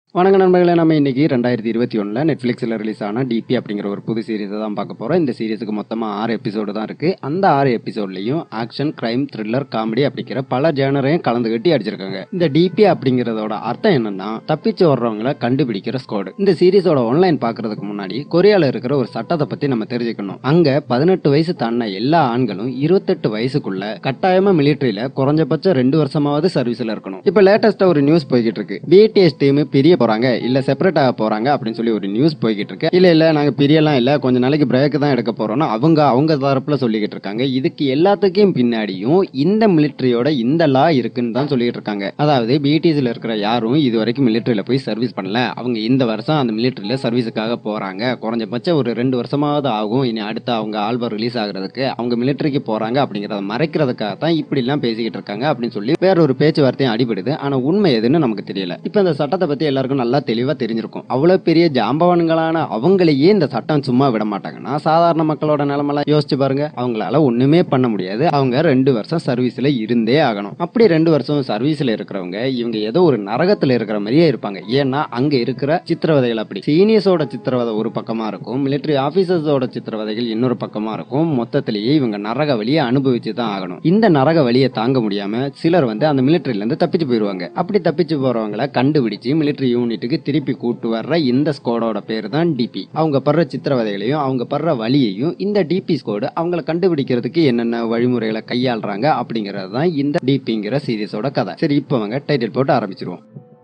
வணக்க நண்பர்களே நம்ம இன்னைக்கு ரெண்டாயிரத்தி இருபத்தி ஒன்றில் நெட்ஃப்ளிக்ஸில் ரிலீஸ் ஆன டிபி அப்படிங்கிற ஒரு புது சீரிஸை தான் பார்க்க போகிறோம் இந்த சீரிஸுக்கு மொத்தமாக ஆறு எபிசோடு தான் இருக்குது அந்த ஆறு எபிசோட்லையும் ஆக்ஷன் கிரைம் த்ரில்லர் காமெடி அப்படிங்கிற பல ஜேனரையும் கலந்து கட்டி அடிச்சிருக்காங்க இந்த டிபி அப்படிங்கிறதோட அர்த்தம் என்னன்னா தப்பிச்சு வர்றவங்களை கண்டுபிடிக்கிற ஸ்குவாடு இந்த சீரிஸோட ஆன்லைன் பார்க்கறதுக்கு முன்னாடி கொரியால இருக்கிற ஒரு சட்டத்தை பற்றி நம்ம தெரிஞ்சுக்கணும் அங்கே பதினெட்டு வயசு தாண்டின எல்லா ஆண்களும் இருபத்தெட்டு வயசுக்குள்ள கட்டாயமா மிலிட்டரியில குறைஞ்சபட்சம் ரெண்டு வருஷமாவது சர்வீஸ்ல இருக்கணும் இப்ப லேட்டஸ்டா ஒரு நியூஸ் போய்கிட்டு இருக்கு பிடிஎஸ் டீம் பிரிய போறாங்க இல்ல செப்பரேட் ஆக போறாங்க அப்படின்னு சொல்லி ஒரு நியூஸ் போய்கிட்டு இருக்கு இல்ல இல்ல நாங்க பிரியலாம் இல்ல கொஞ்ச நாளைக்கு பிரேக் தான் எடுக்க போறோம்னு அவங்க அவங்க தரப்புல சொல்லிக்கிட்டு இருக்காங்க இதுக்கு எல்லாத்துக்கும் பின்னாடியும் இந்த மிலிட்டரியோட இந்த லா இருக்குன்னு தான் சொல்லிட்டு இருக்காங்க அதாவது பிடிஎஸ்ல இருக்கிற யாரும் இது வரைக்கும் மிலிட்டரியில போய் சர்வீஸ் பண்ணல அவங்க இந்த வருஷம் அந்த மிலிட்டரியில சர்வீஸுக்காக போறாங்க குறைஞ்சபட்சம் ஒரு ரெண்டு வருஷமாவது ஆகும் இனி அடுத்து அவங்க ஆல்பம் ரிலீஸ் ஆகுறதுக்கு அவங்க மிலிட்டரிக்கு போறாங்க அப்படிங்கறத மறைக்கிறதுக்காக தான் இப்படி எல்லாம் பேசிக்கிட்டு இருக்காங்க அப்படின்னு சொல்லி வேற ஒரு பேச்சுவார்த்தையும் அடிபடுது ஆனா உண்மை எதுன்னு நமக்கு தெரியல இப்ப இந்த சட்டத்தை பத்தி எல்லாருக்கும் நல்லா தெளிவா தெரிஞ்சிருக்கும் அவ்வளவு பெரிய ஜாம்பவான்களான அவங்களையே இந்த சட்டம் சும்மா விட மாட்டாங்கன்னா சாதாரண மக்களோட நிலைமெல்லாம் யோசிச்சு பாருங்க அவங்களால ஒண்ணுமே பண்ண முடியாது அவங்க ரெண்டு வருஷம் சர்வீஸ்ல இருந்தே ஆகணும் அப்படி ரெண்டு வருஷம் சர்வீஸ்ல இருக்கிறவங்க இவங்க ஏதோ ஒரு நரகத்துல இருக்கிற மாதிரியே இருப்பாங்க ஏன்னா அங்க இருக்கிற சித்திரவதைகள் அப்படி சீனியர்ஸோட சித்திரவதை ஒரு பக்கமா இருக்கும் மிலிட்டரி ஆபீசர்ஸோட சித்திரவதைகள் இன்னொரு பக்கமா இருக்கும் மொத்தத்திலேயே இவங்க நரக வழியை அனுபவிச்சு தான் ஆகணும் இந்த நரக வழியை தாங்க முடியாம சிலர் வந்து அந்த மிலிட்டரியில இருந்து தப்பிச்சு போயிருவாங்க அப்படி தப்பிச்சு போறவங்கள கண்டுபிடிச்சு மிலிட்டரி யூனிட்டுக்கு திருப்பி கூட்டு வர்ற இந்த ஸ்குவாடோட பேர் தான் டிபி அவங்க படுற சித்திரவதைகளையும் அவங்க படுற வழியையும் இந்த டிபி ஸ்குவாடு அவங்கள கண்டுபிடிக்கிறதுக்கு என்னென்ன வழிமுறைகளை கையாளுறாங்க அப்படிங்கிறது தான் இந்த டிபிங்கிற சீரிஸோட கதை சரி இப்போ அவங்க டைட்டில் போட்டு ஆரம்பிச்சிருவோம்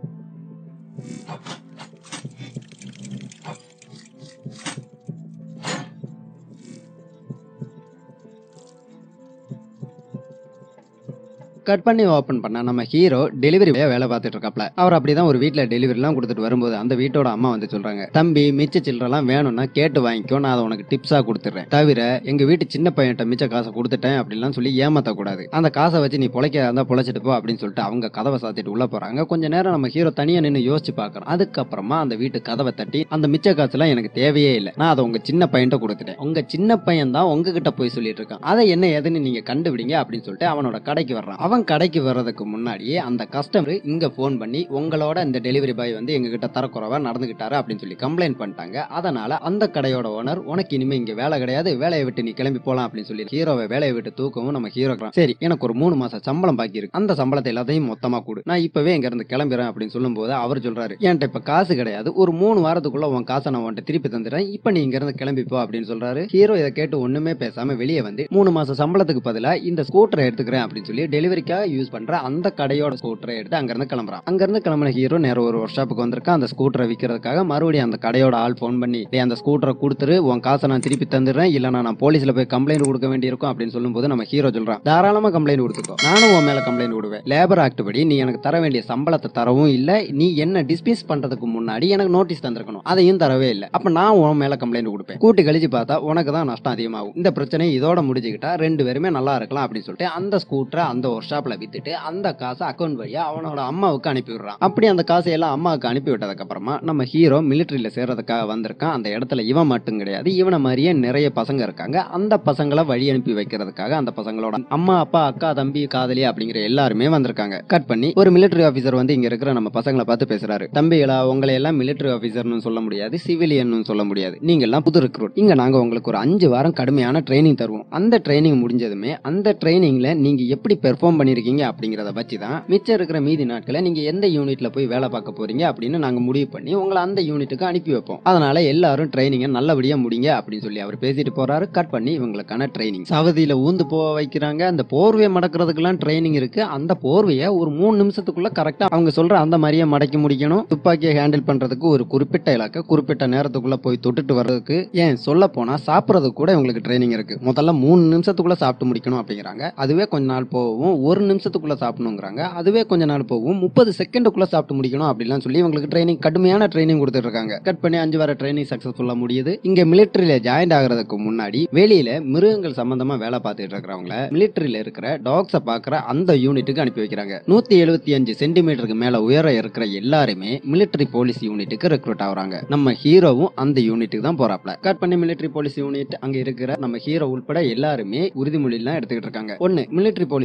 கட் பண்ணி ஓபன் பண்ணா நம்ம ஹீரோ டெலிவரி வேலை பார்த்துட்டு இருக்காப்ல அவர் அப்படிதான் ஒரு வீட்ல டெலிவரி எல்லாம் கொடுத்துட்டு வரும்போது அந்த வீட்டோட அம்மா வந்து சொல்றாங்க தம்பி மிச்ச சில்லறலாம் வேணும்னா கேட்டு வாங்கிக்கோ நான் அதை உனக்கு டிப்ஸா கொடுத்துறேன் தவிர எங்க வீட்டு சின்ன பையன்ட்ட மிச்ச காசை கொடுத்துட்டேன் அப்படிலாம் சொல்லி ஏமாத்த கூடாது அந்த காசை வச்சு நீ பொழைக்க இருந்தா பொழைச்சிட்டு போ அப்படின்னு சொல்லிட்டு அவங்க கதவை சாத்திட்டு உள்ள போறாங்க கொஞ்ச நேரம் நம்ம ஹீரோ தனியா நின்று யோசிச்சு பாக்குறோம் அதுக்கப்புறமா அந்த வீட்டு கதவை தட்டி அந்த மிச்ச காசுலாம் எனக்கு தேவையே இல்லை நான் அதை உங்க சின்ன பையன்ட்ட கொடுத்துட்டேன் உங்க சின்ன பையன் தான் உங்ககிட்ட போய் சொல்லிட்டு இருக்கான் அதை என்ன ஏதுன்னு நீங்க கண்டுபிடிங்க அப்படின்னு சொல்லிட்டு அவனோட கடைக்கு வர்றான் அவன் கடைக்கு வர்றதுக்கு முன்னாடியே அந்த கஸ்டமர் இங்க போன் பண்ணி உங்களோட இந்த டெலிவரி பாய் வந்து எங்ககிட்ட தரக்குறவா நடந்துகிட்டாரு அப்படின்னு சொல்லி கம்ப்ளைண்ட் பண்ணிட்டாங்க அதனால அந்த கடையோட ஓனர் உனக்கு இனிமே இங்க வேலை கிடையாது வேலையை விட்டு நீ கிளம்பி போலாம் அப்படின்னு சொல்லி ஹீரோவை வேலையை விட்டு தூக்கவும் நம்ம ஹீரோ சரி எனக்கு ஒரு மூணு மாசம் சம்பளம் பாக்கி இருக்கு அந்த சம்பளத்தை எல்லாத்தையும் மொத்தமா கொடு நான் இப்பவே இங்க இருந்து கிளம்புறேன் அப்படின்னு சொல்லும்போது அவர் சொல்றாரு என்கிட்ட இப்ப காசு கிடையாது ஒரு மூணு வாரத்துக்குள்ள உன் காசை நான் உன்கிட்ட திருப்பி தந்துடுறேன் இப்ப நீ இங்க இருந்து கிளம்பி போ அப்படின்னு சொல்றாரு ஹீரோ இதை கேட்டு ஒண்ணுமே பேசாம வெளியே வந்து மூணு மாசம் சம்பளத்துக்கு பதிலா இந்த ஸ்கூட்டரை எடுத்துக்கிறேன் அப்படின்னு சொல்லி டெலிவரிக்காக யூஸ் பண்ற அந்த கடையோட ஸ்கூட்டரை எடுத்து அங்க இருந்து கிளம்புறான் அங்க இருந்து கிளம்புன ஹீரோ நேரம் ஒரு ஒர்க் ஷாப்புக்கு வந்திருக்கான் அந்த ஸ்கூட்டரை விற்கிறதுக்காக மறுபடியும் அந்த கடையோட ஆள் ஃபோன் பண்ணி "டேய், அந்த ஸ்கூட்டரை கொடுத்துரு உன் காசை நான் திருப்பி தந்துடுறேன் இல்லைனா நான் போலீஸ்ல போய் கம்ப்ளைண்ட் கொடுக்க வேண்டியிருக்கும் அப்படின்னு சொல்லும்போது நம்ம ஹீரோ சொல்றான் தாராளமா கம்ப்ளைண்ட் கொடுத்துக்கோ நானும் உன் மேல கம்ப்ளைண்ட் விடுவேன் லேபர் ஆக்ட் படி நீ எனக்கு தர வேண்டிய சம்பளத்தை தரவும் இல்ல நீ என்ன டிஸ்மிஸ் பண்றதுக்கு முன்னாடி எனக்கு நோட்டீஸ் தந்திருக்கணும் அதையும் தரவே இல்லை அப்ப நான் உன் மேல கம்ப்ளைண்ட் கொடுப்பேன் கூட்டி கழிச்சு பார்த்தா உனக்கு தான் நஷ்டம் அதிகமாகும் இந்த பிரச்சனை இதோட முடிச்சுக்கிட்டா ரெண்டு பேருமே நல்லா இருக்கலாம் அப்படின்னு சொல்லிட்டு அந்த ஸ்கூட்டரை அந்த ஒர்க் ஷாப்ல வித்துட்டு அந்த காசை அக்கௌண்ட் வழியா அவனோட அம்மாவுக்கு அனுப்பி விடுறான் அப்படி அந்த காசை எல்லாம் அம்மாவுக்கு அனுப்பி விட்டதுக்கு அப்புறமா நம்ம ஹீரோ மிலிட்டரியில சேர்றதுக்காக வந்திருக்கான் அந்த இடத்துல இவன் மட்டும் கிடையாது இவனை மாதிரியே நிறைய பசங்க இருக்காங்க அந்த பசங்களை வழி அனுப்பி வைக்கிறதுக்காக அந்த பசங்களோட அம்மா அப்பா அக்கா தம்பி காதலி அப்படிங்கிற எல்லாருமே வந்திருக்காங்க கட் பண்ணி ஒரு மிலிட்டரி ஆபீசர் வந்து இங்க இருக்கிற நம்ம பசங்களை பார்த்து பேசுறாரு தம்பிகளா உங்களை எல்லாம் மிலிட்டரி ஆபீசர்னு சொல்ல முடியாது சிவிலியன் சொல்ல முடியாது நீங்க எல்லாம் புது ரெக்ரூட் இங்க நாங்க உங்களுக்கு ஒரு அஞ்சு வாரம் கடுமையான ட்ரைனிங் தருவோம் அந்த ட்ரைனிங் முடிஞ்சதுமே அந்த ட்ரைனிங்ல நீங்க எப்படி பெர்ஃபார்ம் பண்ணிருக்கீங்க அப்படிங்கறத வச்சு தான் மிச்சம் இருக்கிற மீதி நாட்களை நீங்க எந்த யூனிட்ல போய் வேலை பார்க்க போறீங்க அப்படின்னு நாங்க முடிவு பண்ணி உங்களை அந்த யூனிட்டுக்கு அனுப்பி வைப்போம் அதனால எல்லாரும் ட்ரைனிங்கை நல்லபடியா முடிங்க அப்படின்னு சொல்லி அவர் பேசிட்டு போறாரு கட் பண்ணி இவங்களுக்கான ட்ரைனிங் சவதியில ஊந்து போக வைக்கிறாங்க அந்த போர்வையை மடக்கிறதுக்கெல்லாம் ட்ரைனிங் இருக்கு அந்த போர்வையை ஒரு மூணு நிமிஷத்துக்குள்ள கரெக்டா அவங்க சொல்ற அந்த மாதிரியே மடக்கி முடிக்கணும் துப்பாக்கியை ஹேண்டில் பண்றதுக்கு ஒரு குறிப்பிட்ட இலக்கை குறிப்பிட்ட நேரத்துக்குள்ள போய் தொட்டுட்டு வர்றதுக்கு ஏன் சொல்ல போனா சாப்பிட்றதுக்கு கூட இவங்களுக்கு ட்ரைனிங் இருக்கு முதல்ல மூணு நிமிஷத்துக்குள்ள சாப்பிட்டு முடிக்கணும் அப்படிங்கிறாங்க அதுவே கொஞ்ச நாள் போகவும் ஒரு நிமிஷத்துக்குள்ள சாப்பிடணுங்கிறாங்க அதுவே கொஞ்ச நாள் போகும் முப்பது செகண்டுக்குள்ள சாப்பிட்டு முடிக்கணும் அப்படிலாம் சொல்லி இவங்களுக்கு ட்ரைனிங் கடுமையான ட்ரைனிங் கொடுத்துட்டு இருக்காங்க கட் பண்ணி அஞ்சு வார ட்ரைனிங் சக்சஸ்ஃபுல்லா முடியுது இங்க மிலிட்டரியில ஜாயின் ஆகுறதுக்கு முன்னாடி வெளியில மிருகங்கள் சம்பந்தமா வேலை பார்த்துட்டு இருக்கிறவங்கள மிலிட்டரியில இருக்கிற டாக்ஸ பாக்குற அந்த யூனிட்டுக்கு அனுப்பி வைக்கிறாங்க நூத்தி எழுபத்தி அஞ்சு சென்டிமீட்டருக்கு மேல உயர இருக்கிற எல்லாருமே மிலிட்டரி போலீஸ் யூனிட்டுக்கு ரெக்ரூட் ஆகுறாங்க நம்ம ஹீரோவும் அந்த யூனிட்டுக்கு தான் போறாப்ல கட் பண்ணி மிலிட்டரி போலீஸ் யூனிட் அங்க இருக்கிற நம்ம ஹீரோ உட்பட எல்லாருமே உறுதிமொழி எல்லாம் எடுத்துக்கிட்டு இருக்காங்க ஒண்ணு மிலிட்டரி போலீஸான நாங்க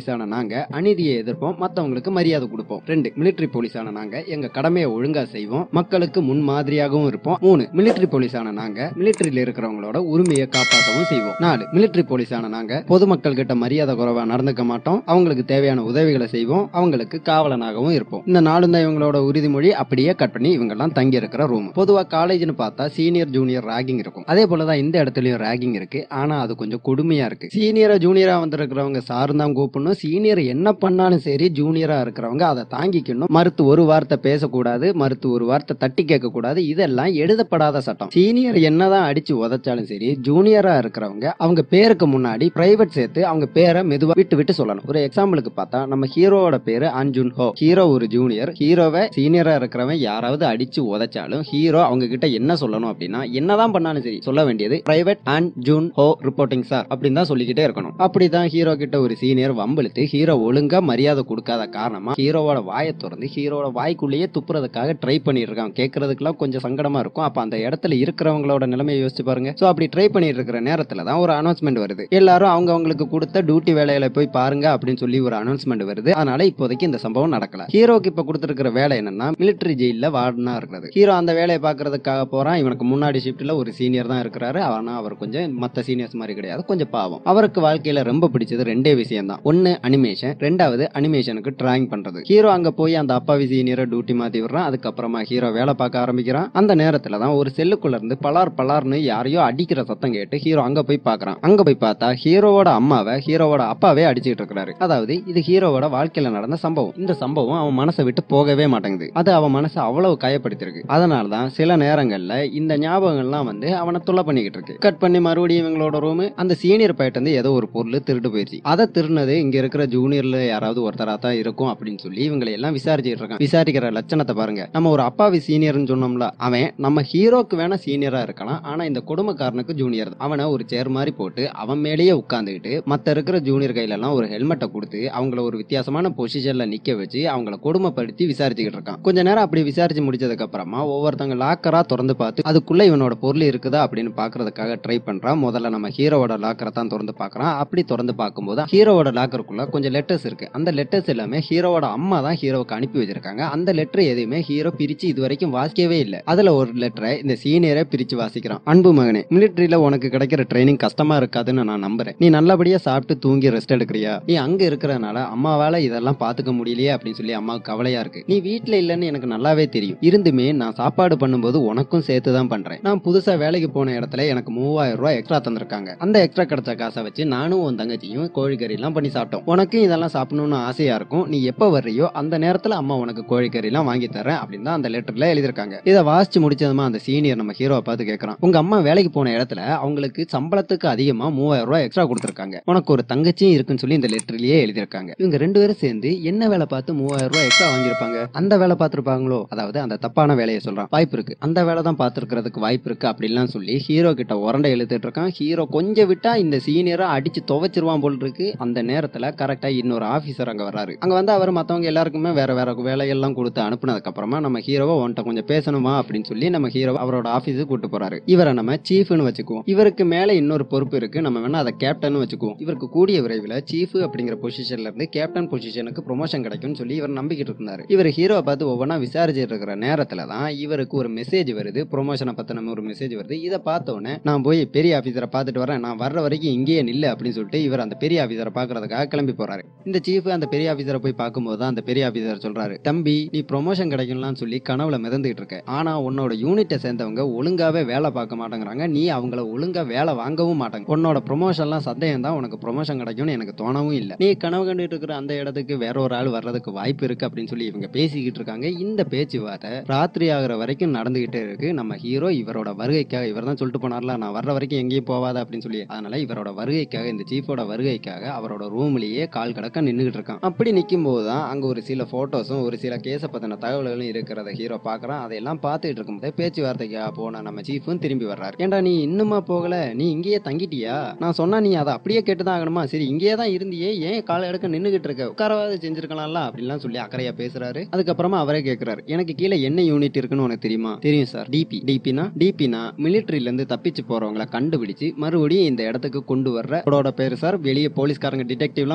நாங்க அநீதியை எதிர்ப்போம் மத்தவங்களுக்கு மரியாதை கொடுப்போம் ரெண்டு மிலிட்டரி போலீஸான நாங்க எங்க கடமையை ஒழுங்கா செய்வோம் மக்களுக்கு முன் மாதிரியாகவும் இருப்போம் மூணு மிலிட்டரி போலீஸான நாங்க மிலிட்டரியில இருக்கிறவங்களோட உரிமையை காப்பாற்றவும் செய்வோம் நாலு மிலிட்டரி போலீஸான நாங்க பொதுமக்கள் கிட்ட மரியாதை குறைவா நடந்துக்க மாட்டோம் அவங்களுக்கு தேவையான உதவிகளை செய்வோம் அவங்களுக்கு காவலனாகவும் இருப்போம் இந்த நாலும் தான் இவங்களோட உறுதிமொழி அப்படியே கட் பண்ணி இவங்க எல்லாம் தங்கி இருக்கிற ரூம் பொதுவா காலேஜ்னு பார்த்தா சீனியர் ஜூனியர் ராகிங் இருக்கும் அதே போலதான் இந்த இடத்துலயும் ராகிங் இருக்கு ஆனா அது கொஞ்சம் கொடுமையா இருக்கு சீனியரா ஜூனியரா வந்திருக்கிறவங்க சார் தான் கூப்பிடணும் சீனியர் என்ன பண்ணாலும் சரி ஜூனியரா இருக்கிறவங்க அதை தாங்கிக்கணும் மறுத்து ஒரு வார்த்தை பேசக்கூடாது மறுத்து ஒரு வார்த்தை தட்டி கேட்க கூடாது இதெல்லாம் எழுதப்படாத சட்டம் சீனியர் என்னதான் அடிச்சு உதைச்சாலும் சரி ஜூனியரா இருக்கிறவங்க அவங்க பேருக்கு முன்னாடி பிரைவேட் சேர்த்து அவங்க பேரை மெதுவா விட்டு விட்டு சொல்லணும் ஒரு எக்ஸாம்பிளுக்கு பார்த்தா நம்ம ஹீரோவோட பேரு அன்ஜுன் ஹோ ஹீரோ ஒரு ஜூனியர் ஹீரோவை சீனியரா இருக்கிறவன் யாராவது அடிச்சு உதைச்சாலும் ஹீரோ அவங்க கிட்ட என்ன சொல்லணும் அப்படின்னா என்னதான் பண்ணாலும் சரி சொல்ல வேண்டியது பிரைவேட் அண்ட் ஜூன் ஹோ ரிப்போர்ட்டிங் சார் அப்படின்னு தான் சொல்லிக்கிட்டே இருக்கணும் அப்படிதான் ஹீரோ கிட்ட ஒரு சீனியர் வம்பிழுத்து ஹீரோ ஒழுங்கா மரியாதை கொடுக்காத காரணமா ஹீரோவோட வாயை திறந்து ஹீரோவோட வாய்க்குள்ளேயே துப்புறதுக்காக ட்ரை பண்ணிட்டு இருக்கான் கேட்கறதுக்குலாம் கொஞ்சம் சங்கடமா இருக்கும் அப்ப அந்த இடத்துல இருக்கிறவங்களோட நிலைமையை யோசிச்சு பாருங்க சோ அப்படி ட்ரை பண்ணிட்டு இருக்கிற நேரத்துல தான் ஒரு அனௌன்ஸ்மெண்ட் வருது எல்லாரும் அவங்க அவங்களுக்கு கொடுத்த டியூட்டி வேலையில போய் பாருங்க அப்படின்னு சொல்லி ஒரு அனௌன்ஸ்மெண்ட் வருது அதனால இப்போதைக்கு இந்த சம்பவம் நடக்கல ஹீரோக்கு இப்ப கொடுத்திருக்கிற வேலை என்னன்னா மிலிட்டரி ஜெயில வார்டனா இருக்கிறது ஹீரோ அந்த வேலையை பாக்குறதுக்காக போறான் இவனுக்கு முன்னாடி ஷிப்ட்ல ஒரு சீனியர் தான் இருக்கிறாரு ஆனா அவர் கொஞ்சம் மத்த சீனியர்ஸ் மாதிரி கிடையாது கொஞ்சம் பாவம் அவருக்கு வாழ்க்கையில ரொம்ப பிடிச்சது ரெண்டே விஷயம் தான் ஒன்னு அனிமேஷன் ரெண்டாவது அனிமேஷனுக்கு டிராயிங் பண்றது ஹீரோ அங்க போய் அந்த அப்பாவி சீனியரை டியூட்டி மாத்தி விடுறான் அதுக்கப்புறமா ஹீரோ வேலை பார்க்க ஆரம்பிக்கிறான் அந்த நேரத்துல தான் ஒரு செல்லுக்குள்ள இருந்து பலார் பலார்னு யாரையோ அடிக்கிற சத்தம் கேட்டு ஹீரோ அங்க போய் பாக்குறான் அங்க போய் பார்த்தா ஹீரோவோட அம்மாவை ஹீரோவோட அப்பாவே அடிச்சுட்டு இருக்கிறாரு அதாவது இது ஹீரோவோட வாழ்க்கையில நடந்த சம்பவம் இந்த சம்பவம் அவன் மனசை விட்டு போகவே மாட்டேங்குது அது அவன் மனசை அவ்வளவு காயப்படுத்திருக்கு அதனால தான் சில நேரங்கள்ல இந்த ஞாபகங்கள்லாம் வந்து அவனை தொல்லை பண்ணிக்கிட்டு இருக்கு கட் பண்ணி மறுபடியும் இவங்களோட ரூம் அந்த சீனியர் பையிட்ட இருந்து ஏதோ ஒரு பொருள் திருட்டு போயிடுச்சு அதை திருநது இங்க இருக்கிற ஜூனியர்ல யாராவது ஒருத்தரா தான் இருக்கும் அப்படின்னு சொல்லி இவங்களை எல்லாம் விசாரிச்சுட்டு இருக்கான் விசாரிக்கிற லட்சணத்தை பாருங்க நம்ம ஒரு அப்பாவி சீனியர்னு சொன்னோம்ல அவன் நம்ம ஹீரோக்கு வேணா சீனியரா இருக்கலாம் ஆனா இந்த குடும்பக்காரனுக்கு ஜூனியர் அவனை ஒரு சேர் மாதிரி போட்டு அவன் மேலேயே உட்காந்துக்கிட்டு மத்த இருக்கிற ஜூனியர் கையில எல்லாம் ஒரு ஹெல்மெட்டை கொடுத்து அவங்கள ஒரு வித்தியாசமான பொசிஷன்ல நிக்க வச்சு அவங்கள கொடுமைப்படுத்தி விசாரிச்சுக்கிட்டு இருக்கான் கொஞ்ச நேரம் அப்படி விசாரிச்சு முடிச்சதுக்கு அப்புறமா ஒவ்வொருத்தங்க லாக்கரா திறந்து பார்த்து அதுக்குள்ள இவனோட பொருள் இருக்குதா அப்படின்னு பாக்குறதுக்காக ட்ரை பண்றான் முதல்ல நம்ம ஹீரோவோட லாக்கரை தான் திறந்து பார்க்கறான் அப்படி திறந்து பார்க்கும்போது ஹீரோவோட லாக்கருக்குள்ள கொஞ்சம் லெட்டர்ஸ் இருக்கு அந்த லெட்டர்ஸ் எல்லாமே ஹீரோவோட அம்மா தான் ஹீரோவுக்கு அனுப்பி வச்சிருக்காங்க அந்த லெட்டர் எதையுமே ஹீரோ பிரிச்சு இது வரைக்கும் வாசிக்கவே இல்லை அதுல ஒரு லெட்டரை இந்த சீனியரே பிரிச்சு வாசிக்கிறான் அன்பு மகனே மிலிட்டரியில உனக்கு கிடைக்கிற ட்ரைனிங் கஷ்டமா இருக்காதுன்னு நான் நம்புறேன் நீ நல்லபடியா சாப்பிட்டு தூங்கி ரெஸ்ட் எடுக்கிறியா நீ அங்க இருக்கிறதுனால அம்மாவால இதெல்லாம் பாத்துக்க முடியலையே அப்படின்னு சொல்லி அம்மாவுக்கு கவலையா இருக்கு நீ வீட்ல இல்லைன்னு எனக்கு நல்லாவே தெரியும் இருந்துமே நான் சாப்பாடு பண்ணும்போது உனக்கும் சேர்த்து தான் பண்றேன் நான் புதுசா வேலைக்கு போன இடத்துல எனக்கு மூவாயிரம் ரூபாய் எக்ஸ்ட்ரா தந்திருக்காங்க அந்த எக்ஸ்ட்ரா கிடைச்ச காசை வச்சு நானும் உன் தங்கச்சியும் கோழிக்கறி எல்லாம் பண்ணி சாப்பிட்டோம் உனக்கும் இதெல்லாம் சாப்பிடணும்னு ஆசையா இருக்கும் நீ எப்ப வர்றியோ அந்த நேரத்துல அம்மா உனக்கு கோழிக்கறி எல்லாம் வாங்கி தரேன் அப்படின்னு தான் அந்த லெட்டர்ல எழுதிருக்காங்க இதை வாசிச்சு முடிச்சதுமா அந்த சீனியர் நம்ம ஹீரோவை பார்த்து கேட்கறான் உங்க அம்மா வேலைக்கு போன இடத்துல அவங்களுக்கு சம்பளத்துக்கு அதிகமா மூவாயிரம் ரூபாய் எக்ஸ்ட்ரா கொடுத்துருக்காங்க உனக்கு ஒரு தங்கச்சியும் இருக்குன்னு சொல்லி இந்த லெட்டர்லயே எழுதியிருக்காங்க இவங்க ரெண்டு பேரும் சேர்ந்து என்ன வேலை பார்த்து மூவாயிரம் ரூபாய் எக்ஸ்ட்ரா வாங்கியிருப்பாங்க அந்த வேலை பார்த்திருப்பாங்களோ அதாவது அந்த தப்பான வேலையை சொல்றான் வாய்ப்பு இருக்கு அந்த வேலை தான் பார்த்திருக்கிறதுக்கு வாய்ப்பு இருக்கு அப்படின்லாம் சொல்லி ஹீரோ கிட்ட உரண்டை எழுதிட்டு இருக்கான் ஹீரோ கொஞ்சம் விட்டா இந்த சீனியரை அடிச்சு துவைச்சிருவான் போல் இருக்கு அந்த நேரத்துல கரெக்டா இன்னொரு ஆபீசர் அங்க வர்றாரு அங்க வந்து அவர் மத்தவங்க எல்லாருக்குமே வேற வேற வேலையெல்லாம் கொடுத்து அனுப்புனதுக்கு அப்புறமா நம்ம ஹீரோவை உன்கிட்ட கொஞ்சம் பேசணுமா அப்படின்னு சொல்லி நம்ம ஹீரோ அவரோட ஆபீஸுக்கு கூட்டு போறாரு இவரை நம்ம சீஃப்னு வச்சுக்குவோம் இவருக்கு மேல இன்னொரு பொறுப்பு இருக்கு நம்ம வேணா அதை கேப்டன் வச்சுக்குவோம் இவருக்கு கூடிய விரைவில் சீஃப் அப்படிங்கிற பொசிஷன்ல இருந்து கேப்டன் பொசிஷனுக்கு ப்ரொமோஷன் கிடைக்கும்னு சொல்லி இவர் நம்பிக்கிட்டு இருந்தாரு இவர் ஹீரோவை பார்த்து ஒவ்வொன்றா விசாரிச்சுட்டு இருக்கிற நேரத்துல தான் இவருக்கு ஒரு மெசேஜ் வருது ப்ரொமோஷனை பத்தின ஒரு மெசேஜ் வருது இதை பார்த்த உடனே நான் போய் பெரிய ஆபீசரை பார்த்துட்டு வரேன் நான் வர்ற வரைக்கும் இங்கேயே நில்லு அப்படின்னு சொல்லிட்டு இவர் அந்த பெரிய ஆபீசரை பார்க்கறதுக்காக கிளம்பி போறாரு இந்த சீஃப் அந்த பெரிய ஆபீசரை போய் பார்க்கும்போது தான் அந்த பெரிய ஆபீசர் சொல்றாரு தம்பி நீ ப்ரொமோஷன் கிடைக்கும்லாம் சொல்லி கனவுல மிதந்துட்டு இருக்க ஆனா உன்னோட யூனிட்டை சேர்ந்தவங்க ஒழுங்காவே வேலை பார்க்க மாட்டேங்கிறாங்க நீ அவங்கள ஒழுங்கா வேலை வாங்கவும் மாட்டாங்க உன்னோட ப்ரொமோஷன்லாம் சந்தேகம் தான் உனக்கு ப்ரொமோஷன் கிடைக்கும்னு எனக்கு தோணவும் இல்லை நீ கனவு கண்டுட்டு இருக்கிற அந்த இடத்துக்கு வேற ஒரு ஆள் வர்றதுக்கு வாய்ப்பு இருக்கு அப்படின்னு சொல்லி இவங்க பேசிக்கிட்டு இருக்காங்க இந்த பேச்சுவார்த்தை ராத்திரி ஆகுற வரைக்கும் நடந்துகிட்டே இருக்கு நம்ம ஹீரோ இவரோட வருகைக்காக இவர் தான் சொல்லிட்டு போனார்ல நான் வர்ற வரைக்கும் எங்கேயும் போவாத அப்படின்னு சொல்லி அதனால இவரோட வருகைக்காக இந்த சீஃபோட வருகைக்காக அவரோட ரூம்லயே கால் கடக்க நின்றுகிட்டு இருக்கான் அப்படி நிற்கும் போது தான் அங்க ஒரு சில போட்டோஸும் ஒரு சில கேஸை பத்தின தகவல்களும் இருக்கிறத ஹீரோ பார்க்கறான் அதையெல்லாம் பார்த்துட்டு இருக்கும்போது பேச்சுவார்த்தைக்காக போன நம்ம சீஃபும் திரும்பி வர்றாரு ஏன்டா நீ இன்னுமா போகல நீ இங்கேயே தங்கிட்டியா நான் சொன்னா நீ அதை அப்படியே கேட்டுதான் ஆகணுமா சரி இங்கேயே தான் இருந்தியே ஏன் கால் எடுக்க நின்னுகிட்டு இருக்க உட்காரவாது செஞ்சிருக்கலாம்ல அப்படின்லாம் சொல்லி அக்கறையா பேசுறாரு அதுக்கப்புறமா அவரே கேட்கிறாரு எனக்கு கீழே என்ன யூனிட் இருக்குன்னு உனக்கு தெரியுமா தெரியும் சார் டிபி டிபினா டிபினா மிலிட்டரியில இருந்து தப்பிச்சு போறவங்கள கண்டுபிடிச்சு மறுபடியும் இந்த இடத்துக்கு கொண்டு வர்ற அவரோட பேரு சார் வெளியே போலீஸ்காரங்க டிடெக்டிவ் எல்லாம் பண்றாங்களா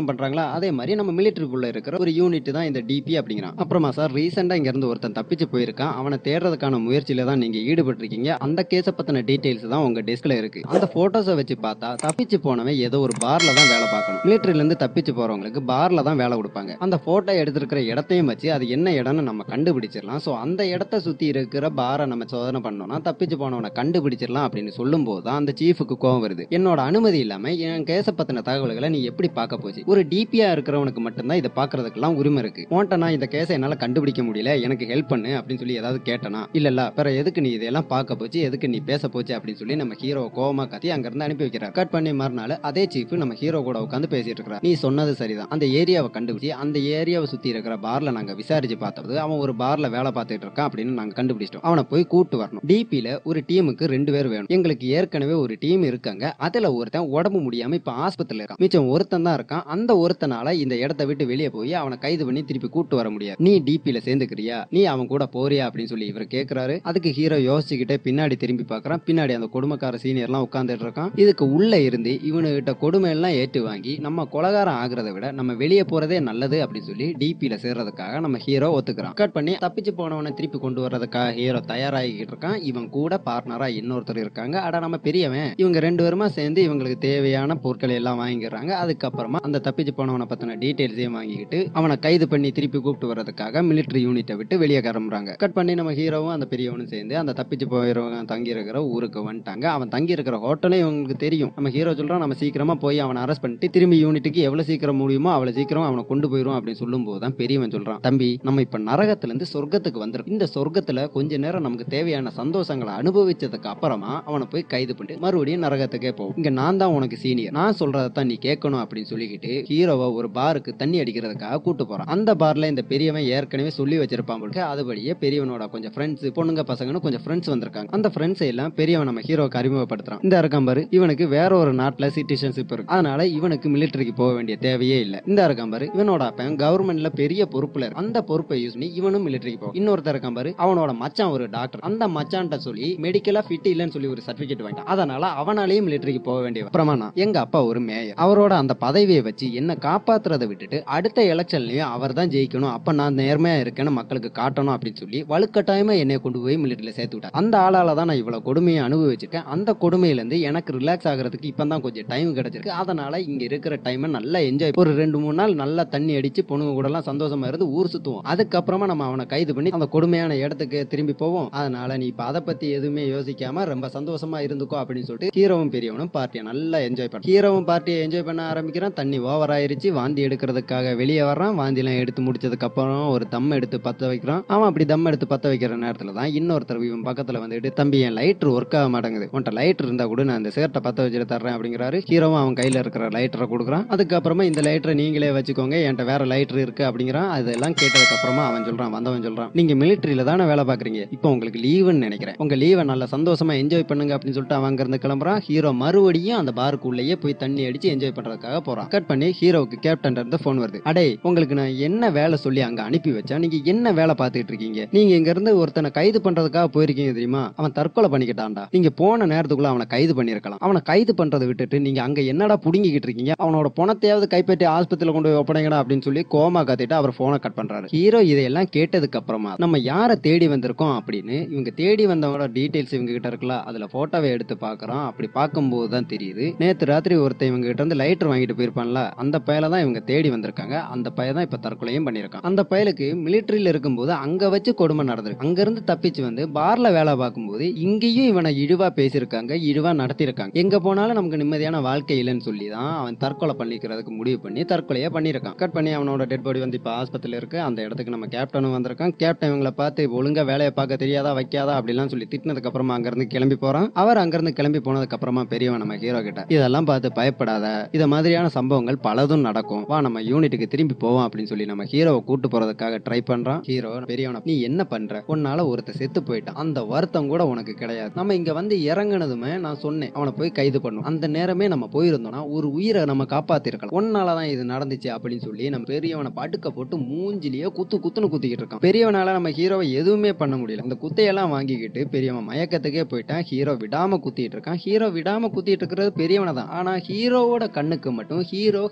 அதே மாதிரி நம்ம மிலிட்டரிக்குள்ள இருக்கிற ஒரு யூனிட் தான் இந்த டிபி அப்படிங்கிறான் அப்புறமா சார் ரீசெண்டா இங்க இருந்து ஒருத்தன் தப்பிச்சு போயிருக்கான் அவனை தேடுறதுக்கான முயற்சியில தான் நீங்க ஈடுபட்டிருக்கீங்க அந்த கேஸ பத்தின டீடைல்ஸ் தான் உங்க டெஸ்க்ல இருக்கு அந்த போட்டோஸை வச்சு பார்த்தா தப்பிச்சு போனவன் ஏதோ ஒரு பார்ல தான் வேலை பார்க்கணும் மிலிட்டரியில இருந்து தப்பிச்சு போறவங்களுக்கு பார்ல தான் வேலை கொடுப்பாங்க அந்த போட்டோ எடுத்திருக்கிற இடத்தையும் வச்சு அது என்ன இடம்னு நம்ம கண்டுபிடிச்சிடலாம் ஸோ அந்த இடத்த சுத்தி இருக்கிற பாரை நம்ம சோதனை பண்ணோம்னா தப்பிச்சு போனவனை கண்டுபிடிச்சிடலாம் அப்படின்னு சொல்லும் போது தான் அந்த சீஃபுக்கு கோவம் வருது என்னோட அனுமதி இல்லாம என் கேஸ பத்தின தகவல்களை நீ எப்படி பார்க்க போச்சு ஒரு டிபியா இருக்கிறவனுக்கு மட்டும்தான் இதை பாக்குறதுக்கெல்லாம் உரிமை இருக்கு உன்ட்ட நான் இந்த கேஸை என்னால கண்டுபிடிக்க முடியல எனக்கு ஹெல்ப் பண்ணு அப்படின்னு சொல்லி ஏதாவது கேட்டனா இல்ல இல்ல பிற எதுக்கு நீ இதெல்லாம் பார்க்க போச்சு எதுக்கு நீ பேச போச்சு அப்படின்னு சொல்லி நம்ம ஹீரோ கோவமா கத்தி அங்க இருந்து அனுப்பி வைக்கிறார் கட் பண்ணி மறுநாள் அதே சீஃப் நம்ம ஹீரோ கூட உட்காந்து பேசிட்டு இருக்கிறார் நீ சொன்னது சரிதான் அந்த ஏரியாவை கண்டுபிடிச்சு அந்த ஏரியாவை சுத்தி இருக்கிற பார்ல நாங்க விசாரிச்சு பார்த்தது அவன் ஒரு பார்ல வேலை பார்த்துட்டு இருக்கான் அப்படின்னு நாங்க கண்டுபிடிச்சிட்டோம் அவனை போய் கூட்டு வரணும் டிபில ஒரு டீமுக்கு ரெண்டு பேர் வேணும் எங்களுக்கு ஏற்கனவே ஒரு டீம் இருக்காங்க அதுல ஒருத்தன் உடம்பு முடியாம இப்ப ஆஸ்பத்திரியில இருக்கான் மிச்சம் ஒருத்தன் தான் இருக்கான் அந்த ஒருத்தனால இந்த இடத்த விட்டு வெளியே போய் அவனை கைது பண்ணி திருப்பி கூட்டு வர முடியாது நீ டிபில சேர்ந்துக்கிறியா நீ அவன் கூட போறியா அப்படின்னு சொல்லி இவர் கேக்குறாரு அதுக்கு ஹீரோ யோசிச்சுக்கிட்டே பின்னாடி திரும்பி பார்க்கறான் பின்னாடி அந்த கொடுமைக்கார சீனியர்லாம் உட்கார்ந்துட்டு இருக்கான் இதுக்கு உள்ள இருந்து இவனுகிட்ட கொடுமை எல்லாம் ஏற்று வாங்கி நம்ம கொலகாரம் ஆகுறதை விட நம்ம வெளியே போறதே நல்லது அப்படின்னு சொல்லி டிபில சேர்றதுக்காக நம்ம ஹீரோ ஒத்துக்கிறான் கட் பண்ணி தப்பிச்சு போனவனை திருப்பி கொண்டு வர்றதுக்காக ஹீரோ தயாராகிக்கிட்டு இருக்கான் இவன் கூட பார்ட்னரா இன்னொருத்தர் இருக்காங்க அட நம்ம பெரியவன் இவங்க ரெண்டு பேருமா சேர்ந்து இவங்களுக்கு தேவையான பொருட்களை எல்லாம் வாங்கிடுறாங்க அதுக்கப்புறமா அந்த தப்பிச்சு போனவனை பத்தின டீடைல்ஸையும் வாங்கிக்கிட்டு அவனை கைது பண்ணி திருப்பி கூப்பிட்டு வர்றதுக்காக மிலிட்டரி யூனிட்டை விட்டு வெளியே கிளம்புறாங்க கட் பண்ணி நம்ம ஹீரோவும் அந்த பெரியவனும் சேர்ந்து அந்த தப்பிச்சு போயிருவங்க தங்கி இருக்கிற ஊருக்கு வந்துட்டாங்க அவன் தங்கி இருக்கிற ஹோட்டலும் இவங்களுக்கு தெரியும் நம்ம ஹீரோ சொல்றான் நம்ம சீக்கிரமா போய் அவனை அரெஸ்ட் பண்ணிட்டு திரும்பி யூனிட்டுக்கு எவ்வளவு சீக்கிரம் முடியுமோ அவ்வளவு சீக்கிரம் அவனை கொண்டு போயிரும் அப்படின்னு சொல்லும் போது தான் பெரியவன் சொல்றான் தம்பி நம்ம இப்ப நரகத்துல இருந்து சொர்க்கத்துக்கு வந்துடும் இந்த சொர்க்கத்துல கொஞ்ச நேரம் நமக்கு தேவையான சந்தோஷங்களை அனுபவிச்சதுக்கு அப்புறமா அவனை போய் கைது பண்ணிட்டு மறுபடியும் நரகத்துக்கே போகும் இங்க நான் தான் உனக்கு சீனியர் நான் சொல்றதான் நீ கேட்கணும் அப்படின்னு சொல்லிக்கிட்டு ஹீரோவை ஒரு பாருக்கு தண்ணி அடிக்கிறதுக்காக கூட்டு போறான் அந்த பார்ல இந்த பெரியவன் ஏற்கனவே சொல்லி வச்சிருப்பான் போல அதுபடியே பெரியவனோட கொஞ்சம் ஃப்ரெண்ட்ஸ் பொண்ணுங்க பசங்கன்னு கொஞ்சம் ஃப்ரெண்ட்ஸ் வந்திருக்காங்க அந்த ஃப்ரெண்ட்ஸ் எல்லாம் பெரியவன் நம்ம ஹீரோக்கு அறிமுகப்படுத்துறான் இந்த இருக்கான் பாரு இவனுக்கு வேற ஒரு நாட்டுல சிட்டிசன்ஷிப் இருக்கு அதனால இவனுக்கு மிலிட்டரிக்கு போக வேண்டிய தேவையே இல்ல இந்த இருக்கான் பாரு இவனோட அப்பன் கவர்மெண்ட்ல பெரிய பொறுப்புல இருக்கு அந்த பொறுப்பை யூஸ் பண்ணி இவனும் மிலிட்டரிக்கு போகும் இன்னொருத்தர் இருக்கான் பாரு அவனோட மச்சான் ஒரு டாக்டர் அந்த மச்சான்ட்ட சொல்லி மெடிக்கலா ஃபிட் இல்லைன்னு சொல்லி ஒரு சர்டிபிகேட் வாங்கிட்டான் அதனால அவனாலேயும் மிலிட்டரிக்கு போக வேண்டிய அப்புறமா நான் எங்க அப்பா ஒரு மேயர் அவரோட அந்த பதவியை வச்சு என்ன காப்பாத்துறதை விட்டுட்டு அடுத்த எலெக்ஷன்லயும் அவர் தான் ஜெயிக்கணும் அப்ப நான் நேர்மையா இருக்கேன்னு மக்களுக்கு காட்டணும் அப்படின்னு சொல்லி வலுக்கட்டாயமா என்னை கொண்டு போய் மிலிட்டரியில சேர்த்து விட்டார் அந்த ஆளால தான் நான் இவ்வளவு கொடுமையை அனுபவிச்சிருக்கேன் அந்த கொடுமையில இருந்து எனக்கு ரிலாக்ஸ் ஆகிறதுக்கு இப்பதான் கொஞ்சம் டைம் கிடைச்சிருக்கு அதனால இங்க இருக்கிற டைமை நல்லா என்ஜாய் ஒரு ரெண்டு மூணு நாள் நல்லா தண்ணி அடிச்சு பொண்ணுங்க கூட எல்லாம் சந்தோஷமா இருந்து ஊர் சுத்துவோம் அதுக்கப்புறமா நம்ம அவனை கைது பண்ணி அந்த கொடுமையான இடத்துக்கு திரும்பி போவோம் அதனால நீ இப்ப அதை பத்தி எதுவுமே யோசிக்காம ரொம்ப சந்தோஷமா இருந்துக்கோ அப்படின்னு சொல்லிட்டு ஹீரோவும் பெரியவனும் பார்ட்டியை நல்லா என்ஜாய் பண்ண ஹீரோவும் பார்ட்டியை என்ஜாய் பண்ண ஆரம்பிக்கிறான் தண்ணி ஓவர் ஆயிருச்சு வாந்தி எடுக்கிறதுக்காக வெளியே வர்றான் வாந்தி எல்லாம் எடுத்து முடிச்சதுக்கு அப்புறம் ஒரு தம் எடுத்து பத்த வைக்கிறான் அவன் அப்படி தம் எடுத்து பத்த வைக்கிற நேரத்துல தான் இன்னொருத்தர் இவன் பக்கத்துல வந்துட்டு தம்பி என் லைட்டர் ஒர்க் ஆக மாட்டேங்குது உன்ட்ட லைட்டர் இருந்தா கூட நான் இந்த சிகரெட்டை பத்த வச்சுட்டு தர்றேன் அப்படிங்கிறாரு ஹீரோவும் அவன் கையில இருக்கிற லைட்டரை கொடுக்குறான் அதுக்கப்புறமா இந்த லைட்டரை நீங்களே வச்சுக்கோங்க என்கிட்ட வேற லைட்டர் இருக்கு அப்படிங்கிறான் அதெல்லாம் கேட்டதுக்கு அப்புறமா அவன் சொல்றான் வந்தவன் சொல்றான் நீங்க மிலிட்டரியில தானே வேலை பாக்குறீங்க இப்போ உங்களுக்கு லீவுன்னு நினைக்கிறேன் உங்க லீவை நல்லா சந்தோஷமா என்ஜாய் பண்ணுங்க அப்படின்னு சொல்லிட்டு அவன் அங்கிருந்து கிளம்புறான் ஹீரோ மறுபடியும் அந்த பாருக்குள்ளேயே போய் தண்ணி அடிச்சு என்ஜாய் பண்றதுக்காக போறான் கட் பண்ணி ஹீரோவுக்கு கேப்டன் இருந்து போன் வருது அடே உங்களுக்கு நான் என்ன வேலை சொல்லி அங்க அனுப்பி வச்சா நீங்க என்ன வேலை பார்த்துட்டு இருக்கீங்க நீங்க இங்க இருந்து ஒருத்தனை கைது பண்றதுக்காக போயிருக்கீங்க தெரியுமா அவன் தற்கொலை பண்ணிக்கிட்டான்டா நீங்க போன நேரத்துக்குள்ள அவனை கைது பண்ணிருக்கலாம் அவனை கைது பண்றதை விட்டுட்டு நீங்க அங்க என்னடா புடுங்கிக்கிட்டு இருக்கீங்க அவனோட பணத்தையாவது கைப்பற்றி ஆஸ்பத்திரியில கொண்டு போய் ஒப்படைங்கடா அப்படின்னு சொல்லி கோமா கத்திட்டு அவர் போனை கட் பண்றாரு ஹீரோ இதையெல்லாம் கேட்டதுக்கு அப்புறமா நம்ம யாரை தேடி வந்திருக்கோம் அப்படின்னு இவங்க தேடி வந்தவங்களோட டீடைல்ஸ் இவங்க கிட்ட இருக்குல்ல அதுல போட்டோவை எடுத்து பாக்குறோம் அப்படி பார்க்கும்போது தான் தெரியுது நேத்து ராத்திரி ஒருத்தன் இவங்க கிட்ட இருந்து லைட்டர் வாங்கிட்டு போயிருப்பான்ல அந்த பயல தான் இவங்க தேடி வந்திருக்காங்க அந்த பைய தான் இப்ப தற்கொலையும் பண்ணிருக்கான் அந்த பயலுக்கு மிலிட்டரியில இருக்கும்போது அங்க வச்சு கொடுமை நடந்திருக்கு அங்க இருந்து தப்பிச்சு வந்து பார்ல வேலை பார்க்கும்போது இங்கேயும் இவனை இழிவா பேசியிருக்காங்க இழிவா நடத்திருக்காங்க எங்க போனாலும் நமக்கு நிம்மதியான வாழ்க்கை இல்லைன்னு சொல்லி தான் அவன் தற்கொலை பண்ணிக்கிறதுக்கு முடிவு பண்ணி தற்கொலையை பண்ணியிருக்கான் கட் பண்ணி அவனோட டெட் பாடி வந்து இப்ப ஆஸ்பத்திரியில இருக்கு அந்த இடத்துக்கு நம்ம கேப்டனும் வந்திருக்கான் கேப்டன் இவங்களை பார்த்து ஒழுங்கா வேலையை பார்க்க தெரியாதா வைக்காதா அப்படிலாம் சொல்லி திட்டினதுக்கு அப்புறமா அங்க இருந்து கிளம்பி போறான் அவர் அங்க இருந்து கிளம்பி போனதுக்கு அப்புறமா பெரியவன் நம்ம ஹீரோ கிட்ட இதெல்லாம் பார்த்து பயப்படாத இத மாதிரியான சம்பவங்கள் பலதும் நடக்கும் வா நம்ம யூனிட்டுக்கு திரும்பி போவோம் அப்படின்னு சொல்லி நம்ம ஹீரோவை கூட்டு போறதுக்காக ட்ரை பண்றான் ஹீரோ பெரியவன நீ என்ன பண்ற உன்னால ஒருத்த செத்து போயிட்டான் அந்த வருத்தம் கூட உனக்கு கிடையாது நம்ம இங்க வந்து இறங்குனதுமே நான் சொன்னேன் அவனை போய் கைது பண்ணும் அந்த நேரமே நம்ம போயிருந்தோம்னா ஒரு உயிரை நம்ம காப்பாத்திருக்கலாம் உன்னாலதான் இது நடந்துச்சு அப்படின்னு சொல்லி நம்ம பெரியவனை படுக்க போட்டு மூஞ்சிலேயே குத்து குத்துன்னு குத்திக்கிட்டு இருக்கான் பெரியவனால நம்ம ஹீரோவை எதுவுமே பண்ண முடியல அந்த குத்தையெல்லாம் வாங்கிக்கிட்டு பெரியவன் மயக்கத்துக்கே போயிட்டான் ஹீரோ விடாம குத்திட்டு இருக்கான் ஹீரோ விடாம குத்திட்டு இருக்கிறது பெரியவனை தான் ஆனா ஹீரோவோட கண்ணுக்கு மட்டும் ஹீரோ ஹீரோவே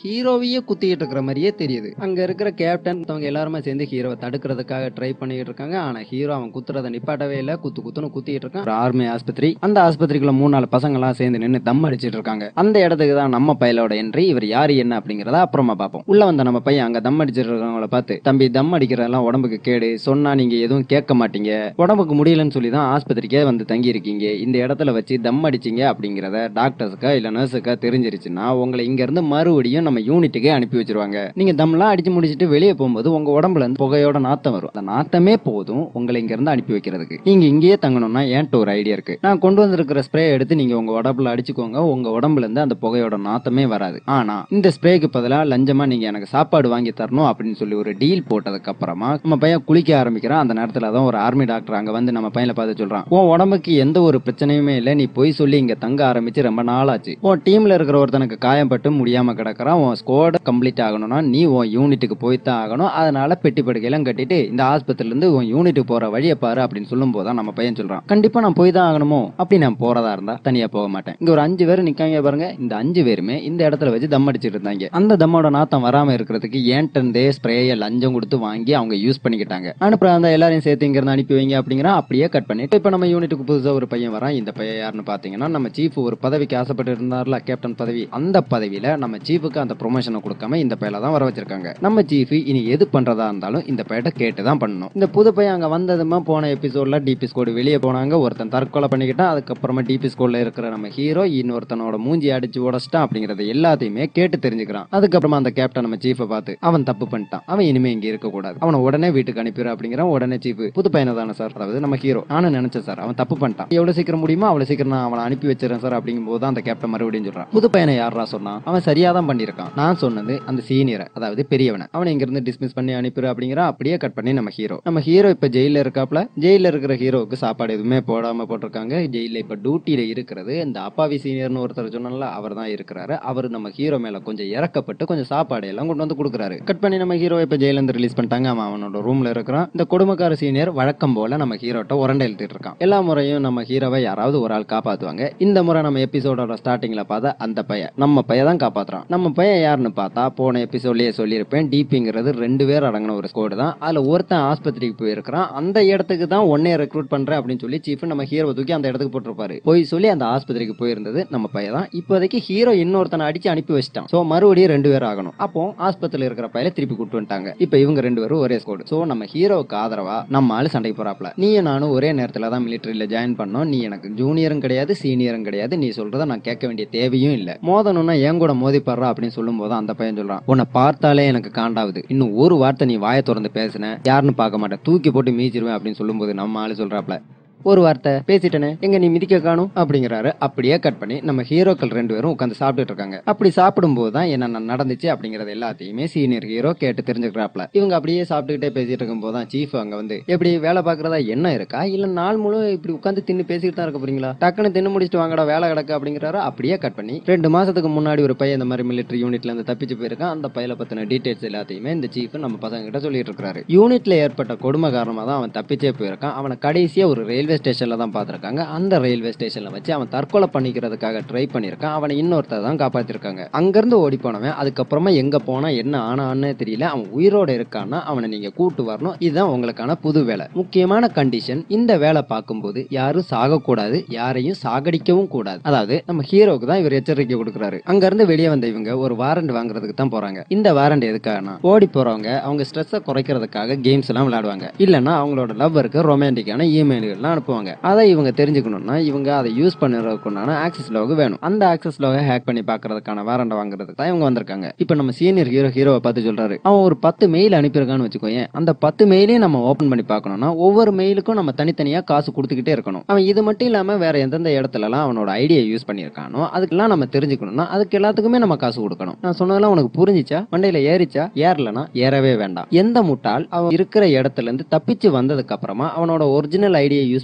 ஹீரோவையே குத்திட்டு இருக்கிற மாதிரியே தெரியுது அங்க இருக்கிற கேப்டன் அவங்க எல்லாருமே சேர்ந்து ஹீரோவை தடுக்கிறதுக்காக ட்ரை பண்ணிட்டு இருக்காங்க ஆனா ஹீரோ அவன் குத்துறத நிப்பாட்டவே இல்ல குத்து குத்துன்னு குத்திட்டு இருக்கான் ஒரு ஆர்மி ஆஸ்பத்திரி அந்த ஆஸ்பத்திரிக்குள்ள மூணு நாலு பசங்க எல்லாம் சேர்ந்து நின்று தம் அடிச்சிட்டு இருக்காங்க அந்த இடத்துக்கு தான் நம்ம பையலோட என்ட்ரி இவர் யாரு என்ன அப்படிங்கறத அப்புறமா பார்ப்போம் உள்ள வந்த நம்ம பையன் அங்க தம் அடிச்சிட்டு இருக்கவங்கள பார்த்து தம்பி தம் அடிக்கிறதெல்லாம் உடம்புக்கு கேடு சொன்னா நீங்க எதுவும் கேட்க மாட்டீங்க உடம்புக்கு முடியலன்னு சொல்லி தான் ஆஸ்பத்திரிக்கே வந்து தங்கி இருக்கீங்க இந்த இடத்துல வச்சு தம் அடிச்சீங்க அப்படிங்கறத டாக்டர்ஸுக்கா இல்ல நர்ஸுக்கா தெரிஞ்சிருச்சுன்னா உங்களை இங்க இருந்து மறுபடியும் நம்ம யூனிட்டுக்கே அனுப்பி வச்சிருவாங்க நீங்க தம்லாம் அடிச்சு முடிச்சிட்டு வெளியே போகும்போது உங்க உடம்புல இருந்து புகையோட நாத்தம் வரும் அந்த நாத்தமே போதும் உங்களை இங்க இருந்து அனுப்பி வைக்கிறதுக்கு நீங்க இங்கேயே தங்கணும்னா ஏன்ட்டு ஒரு ஐடியா இருக்கு நான் கொண்டு வந்திருக்கிற ஸ்ப்ரே எடுத்து நீங்க உங்க உடம்புல அடிச்சுக்கோங்க உங்க உடம்புல இருந்து அந்த புகையோட நாத்தமே வராது ஆனா இந்த ஸ்ப்ரேக்கு பதிலா லஞ்சமா நீங்க எனக்கு சாப்பாடு வாங்கி தரணும் அப்படின்னு சொல்லி ஒரு டீல் போட்டதுக்கு அப்புறமா நம்ம பையன் குளிக்க ஆரம்பிக்கிறான் அந்த நேரத்துல தான் ஒரு ஆர்மி டாக்டர் அங்க வந்து நம்ம பையனை பார்த்து சொல்றான் உன் உடம்புக்கு எந்த ஒரு பிரச்சனையுமே இல்லை நீ போய் சொல்லி இங்க தங்க ஆரம்பிச்சு ரொம்ப நாளாச்சு உன் டீம்ல இருக்கிற ஒருத்தனுக்கு காயம்பட்டு முடியாம கிடக்குறான் உன் ஸ்குவாட் கம்ப்ளீட் ஆகணும்னா நீ உன் யூனிட்டுக்கு போய் தான் ஆகணும் அதனால பெட்டி படுக்கையெல்லாம் கட்டிட்டு இந்த ஆஸ்பத்திரில இருந்து உன் யூனிட்டுக்கு போற வழியை பாரு அப்படின்னு சொல்லும் போது நம்ம பையன் சொல்றான் கண்டிப்பா நான் போய் தான் ஆகணுமோ அப்படி நான் போறதா இருந்தா தனியா போக மாட்டேன் இங்க ஒரு அஞ்சு பேர் நிக்காங்க பாருங்க இந்த அஞ்சு பேருமே இந்த இடத்துல வச்சு தம் அடிச்சிட்டு இருந்தாங்க அந்த தம்மோட நாத்தம் வராம இருக்கிறதுக்கு ஏன்டே ஸ்ப்ரேய லஞ்சம் கொடுத்து வாங்கி அவங்க யூஸ் பண்ணிக்கிட்டாங்க அனுப்புற அந்த எல்லாரையும் சேர்த்து இங்க இருந்து அனுப்பி வைங்க அப்படிங்கிற அப்படியே கட் பண்ணிட்டு இப்ப நம்ம யூனிட்டுக்கு புதுசா ஒரு பையன் வரான் இந்த பையன் யாருன்னு பாத்தீங்கன்னா நம்ம சீஃப் ஒரு பதவிக்கு ஆசைப்பட்டு இருந்தார்ல கேப்டன் பதவி அந்த பதவியில நம்ம சீஃபுக்கு அந்த ப்ரொமோஷனை கொடுக்காம இந்த பையில தான் வர வச்சிருக்காங்க நம்ம சீஃப் இனி எது பண்றதா இருந்தாலும் இந்த பையிட்ட கேட்டு தான் பண்ணணும் இந்த புது பையன் அங்க வந்ததுமா போன எபிசோட்ல டிபி ஸ்கோடு வெளியே போனாங்க ஒருத்தன் தற்கொலை பண்ணிக்கிட்டான் அதுக்கப்புறமா டிபி ஸ்கோட்ல இருக்கிற நம்ம ஹீரோ இன்னொருத்தனோட மூஞ்சி அடிச்சு உடச்சிட்டான் அப்படிங்கறது எல்லாத்தையுமே கேட்டு தெரிஞ்சுக்கிறான் அதுக்கப்புறமா அந்த கேப்டன் நம்ம சீஃபை பார்த்து அவன் தப்பு பண்ணிட்டான் அவன் இனிமே இங்க இருக்க கூடாது அவனை உடனே வீட்டுக்கு அனுப்பிடு அப்படிங்கிறான் உடனே சீஃப் புது பையனை தானே சார் அதாவது நம்ம ஹீரோ நானும் நினைச்சேன் சார் அவன் தப்பு பண்ணிட்டான் எவ்வளவு சீக்கிரம் முடியுமோ அவ்வளவு சீக்கிரம் நான் அவனை அனுப்பி வச்சிடறேன் சார் அப்படிங்கும் போது அந்த கேப்டன் மறுபடியும் சொல்றான் புது பையனை யாரா சொன்னா அவன் சரியா தான் பண்ணியிருக்கான் நான் சொன்னது அந்த சீனியரை அதாவது பெரியவனை அவனை இங்க இருந்து டிஸ்மிஸ் பண்ணி அனுப்பிடு அப்படிங்கிற அப்படியே கட் பண்ணி நம்ம ஹீரோ நம்ம ஹீரோ இப்ப ஜெயில இருக்காப்ல ஜெயில இருக்கிற ஹீரோவுக்கு சாப்பாடு எதுவுமே போடாம போட்டிருக்காங்க ஜெயில இப்ப டியூட்டியில இருக்கிறது இந்த அப்பாவி சீனியர்னு ஒருத்தர் சொன்னால அவர் தான் இருக்கிறாரு அவர் நம்ம ஹீரோ மேல கொஞ்சம் இறக்கப்பட்டு கொஞ்சம் சாப்பாடு எல்லாம் கொண்டு வந்து கொடுக்குறாரு கட் பண்ணி நம்ம ஹீரோ இப்ப ஜெயில இருந்து ரிலீஸ் பண்ணிட்டாங்க அவன் அவனோட ரூம்ல இருக்கிறான் இந்த கொடுமைக்கார சீனியர் வழக்கம் போல நம்ம ஹீரோட்ட உரண்டை எழுதிட்டு இருக்கான் எல்லா முறையும் நம்ம ஹீரோவை யாராவது ஒரு ஆள் காப்பாத்துவாங்க இந்த முறை நம்ம எபிசோடோட ஸ்டார்டிங்ல பார்த்தா அந்த பையன் நம்ம பையன் தான் காப்பாத்துறான் நம்ம பையன் யாருன்னு பார்த்தா போன எபிசோட்லயே சொல்லியிருப்பேன் டிபிங்கிறது ரெண்டு பேர் அடங்கின ஒரு ஸ்கோடு தான் அதுல ஒருத்தன் ஆஸ்பத்திரிக்கு போயிருக்கிறான் அந்த இடத்துக்கு தான் ஒன்னே ரெக்ரூட் பண்றேன் அப்படின்னு சொல்லி சீஃப் நம்ம ஹீரோவை தூக்கி அந்த இடத்துக்கு போட்டிருப்பாரு போய் சொல்லி அந்த ஆஸ்பத்திரிக்கு போயிருந்தது நம்ம பையன் தான் இப்போதைக்கு ஹீரோ இன்னொருத்தனை அடிச்சு அனுப்பி வச்சிட்டான் சோ மறுபடியும் ரெண்டு பேர் ஆகணும் அப்போ ஆஸ்பத்திரியில் இருக்கிற பையல திருப்பி கூட்டு வந்துட்டாங்க இப்போ இவங்க ரெண்டு பேரும் ஒரே ஸ்கோடு சோ நம்ம ஹீரோவுக்கு ஆதரவா நம்ம ஆளு சண்டைக்கு போறாப்ல நீயும் நானும் ஒரே நேரத்துல தான் மிலிட்டரியில ஜாயின் பண்ணோம் நீ எனக்கு ஜூனியரும் கிடையாது சீனியரும் கிடையாது நீ சொல்றத நான் கேட்க வேண்டிய தேவையும் இல்ல மோதணும்னா என் கூட மோதிப்படுறா அப்படின்னு சொல்லும் போது அந்த பையன் சொல்றான் உன்னை பார்த்தாலே எனக்கு காண்டாவுது இன்னும் ஒரு வார்த்தை நீ வாயை திறந்து பேசின யாருன்னு பார்க்க மாட்டேன் தூக்கி போட்டு மீச்சிருவேன் அப்படின்னு சொல்லும்போது நம்ம ஆளு சொல்றாப்ல ஒரு வார்த்தை பேசிட்டேனே எங்க நீ மிதிக்க காணும் அப்படிங்கிறாரு அப்படியே கட் பண்ணி நம்ம ஹீரோக்கள் ரெண்டு பேரும் உட்காந்து சாப்பிட்டுட்டு இருக்காங்க அப்படி சாப்பிடும்போது தான் என்னென்ன நடந்துச்சு அப்படிங்கறது எல்லாத்தையுமே சீனியர் ஹீரோ கேட்டு தெரிஞ்சுக்கிறாப்ல இவங்க அப்படியே சாப்பிட்டுக்கிட்டே பேசிட்டு இருக்கும் போது தான் சீஃப் அங்க வந்து எப்படி வேலை பாக்குறதா என்ன இருக்கா இல்ல நாள் முழு இப்படி உட்காந்து தின்னு பேசிட்டு தான் இருக்க போறீங்களா டக்குன்னு தின்னு முடிச்சுட்டு வாங்கடா வேலை கிடக்கு அப்படிங்கிறாரு அப்படியே கட் பண்ணி ரெண்டு மாசத்துக்கு முன்னாடி ஒரு பையன் இந்த மாதிரி மிலிட்டரி யூனிட்ல இருந்து தப்பிச்சு போயிருக்கான் அந்த பையல பத்தின டீடைல்ஸ் எல்லாத்தையுமே இந்த சீஃப் நம்ம பசங்க கிட்ட சொல்லிட்டு இருக்காரு யூனிட்ல ஏற்பட்ட கொடுமை காரணமா தான் அவன் தப்பிச்சே போயிருக்கான் அவனை கடைசியா ஒரு ரயில்வே ஸ்டேஷன்ல தான் பார்த்திருக்காங்க அந்த ரயில்வே ஸ்டேஷன்ல வச்சு அவன் தற்கொலை பண்ணிக்கிறதுக்காக ட்ரை பண்ணியிருக்கான் அவனை இன்னொருத்தர் தான் காப்பாத்திருக்காங்க அங்கிருந்து ஓடி போனவன் அதுக்கப்புறமா எங்க போனா என்ன ஆனான்னு தெரியல அவன் உயிரோட இருக்கான்னா அவனை நீங்க கூட்டு வரணும் இதுதான் உங்களுக்கான புது வேலை முக்கியமான கண்டிஷன் இந்த வேலை பார்க்கும்போது யாரும் சாகக்கூடாது யாரையும் சாகடிக்கவும் கூடாது அதாவது நம்ம ஹீரோக்கு தான் இவர் எச்சரிக்கை கொடுக்குறாரு அங்க இருந்து வெளியே வந்த இவங்க ஒரு வாரண்ட் வாங்குறதுக்கு தான் போறாங்க இந்த வாரண்ட் எதுக்காகனா ஓடி போறவங்க அவங்க ஸ்ட்ரெஸ்ஸை குறைக்கிறதுக்காக கேம்ஸ் எல்லாம் விளையாடுவாங்க இல்லைன்னா அவங்களோட லவ்வருக்கு ரொமான்டிக்கான இமெயில்கள்லாம் அனுப்புவாங்க அதை இவங்க தெரிஞ்சுக்கணும்னா இவங்க அதை யூஸ் பண்ணுறதுக்குண்டான ஆக்சஸ் லோக வேணும் அந்த ஆக்சஸ் லோக ஹேக் பண்ணி பார்க்கறதுக்கான வாரண்டை வாங்குறதுக்கு தான் இவங்க வந்திருக்காங்க இப்போ நம்ம சீனியர் ஹீரோ ஹீரோவை பார்த்து சொல்றாரு அவன் ஒரு பத்து மெயில் அனுப்பியிருக்கான்னு வச்சுக்கோயேன் அந்த பத்து மெயிலையும் நம்ம ஓப்பன் பண்ணி பார்க்கணும்னா ஒவ்வொரு மெயிலுக்கும் நம்ம தனித்தனியா காசு கொடுத்துக்கிட்டே இருக்கணும் அவன் இது மட்டும் இல்லாம வேற எந்தெந்த இடத்துலலாம் அவனோட ஐடியா யூஸ் பண்ணியிருக்கானோ அதுக்கெல்லாம் நம்ம தெரிஞ்சுக்கணும்னா அதுக்கு எல்லாத்துக்குமே நம்ம காசு கொடுக்கணும் நான் சொன்னதெல்லாம் உனக்கு புரிஞ்சிச்சா மண்டையில ஏறிச்சா ஏறலனா ஏறவே வேண்டாம் எந்த முட்டாள் அவன் இருக்கிற இடத்துல இருந்து தப்பிச்சு வந்ததுக்கு அப்புறமா அவனோட ஒரிஜினல் ஐடியா யூஸ்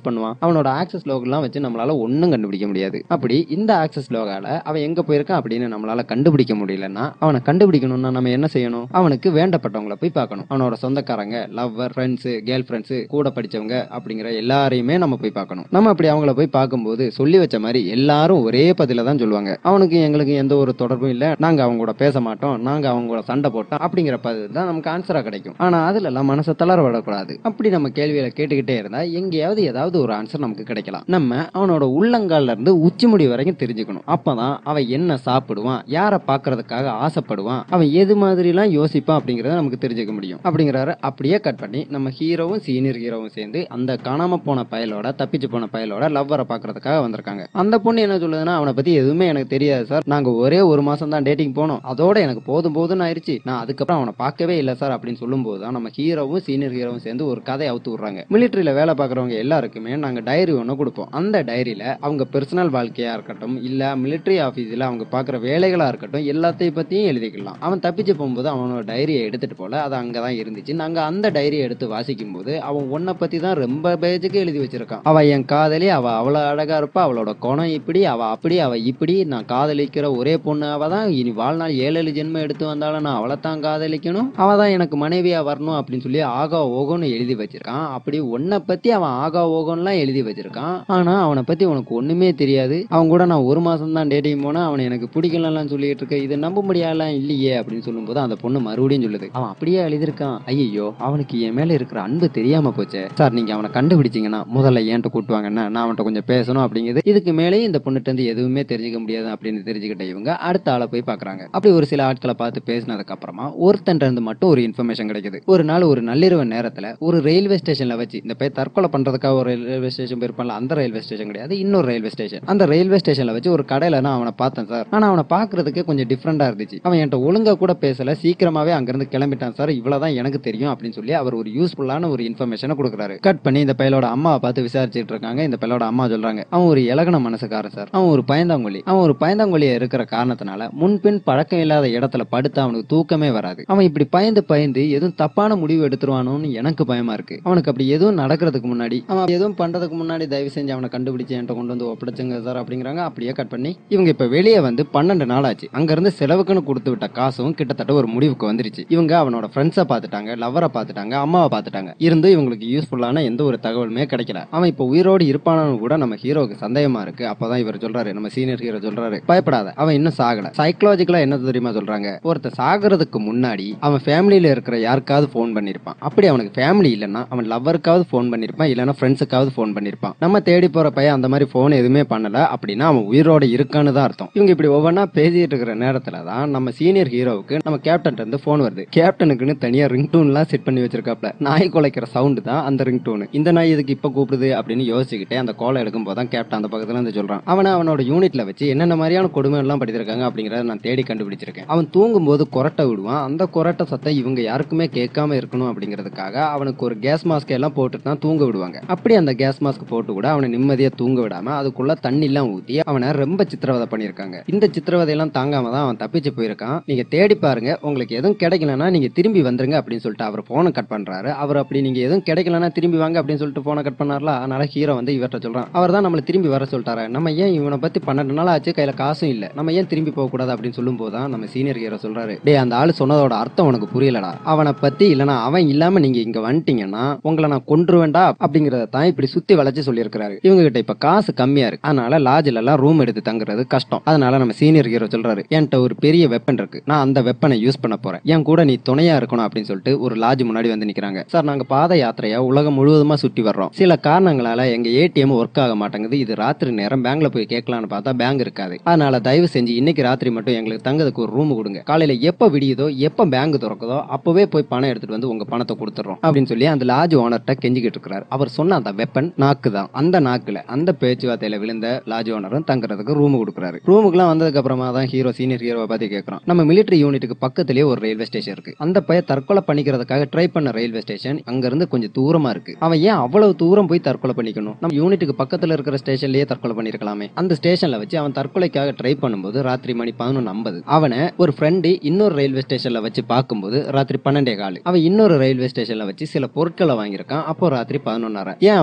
பண்ணுவான் அவனோட ஆக்சஸ் லோகெல்லாம் வச்சு நம்மளால ஒன்றும் கண்டுபிடிக்க முடியாது அப்படி இந்த ஆக்சஸ் லோகால அவன் எங்க போயிருக்கான் அப்படின்னு நம்மளால கண்டுபிடிக்க முடியலன்னா அவனை கண்டுபிடிக்கணும்னா நம்ம என்ன செய்யணும் அவனுக்கு வேண்டப்பட்டவங்கள போய் பார்க்கணும் அவனோட சொந்தக்காரங்க லவ்வர் ஃப்ரெண்ட்ஸ் கேர்ள் ஃப்ரெண்ட்ஸ் கூட படிச்சவங்க அப்படிங்கிற எல்லாரையுமே நம்ம போய் பார்க்கணும் நம்ம அப்படி அவங்கள போய் பார்க்கும்போது சொல்லி வச்ச மாதிரி எல்லாரும் ஒரே பதில தான் சொல்லுவாங்க அவனுக்கு எங்களுக்கு எந்த ஒரு தொடர்பும் இல்ல நாங்க அவங்க கூட பேச மாட்டோம் நாங்க அவங்க கூட சண்டை போட்டோம் அப்படிங்கிற பதில் தான் நமக்கு ஆன்சரா கிடைக்கும் ஆனா அதுல எல்லாம் மனசை தளர விடக்கூடாது அப்படி நம்ம கேள்வியில கேட்டுக்கிட்டே இருந்தா எங்கேயாவது ஏதாவது ஒரு ஆன்சர் நமக்கு கிடைக்கலாம் நம்ம அவனோட உள்ளங்கால்ல இருந்து உச்சி முடி வரைக்கும் தெரிஞ்சுக்கணும் அப்பதான் அவன் என்ன சாப்பிடுவான் யாரை பாக்குறதுக்காக ஆசைப்படுவான் அவன் எது மாதிரிலாம் யோசிப்பான் அப்படிங்கறத நமக்கு தெரிஞ்சுக்க முடியும் அப்படிங்கிறாரு அப்படியே கட் பண்ணி நம்ம ஹீரோவும் சீனியர் ஹீரோவும் சேர்ந்து அந்த காணாம போன பயலோட தப்பிச்சு போன பயலோட லவ்வரை பாக்குறதுக்காக வந்திருக்காங்க அந்த பொண்ணு என்ன சொல்லுதுன்னா அவனை பத்தி எதுவுமே எனக்கு தெரியாது சார் நாங்க ஒரே ஒரு மாசம் தான் டேட்டிங் போனோம் அதோட எனக்கு போதும் போதும்னு ஆயிருச்சு நான் அதுக்கப்புறம் அவனை பார்க்கவே இல்லை சார் அப்படின்னு சொல்லும்போது தான் நம்ம ஹீரோவும் சீனியர் ஹீரோவும் சேர்ந்து ஒரு கதையை அவுத்து விடுறாங்க மிலிட்டரியில வேலை பார்க்குறவங்க எல்லாருக்குமே நாங்க டைரி ஒன்று கொடுப்போம் அந்த டைரியில அவங்க பர்சனல் வாழ்க்கையா இருக்கட்டும் இல்ல மிலிட்டரி ஆபீஸ்ல அவங்க பார்க்குற வேலைகளா இருக்கட்டும் எல்லாத்தையும் பத்தியும் எழுதிக்கலாம் அவன் தப்பிச்சு போகும்போது அவனோட டைரியை எடுத்துட்டு போல அது அங்கதான் இருந்துச்சு நாங்க அந்த டைரியை எடுத்து வாசிக்கும் போது அவன் உன்னை பத்தி தான் ரொம்ப பேஜுக்கு எழுதி வச்சிருக்கான் அவ என் காதலி அவ அவ்வளவு அழகா இருப்பா அவளோட குணம் இப்படி அவ அப்படி அவ இப்படி நான் காதலிக்கிற ஒரே பொண்ணு அவ தான் இனி வாழ்நாள் ஏழு ஏழு ஜென்மம் எடுத்து வந்தாலும் நான் அவளை தான் காதலிக்கணும் அவ தான் எனக்கு மனைவியா வரணும் அப்படின்னு சொல்லி ஆகா ஓகோன்னு எழுதி வச்சிருக்கான் அப்படி உன்னை பத்தி அவன் ஆகா ஓகோன்னுலாம் எழுதி வச்சிருக்கான் ஆனா அவனை பத்தி உனக்கு ஒண்ணுமே தெரியாது அவன் கூட நான் ஒரு மாசம் தான் டேட்டிங் போனா அவனை எனக்கு பிடிக்கலலாம் சொல்லிட்டு இருக்க இது நம்ப முடியாலாம் இல்லையே அப்படின்னு சொல்லும்போது அந்த பொண்ணு மறுபடியும் சொல்லுது அவன் அப்படியே எழுதியிருக்கான் ஐயோ அவனுக்கு என் மேல இருக்கிற அன்பு தெரியாம போச்சே சார் நீங்க அவனை கண்டுபிடிச்சீங்கன்னா முதல்ல ஏன்ட்ட கூட்டுவாங்கன்னா நான் அவன்கிட்ட கொஞ்சம் பேசணும் அப்படிங்கிறது இதுக்கு மேலேயும் இந்த பொண்ணுகிட்ட இருந்து எதுவுமே தெரிஞ்சுக்க முடியாது அப்படின்னு தெரிஞ்சுக்கிட்ட இவங்க அடுத்த ஆளை போய் பாக்குறாங்க அப்படி ஒரு சில ஆட்களை பார்த்து பேசினதுக்கு அப்புறமா ஒருத்தன் இருந்து மட்டும் ஒரு இன்ஃபர்மேஷன் கிடைக்குது ஒரு நாள் ஒரு நள்ளிரவு நேரத்துல ஒரு ரயில்வே ஸ்டேஷன்ல வச்சு இந்த பையன் தற்கொலை பண்றதுக்காக ஒரு ரயில்வே ஸ்டேஷன் போயிருப்பான்ல அந்த ரயில்வே ஸ்டேஷன் கிடையாது இன்னொரு ரயில்வே ஸ்டேஷன் அந்த ரயில்வே ஸ்டேஷன்ல வச்சு ஒரு கடையில நான் அவனை பார்த்தேன் சார் ஆனா அவனை பாக்குறதுக்கு கொஞ்சம் டிஃப்ரெண்டா இருந்துச்சு அவன் என்கிட்ட ஒழுங்கா கூட பேசல சீக்கிரமாவே அங்கிருந்து கிளம்பிட்டான் சார் இவ்வளவுதான் எனக்கு தெரியும் அப்படின்னு சொல்லி அவர் ஒரு யூஸ்ஃபுல்லான ஒரு இன்ஃபர்மேஷனை கொடுக்குறாரு கட் பண்ணி இந்த பையலோட அம்மாவை பார்த்து விசாரிச்சுட்டு இருக்காங்க இந்த பையலோட அம்மா சொல்றாங்க அவன் ஒரு இலகன மனசுக்காரன் சார் அவன் ஒரு பயந்தாங்கொல்லி அவன் ஒரு பயந்தாங்கொல்லியா இருக்கிற காரணத்தினால முன்பின் பழக்கம் இல்லாத இடத்துல படுத்து அவனுக்கு தூக்கமே வராது அவன் இப்படி பயந்து பயந்து எதுவும் தப்பான முடிவு எடுத்துருவானோன்னு எனக்கு பயமா இருக்கு அவனுக்கு அப்படி எதுவும் நடக்கிறதுக்கு முன்னாடி அவன் எதுவும் பண்றதுக்கு முன்னாடி தயவு செஞ்சு அவனை கண்டுபிடிச்சு என்கிட்ட கொண்டு வந்து ஒப்படைச்சுங்க சார் அப்படிங்கிறாங்க அப்படியே கட் பண்ணி இவங்க இப்ப வெளியே வந்து பன்னெண்டு நாள் ஆச்சு அங்க இருந்து செலவுக்குன்னு கொடுத்து விட்ட காசும் கிட்டத்தட்ட ஒரு முடிவுக்கு வந்துருச்சு இவங்க அவனோட ஃப்ரெண்ட்ஸை பார்த்துட்டாங்க லவ்வரை பார்த்துட்டாங்க அம்மாவை பார்த்துட்டாங்க இருந்து இவங்களுக்கு யூஸ்ஃபுல்லான எந்த ஒரு தகவலுமே கிடைக்கல அவன் இப்ப உயிரோடு இருப்பானு கூட நம்ம ஹீரோக்கு சந்தேகமா இருக்கு அப்பதான் இவர் சொல்றாரு நம்ம சீனியர் ஹீரோ சொல்றாரு பயப்படாத அவன் இன்னும் சாகல சைக்கலாஜிக்கலா என்ன தெரியுமா சொல்றாங்க ஒருத்தர் சாகிறதுக்கு முன்னாடி அவன் ஃபேமிலியில இருக்கிற யாருக்காவது ஃபோன் பண்ணிருப்பான் அப்படி அவனுக்கு ஃபேமிலி இல்லைன்னா அவன் லவ்வருக்காவது ஃபோன் பண்ணிருப்பான் இல்லைன்னா ஃப்ரெண்ட்ஸுக்காவது ஃபோன் பண்ணிருப்பான் நம்ம தேடி போற பையன் அந்த மாதிரி ஃபோன் எதுவுமே பண்ணல அப்படின்னா அவன் உயிரோட இருக்கான்னு தான் அர்த்தம் இவங்க இப்படி ஒவ்வொன்றா பேசிட்டு இருக்கிற நேரத்துல தான் நம்ம சீனியர் ஹீரோவுக்கு நம்ம கேப்டன் இருந்து ஃபோன் வருது கேப்டனுக்குன்னு தனியா ரிங் டூன்லாம் செட் பண்ணி வச்சிருக்காப்ல நாய் குலைக்கிற சவுண்டு தான் அந்த ரிங் டூன் இந்த நாய் இதுக்கு இப்ப கூப்பிடுது அப்படின்னு யோசிச்சுக்கிட்டே அந்த கோலை எடுக்கும் போது தான் கேப்டன் அந்த பக்கத்துல இருந்து சொல்றான் அவனை அவனோட யூனிட்ல வச்சு என்னென்ன மாதிரியான கொடுமை எல்லாம் படித்திருக்காங்க அப்படிங்கறத நான் தேடி கண்டுபிடிச்சிருக்கேன் அவன் தூங்கும் போது கொரட்டை விடுவான் அந்த கொரட்டை சத்தம் இவங்க யாருக்குமே கேட்காம இருக்கணும் அப்படிங்கிறதுக்காக அவனுக்கு ஒரு கேஸ் மாஸ்க் எல்லாம் போட்டுட்டு தான் தூங்க விடுவாங்க அப்படி அந்த கேஸ் மாஸ்க் போட்டு கூட அவனை நிம்மதியா தூங்க விடாம அதுக்குள்ள தண்ணி எல்லாம் ஊத்தி அவனை ரொம்ப சித்திரவதை பண்ணியிருக்காங்க இந்த சித்திரவதையெல்லாம் தாங்காம தான் அவன் தப்பிச்சு போயிருக்கான் நீங்க தேடி பாருங்க உங்களுக்கு எதுவும் கிடைக்கலன்னா நீங்க திரும்பி வந்துருங்க அப்படின்னு சொல்லிட்டு அவர் போனை கட் பண்றாரு அவர் அப்படி நீங்க எதுவும் கிடைக்கலன்னா திரும்பி வாங்க அப்படின்னு சொல்லிட்டு போனை கட் பண்ணார்ல அதனால ஹீரோ வந்து இவர்கிட்ட சொல்றான் அவர் தான் நம்மளை திரும்பி வர சொல்லிட்டாரு நம்ம ஏன் இவனை பத்தி பன்னெண்டு நாள் ஆச்சு கையில காசும் இல்ல நம்ம ஏன் திரும்பி போக கூடாது அப்படின்னு சொல்லும் போது தான் நம்ம சீனியர் ஹீரோ சொல்றாரு டேய் அந்த ஆளு சொன்னதோட அர்த்தம் உனக்கு புரியலடா அவனை பத்தி இல்லனா அவன் இல்லாம நீங்க இங்க வந்துட்டீங்கன்னா உங்களை நான் கொன்றுவேன்டா அப்படிங்கறத தான் இப்படி சுத்தி வளைச்சு சொல்லியிருக்கிறாரு இவங்க கிட்ட இப்ப காசு கம்மியா இருக்கு அதனால லாட்ஜ்ல எல்லாம் ரூம் எடுத்து தங்குறது கஷ்டம் அதனால நம்ம சீனியர் ஹீரோ சொல்றாரு என்கிட்ட ஒரு பெரிய வெப்பன் இருக்கு நான் அந்த வெப்பனை யூஸ் பண்ண போறேன் என் கூட நீ துணையா இருக்கணும் அப்படின்னு சொல்லிட்டு ஒரு லாட்ஜ் முன்னாடி வந்து நிக்கிறாங்க சார் நாங்க பாத யாத்திரையா உலகம் முழுவதுமா சுற்றி வர்றோம் சில காரணங்களால எங்க ஏடிஎம் ஒர்க் ஆக மாட்டேங்குது இது ராத்திரி நேரம் பேங்க்ல போய் கேட்கலாம்னு பார்த்தா பேங்க் இருக்காது அதனால தயவு செஞ்சு இன்னைக்கு ராத்திரி மட்டும் எங்களுக்கு தங்கறதுக்கு ஒரு ரூம் கொடுங்க காலையில எப்ப விடியுதோ எப்ப பேங்க் திறக்குதோ அப்பவே போய் பணம் எடுத்துட்டு வந்து உங்க பணத்தை கொடுத்துறோம் அப்படின்னு சொல்லி அந்த லாட்ஜ் ஓனர்கிட்ட கெஞ்சிக்கிட்டு இருக்கிறார் அவர் சொன்ன அந்த வெப்பன் நாக்கு தான் அந்த நாக்குல அந்த பேச்சுவார்த்தையில விழுந்த லாட்ஜ் ஓனரும் தங்குறதுக்கு ரூம் கொடுக்குறாரு ரூமுக்குலாம் வந்ததுக்கு அப்புறமா தான் ஹீரோ சீனியர் ஹீரோவை பார்த்து கேட்கறோம் நம்ம மிலிட்டரி யூனிட்டுக்கு பக்கத்திலேயே ஒரு ரயில்வே ஸ்டேஷன் இருக்கு அந்த பையன் தற்கொலை பண்ணிக்கிறதுக்காக ட்ரை பண்ண ரயில்வே ஸ்டேஷன் அங்க இருந்து கொஞ்சம் தூரமா இருக்கு அவன் ஏன் அவ்வளவு தூரம் போய் தற்கொலை பண்ணிக்கணும் நம்ம யூனிட்டுக்கு பக்கத்துல இருக்கிற ஸ்டேஷன்லயே தற்கொலை பண்ணிருக்கலாமே அந்த ஸ்டேஷன்ல வச்சு அவன் தற்கொலைக்காக ட்ரை பண்ணும்போது ராத்திரி மணி பதினொன்று ஐம்பது அவனை ஒரு ஃப்ரெண்டு இன்னொரு ரயில்வே ஸ்டேஷன்ல வச்சு பார்க்கும்போது ராத்திரி பன்னெண்டே காலு அவன் இன்னொரு ரயில்வே ஸ்டேஷன்ல வச்சு சில பொருட்களை வாங்கியிருக்கான் அப்போ ராத்திரி பதினொன்னரை ஏன் அவன்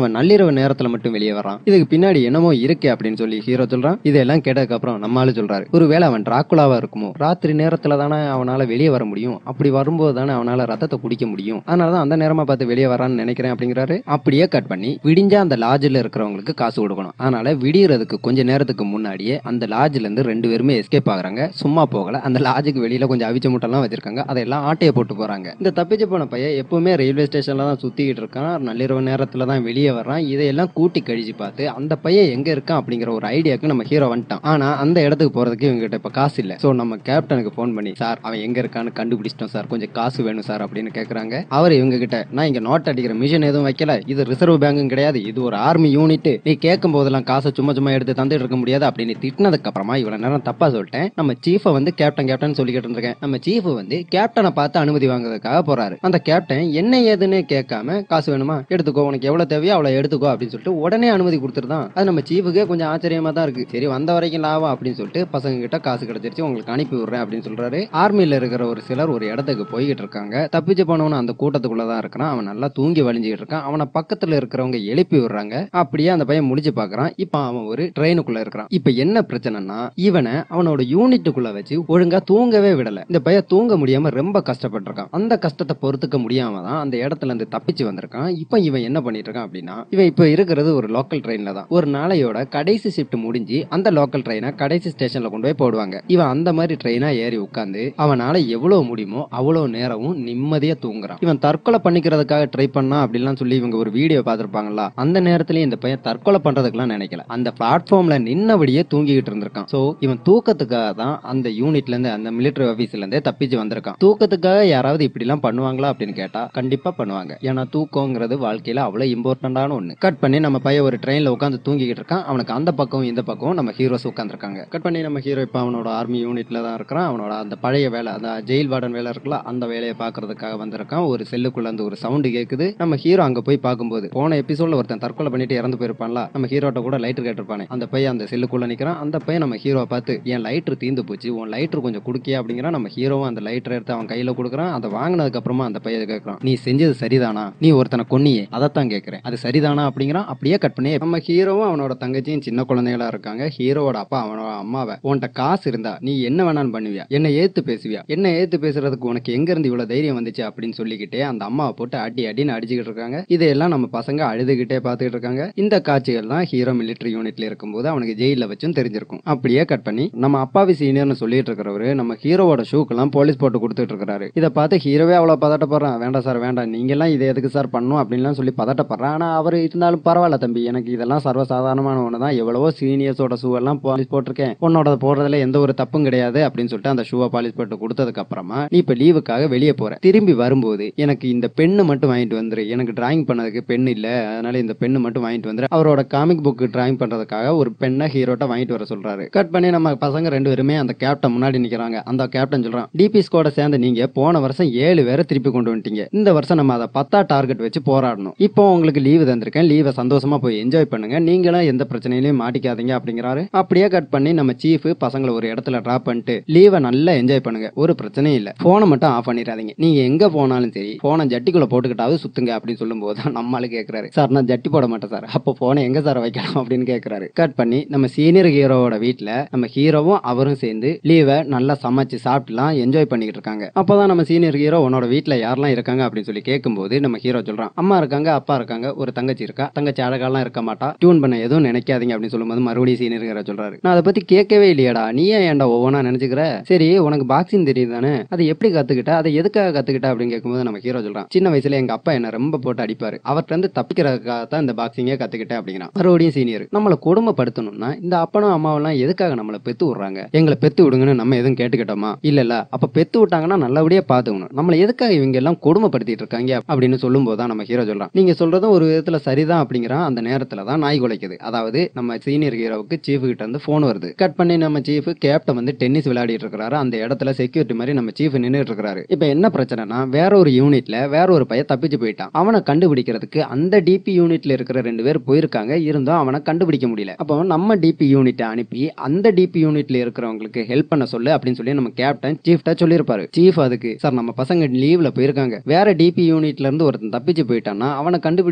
அவன் நள்ளிரவு நேரத்துல மட்டும் வெளியே வரான் இதுக்கு பின்னாடி என்னமோ இருக்கு அப்படின்னு சொல்லி ஹீரோ சொல்றான் இதெல்லாம் கேட்டதுக்கு அப்புறம் நம்மளால சொல்றாரு ஒருவேளை அவன் டிராக்குலாவா இருக்குமோ ராத்திரி நேரத்துல தானே அவனால வெளியே வர முடியும் அப்படி வரும்போது தானே அவனால ரத்தத்தை குடிக்க முடியும் அதனாலதான் அந்த நேரமா பார்த்து வெளியே வரான்னு நினைக்கிறேன் அப்படிங்கிறாரு அப்படியே கட் பண்ணி விடிஞ்சா அந்த லாட்ஜில் இருக்கிறவங்களுக்கு காசு கொடுக்கணும் அதனால விடியறதுக்கு கொஞ்ச நேரத்துக்கு முன்னாடியே அந்த லாட்ஜ்ல இருந்து ரெண்டு பேருமே எஸ்கேப் ஆகுறாங்க சும்மா போகல அந்த லாட்ஜுக்கு வெளியில கொஞ்சம் அவிச்ச முட்டெல்லாம் வச்சிருக்காங்க அதெல்லாம் ஆட்டையை போட்டு போறாங்க இந்த தப்பிச்சு போன பையன் எப்பவுமே ரயில்வே ஸ்டேஷன்ல தான் சுத்திக்கிட்டு இருக்கான் நள்ளிரவு நேரத்துல தான் வெளியே வர்றான் இதையெல்லாம் கூட்டி கழிச்சு பார்த்து அந்த பையன் எங்க இருக்கான் அப்படிங்கிற ஒரு ஐடியாக்கு நம்ம ஹீரோ வந்துட்டான் ஆனா அந்த இடத்துக்கு போறதுக்கு இவங்க கிட்ட இப்ப காசு இல்ல சோ நம்ம கேப்டனுக்கு ஃபோன் பண்ணி சார் அவன் எங்க இருக்கான்னு கண்டுபிடிச்சிட்டோம் சார் கொஞ்சம் காசு வேணும் சார் அப்படின்னு கேக்குறாங்க அவர் இவங்க கிட்ட நான் இங்க நோட் அடிக்கிற மிஷின் எதுவும் வைக்கல இது ரிசர்வ் பேங்கும் கிடையாது இது ஒரு ஆர்மி யூனிட் நீ கேட்கும் போதெல்லாம் காசை சும்மா சும்மா எடுத்து தந்துட்டு இருக்க முடியாது அப்படின்னு திட்டினதுக்கு அப்புறமா இவ்வளவு நேரம் தப்பா சொல்லிட்டேன் நம்ம சீஃபை வந்து கேப்டன் கேப்டன் சொல்லிக்கிட்டு இருந்திருக்கேன் நம்ம சீஃப் வந்து கேப்டனை பார்த்து அனுமதி வாங்குறதுக்காக போறாரு அந்த கேப்டன் என்ன ஏதுன்னு கேட்காம காசு வேணுமா எடுத்துக்கோ உனக்கு எவ்வளவு தேவையோ அவ்வளவு எடுத்துக்கோ அப்படின்னு சொல்லிட்டு உடனே அனுமதி கொடுத்துருதான் அது நம்ம சீஃபுக்கே கொஞ்சம் ஆச்சரியமா தான் இருக்கு சரி வந்த வரைக்கும் லாபம் அப்படின்னு சொல்லிட்டு பசங்க கிட்ட காசு கிடைச்சிருச்சு உங்களுக்கு அனுப்பி விடுறேன் அப்படின்னு சொல்றாரு ஆர்மியில இருக்கிற ஒரு சிலர் ஒரு இடத்துக்கு போய்கிட்டு இருக்காங்க தப்பிச்சு போனவன அந்த கூட்டத்துக்குள்ள தான் இருக்கிறான் அவன் நல்லா தூங்கி வலிஞ்சுக்கிட்டு இருக்கான் அவனை பக்கத்துல இருக்கிறவங்க எழுப்பி விடுறாங்க அப்படியே அந்த பையன் முடிச்சு பாக்குறான் இப்ப அவன் ஒரு ட்ரெயினுக்குள்ள இருக்கிறான் இப்ப என்ன பிரச்சனைனா இவனை அவனோட யூனிட்டுக்குள்ள வச்சு ஒழுங்கா தூங்கவே விடல இந்த பையன் தூங்க முடியாம ரொம்ப கஷ்டப்பட்டிருக்கான் அந்த கஷ்டத்தை பொறுத்துக்க முடியாம தான் அந்த இடத்துல இருந்து தப்பிச்சு வந்திருக்கான் இப்ப இவன் என்ன பண்ணிட்டு இருக்கான் அப்படின்னா இவன் இப்ப இருக்கிறது ஒரு லோக்கல் ட்ரெயின்ல தான் ஒரு நாளையோட கடைசி ஷிஃப்ட் முடிஞ்சு அந்த லோக்கல் ட்ரெயினை கடைசி ஸ்டேஷன்ல கொண்டு போய் போடுவாங்க இவன் அந்த மாதிரி ட்ரெயினா ஏறி உட்காந்து அவனால எவ்வளவு முடியுமோ அவ்வளவு நேரமும் நிம்மதியா தூங்குறான் இவன் தற்கொலை பண்ணிக்கிறதுக்காக ட்ரை பண்ணா அப்படிலாம் சொல்லி இவங்க ஒரு வீடியோ பார்த்திருப்பாங்களா அந்த நேரத்துலயும் இந்த பையன் தற்கொலை பண்றதுக்குலாம் நினைக்கல அந்த பிளாட்ஃபார்ம்ல நின்னபடியே தூங்கிக்கிட்டு இருந்திருக்கான் சோ இவன் தூக்கத்துக்காக தான் அந்த யூனிட்ல இருந்து அந்த மிலிட்டரி ஆபீஸ்ல இருந்தே தப்பிச்சு வந்திருக்கான் தூக்கத்துக்காக யாராவது இப்படி எல்லாம் பண்ணுவாங்களா அப்படின்னு கேட்டா கண்டிப்பா பண்ணுவாங்க ஏன்னா தூக்கங்கிறது வாழ்க்கையில அவ்வளவு இம்பார்ட்டன்டான ஒண்ணு கட் பண்ணி நம்ம பையன் ஒரு ட்ரெயின்ல உட்காந்து தூங்கிக்கிட்டு இருக்கான் அவனுக்கு அந்த பக்கம் இந்த பக்கம் நம்ம ஹீரோஸ் உட்காந்துருக்காங்க கட் பண்ணி நம்ம ஹீரோ இப்ப அவனோட ஆர்மி யூனிட்ல தான் இருக்கிறான் அவனோட அந்த பழைய வேலை அந்த ஜெயில் வார்டன் வேலை இருக்குல்ல அந்த வேலையை பாக்குறதுக்காக வந்திருக்கான் ஒரு செல்லுக்குள்ள அந்த ஒரு சவுண்டு கேக்குது நம்ம ஹீரோ அங்க போய் பார்க்கும்போது போன எபிசோட்ல ஒருத்தன் தற்கொலை பண்ணிட்டு இறந்து போயிருப்பான்ல நம்ம ஹீரோட்ட கூட லைட்டர் கேட்டிருப்பானே அந்த பையன் அந்த செல்லுக்குள்ள நிக்கிறான் அந்த பையன் நம்ம ஹீரோவை பார்த்து என் லைட்டர் தீந்து போச்சு உன் லைட்டர் கொஞ்சம் குடுக்கியா அப்படிங்கிறான் நம்ம ஹீரோவும் அந்த லைட்டர் எடுத்து அவன் கையில கொடுக்குறான் அதை வாங்கினதுக்கு அப்புறமா அந்த பையன் கேட்கறான் நீ செஞ்சது சரிதானா நீ ஒருத்தனை கொன்னியே அதைத்தான் கேட்கிறேன் அது சரிதானா அப்படிங்கிறான் அப்படியே கட் பண்ணி நம்ம ஹீரோவும் அவனோட தங்கச்சியும் சின்ன குழந்தைகளா இருக்காங்க ஹீரோவோட அப்பா அவனோட அம்மாவை உன்கிட்ட காசு இருந்தா நீ என்ன வேணாலும் பண்ணுவியா என்ன ஏத்து பேசுவியா என்ன ஏத்து பேசுறதுக்கு உனக்கு எங்க இருந்து இவ்வளவு தைரியம் வந்துச்சு அப்படின்னு சொல்லிக்கிட்டே அந்த அம்மாவை போட்டு அடி அடின்னு அடிச்சுக்கிட்டு இருக்காங்க இதையெல்லாம் நம்ம பசங்க அழுதுகிட்டே பார்த்துக்கிட்டு இருக்காங்க இந்த காட்சிகள் தான் ஹீரோ மிலிட்டரி யூனிட்ல இருக்கும்போது அவனுக்கு ஜெயில வச்சும் தெரிஞ்சிருக்கும் அப்படியே கட் பண்ணி நம்ம அப்பாவி சீனியர்னு சொல்லிட்டு இருக்கிறவரு நம்ம ஹீரோவோட ஷூக்கெல்லாம் போலீஸ் போட்டு கொடுத்துட்டு இருக்காரு இதை பார்த்து ஹீரோவே அவ்வளவு பதட்டப்படுறான் வேண்டாம் சார் வேண்டாம் நீங்க எல்லாம் இதை எதுக்கு சார் பண்ணும் அப்படின்லாம் சொல்லி பதட்டப்படுறான் ஆனா அவர் இருந்தாலும் பரவாயில்ல தம்பி எனக்கு இதெல்லாம் சர்வசாதாரணமான ஒன்று தான் எவ்வளவோ சீனியர்ஸோட ஷூ எல்லாம் பாலிஷ் போட்டிருக்கேன் உன்னோட போடுறதுல எந்த ஒரு தப்பும் கிடையாது அப்படின்னு சொல்லிட்டு அந்த ஷூவை பாலிஷ் போட்டு கொடுத்ததுக்கு அப்புறமா நீ இப்ப லீவுக்காக வெளியே போற திரும்பி வரும்போது எனக்கு இந்த பெண்ணு மட்டும் வாங்கிட்டு வந்துரு எனக்கு டிராயிங் பண்ணதுக்கு பெண் இல்ல அதனால இந்த பெண்ணு மட்டும் வாங்கிட்டு வந்துரு அவரோட காமிக் புக் டிராயிங் பண்றதுக்காக ஒரு பெண்ணை ஹீரோட்ட வாங்கிட்டு வர சொல்றாரு கட் பண்ணி நம்ம பசங்க ரெண்டு பேருமே அந்த கேப்டன் முன்னாடி நிக்கிறாங்க அந்த கேப்டன் சொல்றான் டிபி ஸ்கோட சேர்ந்து நீங்க போன வருஷம் ஏழு பேரை திருப்பி கொண்டு வந்துட்டீங்க இந்த வருஷம் நம்ம அதை பத்தா டார்கெட் வச்சு போராடணும் இப்போ உங்களுக்கு லீவு தந்திருக்கேன் லீவை சந்தோஷமா போய் என்ஜாய் பண்ணுங்க நீங்களும் எந்த பிரச்சனையிலையும் மாட்டிக்காதீங்க அப்படிங்கிறாரு அப்படியே கட் பண்ணி நம்ம சீஃப் பசங்களை ஒரு இடத்துல டிராப் பண்ணிட்டு லீவை நல்லா என்ஜாய் பண்ணுங்க ஒரு பிரச்சனையும் இல்ல போனை மட்டும் ஆஃப் பண்ணிடாதீங்க நீங்க எங்க போனாலும் சரி போனை ஜட்டிக்குள்ள போட்டுக்கிட்டாவது சுத்துங்க அப்படின்னு சொல்லும் போது தான் நம்மளுக்கு கேட்கறாரு சார் நான் ஜட்டி போட மாட்டேன் சார் அப்போ போனை எங்க சார் வைக்கலாம் அப்படின்னு கேட்கறாரு கட் பண்ணி நம்ம சீனியர் ஹீரோவோட வீட்ல நம்ம ஹீரோவும் அவரும் சேர்ந்து லீவை நல்லா சமைச்சு சாப்பிட்டுலாம் என்ஜாய் பண்ணிக்கிட்டு இருக்காங்க அப்பதான் நம்ம சீனியர் ஹீரோ உன்னோட வீட்ல யாரெல்லாம் இருக்காங்க அப்படின்னு சொல்லி கேட்கும்போது நம்ம ஹீரோ சொல்றான் அம்மா இருக்காங்க அப்பா இருக்காங்க ஒரு தங்கச்சி இருக்கா தங்கச்சி அழகாலாம் இருக்க மாட்டா டியூன் பண்ண எதுவும் நினைக்காதீங்க அப்படின்னு சொல்லும்போது மறுபடியும் சீனியர் ஹீரோ சொல்றாரு நான் அதை பத்தி கேட்கவே இல்லையாடா நீ ஏன் ஏன்டா ஒவ்வொன்றா நினைச்சுக்கிற சரி உனக்கு பாக்ஸிங் தெரியுது தானே அதை எப்படி கத்துக்கிட்ட அதை எதுக்காக கத்துக்கிட்ட அப்படின்னு கேட்கும்போது நம்ம ஹீரோ சொல்றான் சின்ன வயசுல எங்க அப்பா என்ன ரொம்ப போட்டு அடிப்பாரு அவர்கிட்ட இருந்து தப்பிக்கிறதுக்காக தான் இந்த பாக்ஸிங்கே கத்துக்கிட்டேன் அப்படிங்கிறான் மறுபடியும் சீனியர் நம்மளை கொடுமைப்படுத்தணும்னா இந்த அப்பனும் அம்மாவெல்லாம் எதுக்காக நம்மளை பெத்து விடுறாங்க எங்களை பெத்து விடுங்கன்னு நம்ம எதுவும் கேட்டுக்கிட்டோமா இல்ல இல்ல அப்ப பெத்து விட்டாங்கன்னா நல்லபடியா பாத்துக்கணும் நம்மளை எதுக்காக இவங்க எல்லாம் கொடுமைப்படுத்திட்டு இருக்காங்க அப்படின்னு சொல்லும் போதுதான் நம்ம ஹீரோ சொல்றான் நீங்க சொல்றதும் ஒரு விதத்துல சரிதான் அப்படிங்கிறான் அந்த நேரத்துல தான் நாய் குலைக்குது அதாவது நம்ம சீனியர் ஹீரோவுக்கு சீஃப் கிட்ட இருந்து போன் வருது கட் பண்ணி நம்ம சீஃப் கேப்டன் வந்து டென்னிஸ் விளையாடிட்டு இருக்காரு அந்த இடத்துல செக்யூரிட்டி மாதிரி நம்ம சீஃப் நின்னுட்டு இருக்காரு இப்ப என்ன பிரச்சனைனா வேற ஒரு யூனிட்ல வேற ஒரு பையன் தப்பிச்சு போயிட்டான் அவனை கண்டுபிடிக்கிறதுக்கு அந்த டிபி யூனிட்ல இருக்கிற ரெண்டு பேர் போயிருக்காங்க இருந்தும் அவனை கண்டுபிடிக்க முடியல அப்போ நம்ம டிபி யூனிட்டை அனுப்பி அந்த டிபி யூனிட்ல இருக்கிறவங்களுக்கு ஹெல்ப் பண்ண சொல்லு அப்படின்னு சொல்லி நம்ம கேப்டன் சீஃப்ட சொல்லியிருப்பாரு சீஃப் அதுக்கு சார் நம்ம பசங்க லீவ்ல போயிருக்காங்க வேற டிபி யூனிட்ல இருந்து ஒருத்தன் தப்பிச்சு போயிட்டான்னா அவனை கண்டுபிடிக்க வேண்டிய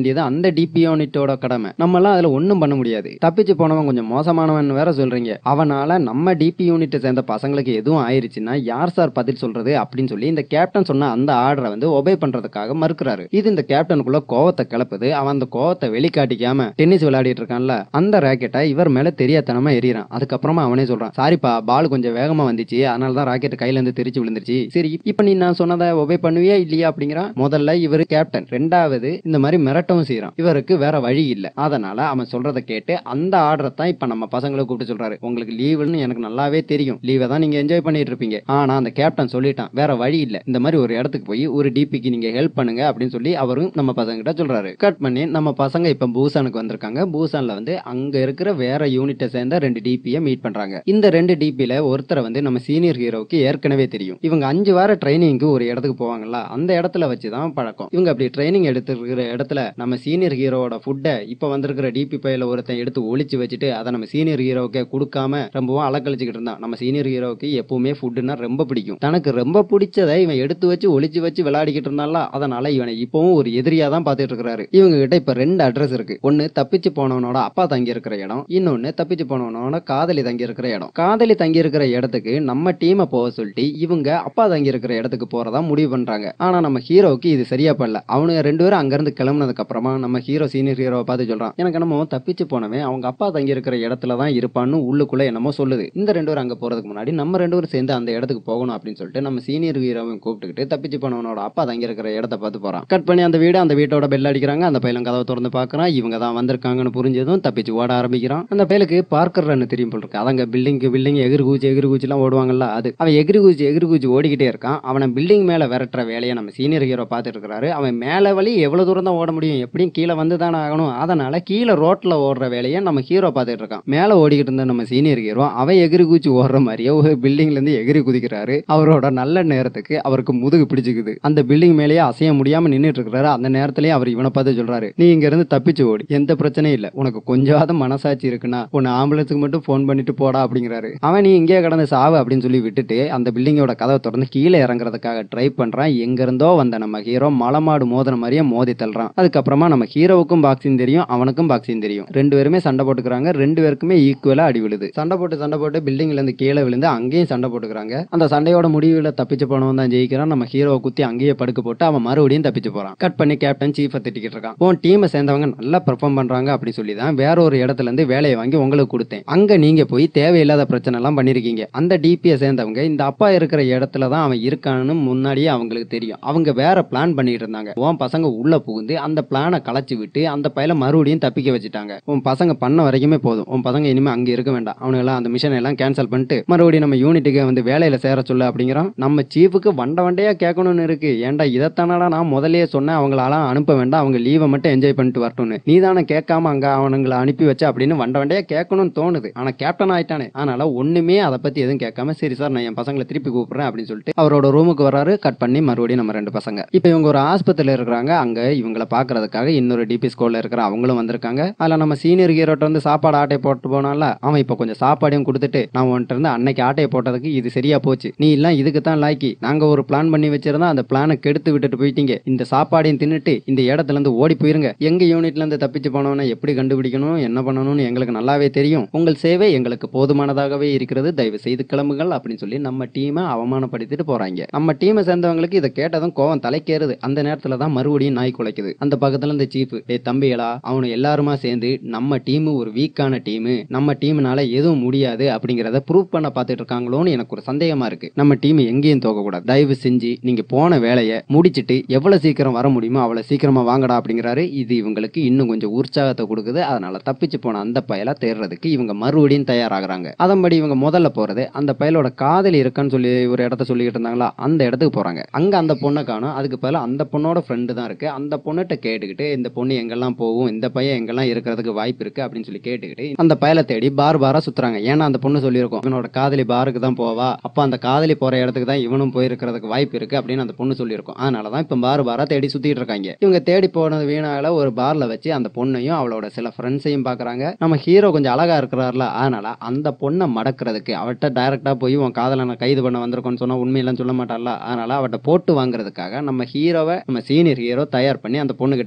வேண்டியது அந்த டிபி யூனிட்டோட கடமை நம்ம எல்லாம் அதுல ஒண்ணும் பண்ண முடியாது தப்பிச்சு போனவன் கொஞ்சம் மோசமானவன் வேற சொல்றீங்க அவனால நம்ம டிபி யூனிட்டை சேர்ந்த பசங்களுக்கு எதுவும் ஆயிருச்சுன்னா யார் சார் பதில் சொல்றது அப்படின்னு சொல்லி இந்த கேப்டன் சொன்ன அந்த ஆர்டரை வந்து ஒபே பண்றதுக்காக மறுக்கிறாரு இது இந்த கேப்டனுக்குள்ள கோவத்தை கிளப்புது அவன் அந்த கோவத்தை வெளிக்காட்டிக்காம டென்னிஸ் விளையாடிட்டு இருக்கான்ல அந்த ராக்கெட்டை இவர் மேல தெரியாதனமா எறிறான் அதுக்கப்புறமா அவனே சொல்றான் சாரிப்பா பால் கொஞ்சம் வேகமா வந்துச்சு அதனால தான் ராக்கெட் கையில இருந்து தெரிச்சு விழுந்துருச்சு சரி இப்ப நீ நான் சொன்னதை ஒபே பண்ணுவியா இல்லையா அப்படிங்கிறான் முதல்ல இவரு கேப்டன் ரெண்டாவது இந்த மாதிரி மிரட்டவும் செய்யறான் இவருக்கு வேற வழி இல்ல அதனால அவன் சொல்றதை கேட்டு அந்த ஆர்டரை தான் இப்ப நம்ம பசங்களை கூப்பிட்டு சொல்றாரு உங்களுக்கு லீவுன்னு எனக்கு நல்லாவே தெரியும் லீவை தான் நீங்க என்ஜாய் பண்ணிட்டு இருப்பீங்க ஆனா அந்த கேப்டன் சொல்லிட்டான் வேற வழி இல்ல இந்த மாதிரி ஒரு இடத்துக்கு போய் ஒரு டிபிக்கு நீங்க ஹெல்ப் பண்ணுங்க அப்படின்னு சொல்லி அவரும் நம்ம பசங்க கிட்ட சொல்றாரு கட் பண்ணி நம்ம பசங்க இப்ப பூசானுக்கு வந்திருக்காங்க பூசான்ல வந்து அங்க இருக்கிற வேற யூனிட்டை சேர்ந்த ரெண்டு டிபியை மீட் பண்றாங்க இந்த ரெண்டு டிபில ஒருத்தரை வந்து நம்ம சீனியர் ஹீரோவுக்கு ஏற்கனவே தெரியும் இவங்க அஞ்சு வார ட்ரைனிங்க்கு ஒரு இடத்துக்கு போவாங்கல்ல அந்த இடத்துல வச்சுதான் பழக்கம் இவங்க அப்படி ட்ரைனிங் எடுத்துருக்கிற இடத்துல நம்ம சீனியர் ஹீரோவோட ஃபுட்டை இப்ப வந்திருக்கிற டிபி பையில ஒருத்தன் எடுத்து ஒளிச்சு வச்சுட்டு அதை நம்ம சீனியர் ஹீரோவுக்கு கொடுக்காம ரொம்பவும் அலக்கழிச்சுக்கிட்டு இருந்தான் நம்ம சீனியர் ஹீரோவுக்கு எப்பவுமே ஃபுட்டுனா ரொம்ப பிடிக்கும் தனக்கு ரொம்ப பிடிச்சதை இவன் எடுத்து வச்சு ஒளிச்சு வச்சு விளையாடிக்கிட்டு இருந்தால அதனால இவனை இப்பவும் ஒரு எதிரியா தான் பார்த்துட்டு இருக்காரு இவங்க கிட்ட இப்ப ரெண்டு அட்ரஸ் இருக்கு ஒன்னு தப்பிச்சு போனவனோட அப்பா தங்கி இருக்கிற இடம் இன்னொன்னு தப்பிச்சு போனவனோட காதலி தங்கி இருக்கிற இடம் காதலி தங்கி இருக்கிற இடத்துக்கு நம்ம டீமை போக சொல்லிட்டு இவங்க அப்பா தங்கி இருக்கிற இடத்துக்கு போறதா முடிவு பண்றாங்க ஆனா நம்ம ஹீரோவுக்கு இது சரியா படல அவனுங்க ரெண்டு பேரும் அங்க இருந்து கிளம்புனதுக்கு அப்புறமா நம்ம ஹீரோ சீனியர் ஹீரோவை பார்த்து சொல்றான் எனக்கு என்னமோ தப்பிச்சு போனவன் அவங்க அப்பா தங்கி இருக்கிற இடத்துல தான் இருப்பான்னு உள்ளுக்குள்ள என்னமோ சொல்லுது இந்த ரெண்டு பேரும் அங்க போறதுக்கு முன்னாடி நம்ம ரெண்டு பேரும் சேர்ந்து அந்த இடத்துக்கு போகணும் அப்படின்னு சொல்லிட்டு நம்ம சீனியர் ஹீரோவையும் கூப்பிட்டுக்கிட்டு தப்பிச்சு போனவனோட அப்பா தங்கி இருக்கிற இடத்த பார்த்து போறான் கட் பண்ணி அந்த வீடு அந்த வீட்டோட பெல் அடிக்கிறாங்க அந்த பையலும் கதவை திறந்து பார்க்கறான் இவங்க தான் வந்திருக்காங்கன்னு புரிஞ்சதும் தப்பிச்சு ஓட ஆரம்பிக்கிறான் அந்த பையலுக்கு பார்க்கர் ரன் தெரியும் போல் இருக்கு அதங்க பில்டிங் பில்டிங் எகிரி கூச்சி எகிரி கூச்சிலாம் ஓடுவாங்கல்ல அது அவன் எகிரி கூச்சி எகிரி கூச்சி ஓடிக்கிட்டே இருக்கான் அவனை பில்டிங் மேல விரட்டுற வேலையை நம்ம சீனியர் ஹீரோ பார்த்துட்டு இருக்காரு அவன் மேல வழி எவ்வளவு தூரம் தான் ஓட முடியும் எப்படியும் கீழே வந்து தானே ஆகணும் அதனால கீழே ரோட்ல ஓடுற வேலையை நம்ம ஹீரோ பார்த்துட்டு இருக்கான் மேல ஓடிக்கிட்டு இருந்த நம்ம சீனியர் ஹீரோ அவன் எகிரி கூச்சி ஓடுற மாதிரியே ஒரு பில்டிங்ல இருந்து எகிரி குதிக்கிறாரு அவரோட நல்ல நேரத்துக்கு அவருக்கு முதுகு பிடிச்சிக்குது அந்த பில்டிங் மேலேயே அசைய முடியாம நின்னுட்டு இருக்கிறாரு அந்த நேரத்திலேயே அவர் இவனை பார்த்து சொல்றாரு நீ இங்க இருந்து தப்பிச்சு ஓடி எந்த பிரச்சனையும் இல்ல உனக்கு கொஞ்சமாவது மனசாட்சி இருக்குன்னா உன்னை ஆம்புலன்ஸுக்கு மட்டும் ஃபோன் பண்ணிட்டு போடா அப்படிங்கிறாரு அவன் நீ இங்கே கடந்து சாவு அப்படின்னு சொல்லி விட்டுட்டு அந்த பில்டிங்கோட கதவை திறந்து கீழே இறங்குறதுக்காக ட்ரை பண்றான் எங்க இருந்தோ வந்த நம்ம ஹீரோ மலமாடு மோதின மாதிரியே மோதி தள்ளுறான் அதுக்கப்புறமா நம்ம ஹீரோவுக்கும் பாக்ஸிங் தெரியும் அவனுக்கும் பாக்ஸிங் தெரியும் ரெண்டு பேருமே சண்டை போட்டுக்கிறாங்க ரெண்டு பேருக்குமே ஈக்குவலா அடி விழுது சண்டை போட்டு சண்டை போட்டு பில்டிங்ல இருந்து கீழே விழுந்து அங்கேயும் சண்டை போட்டுக்கிறாங்க அந்த சண்டையோட முடிவுல தப்பிச்சு போனவன் தான் ஜெயிக்கிறான் நம்ம ஹீரோவை குத்தி அங்கேயே படுக்க போட்டு அவன் மறுபடியும் தப்பிச்சு போறான் கட் பண்ணி கேப்டன் சீஃபை திட்டிக்கிட்டு இருக்கான் உன் டீமை சேர்ந்தவங்க நல்லா பெர்ஃபார்ம் பண்றாங்க அப்படி சொல்லி தான் வேற ஒரு இடத்துல இருந்து வேலையை வாங்கி உங்களுக்கு கொடுத்தேன் அங்க நீங்க போய் தேவையில்லாத பிரச்சனை எல்லாம் பண்ணிருக்கீங்க அந்த டிபியை சேர்ந்தவங்க இந்த அப்பா இருக்கிற இடத்துல தான் அவன் இருக்கான்னு முன்னாடியே அவங்களுக்கு தெரியும் அவங்க வேற பிளான் பண்ணிட்டு இருந்தாங்க உன் பசங்க உள்ள புகுந்து அந்த பிளானை களைச்சு விட்டு அந்த பையல மறுபடியும் தப்பிக்க வச்சுட்டாங்க உன் பசங்க பண்ண வரைக்குமே போதும் உன் பசங்க இனிமே அங்க இருக்க வேண்டாம் அவனுங்க எல்லாம் அந்த மிஷன் எல்லாம் கேன்சல் பண்ணிட்டு மறுபடியும் நம்ம யூனிட்டுக்கு வந்து வேலையில சேர சொல்லு அப்படிங்கிறான் நம்ம சீஃபுக்கு வண்ட வண்டையா கேட்கணும்னு இருக்கு ஏன்டா இதைத்தானடா நான் முதல்லயே சொன்னேன் அவங்களால அனுப்ப வேண்டாம் அவங்க லீவை மட்டும் என்ஜாய் பண்ணிட்டு வரட்டும்னு நீ தானே கேட்காம அங்க அவனுங்களை அனுப்பி வச்ச அப்படின்னு வண்ட வண்டையா கேட்கணும்னு தோணுது ஆனா கேப்டன் ஆயிட்டானே அதனால ஒண்ணுமே அதை பத்தி எதுவும் கேட்காம சரி சார் நான் என் பசங்களை திருப்பி கூப்பிடுறேன் அப்படின்னு சொல்லிட்டு அவரோட ரூமுக்கு வராரு கட் பண்ணி மறுபடியும் நம்ம ரெண்டு பசங்க இப்போ இவங்க ஒரு ஆஸ்பத்திரியில இருக்கிறாங்க அங்க இவங்கள பாக்குறதுக்காக இன்னொரு டிபி ஸ்கூல்ல இருக்கிற அவங்களும் வந்திருக்காங்க அதுல நம்ம சீனியர் ஹீரோட்ட வந்து சாப்பாடு ஆட்டை போட்டு போனால அவன் இப்போ கொஞ்சம் சாப்பாடையும் கொடுத்துட்டு நான் உன்கிட்ட இருந்து அன்னைக்கு ஆட்டையை போட்டதுக்கு இது சரியா போச்சு நீ எல்லாம் இதுக்கு தான் லாய்க்கி நாங்க ஒரு பிளான் பண்ணி வச்சிருந்தா அந்த பிளானை கெடுத்து விட்டுட்டு போயிட்டீங்க இந்த சாப்பாடையும் தின்னுட்டு இந்த இடத்துல இருந்து ஓடி போயிருங்க எங்க யூனிட்ல இருந்து தப்பிச்சு போனவனை எப்படி கண்டுபிடிக்கணும் என்ன பண்ணணும்னு எங்களுக்கு நல்லாவே தெரியும் உங்கள் சேவை எங்களுக்கு போதுமானதாகவே இருக்கிறது தயவு செய்து கிளம்புங்கள் அப்படின்னு சொல்லி நம்ம டீமை அவமானப்படுத்திட்டு போறாங்க நம்ம டீமை சேர்ந்தவங்களுக்கு இதை கேட்டதும் கோவம் தலைக்கேறுது அந்த நேரத்துல தான் மறுபடியும் நாய் குலைக்குது அந்த பக்கத்துல இந்த சீஃப் டே தம்பிகளா அவனு எல்லாருமா சேர்ந்து நம்ம டீம் ஒரு வீக்கான டீம் நம்ம டீம்னால எதுவும் முடியாது அப்படிங்கறத ப்ரூவ் பண்ண பார்த்துட்டு இருக்காங்களோன்னு எனக்கு ஒரு சந்தேகமா இருக்கு நம்ம டீம் எங்கேயும் தோக்க கூடாது தயவு செஞ்சு நீங்க போன வேலையை முடிச்சிட்டு எவ்வளவு சீக்கிரம் வர முடியுமோ அவ்வளவு சீக்கிரமா வாங்கடா அப்படிங்கிறாரு இது இவங்களுக்கு இன்னும் கொஞ்சம் உற்சாகத்தை கொடுக்குது அதனால தப்பிச்சு போன அந்த பயலை தேடுறதுக்கு இவங்க மறுபடியும் தயாராகிறாங்க அதன்படி இவங்க முதல்ல போறது அந்த பயலோட காதலி இருக்கான்னு சொல்லி ஒரு இடத்த சொல்லிக்கிட்டு இருந்தாங்களா அந்த இடத்துக்கு போறாங்க அங்க அந்த பொண்ணை காணும் அதுக்கு பதிலா அந்த பொண்ணோட ஃப்ரெண்டு தான் இருக்கு அந்த பொண்ணுகிட்ட கேட்டுக்கிட்டு இந்த பொண்ணு எங்கெல்லாம் போகும் இந்த பையன் எங்கெல்லாம் இருக்கிறதுக்கு வாய்ப்பு இருக்கு அப்படின்னு சொல்லி கேட்டுக்கிட்டு அந்த பயலை தேடி பார் பாரா சுத்துறாங்க ஏன்னா அந்த பொண்ணு சொல்லியிருக்கும் இவனோட காதலி பாருக்கு தான் போவா அப்ப அந்த காதலி போற இடத்துக்கு தான் இவனும் போயிருக்கிறதுக்கு வாய்ப்பு இருக்கு அப்படின்னு அந்த பொண்ணு சொல்லியிருக்கும் அதனாலதான் இப்ப பார் பாரா தேடி சுத்திட்டு இருக்காங்க இவங்க தேடி போனது வீணால ஒரு பார்ல வச்சு அந்த பொண்ணையும் அவளோட சில ஃப்ரெண்ட்ஸையும் பாக்குறாங்க நம்ம ஹீரோ கொஞ்சம் அழகா இருக்கிறார்ல அதனால அந்த பொண்ணை மடக்கிறதுக்கு அவட்ட டைரக்டா போய் உன் காதலனை கைது பண்ண வந்திருக்கோன்னு சொன்னா உண்மையெல்லாம் சொல்ல மாட்டாள்ல அதனால அவட்ட போட்டு வாங்குறதுக்காக நம்ம ஹீரோவை நம்ம சீனியர் ஹீரோ தயார் பண்ணி அந்த பொண்ணுகிட்ட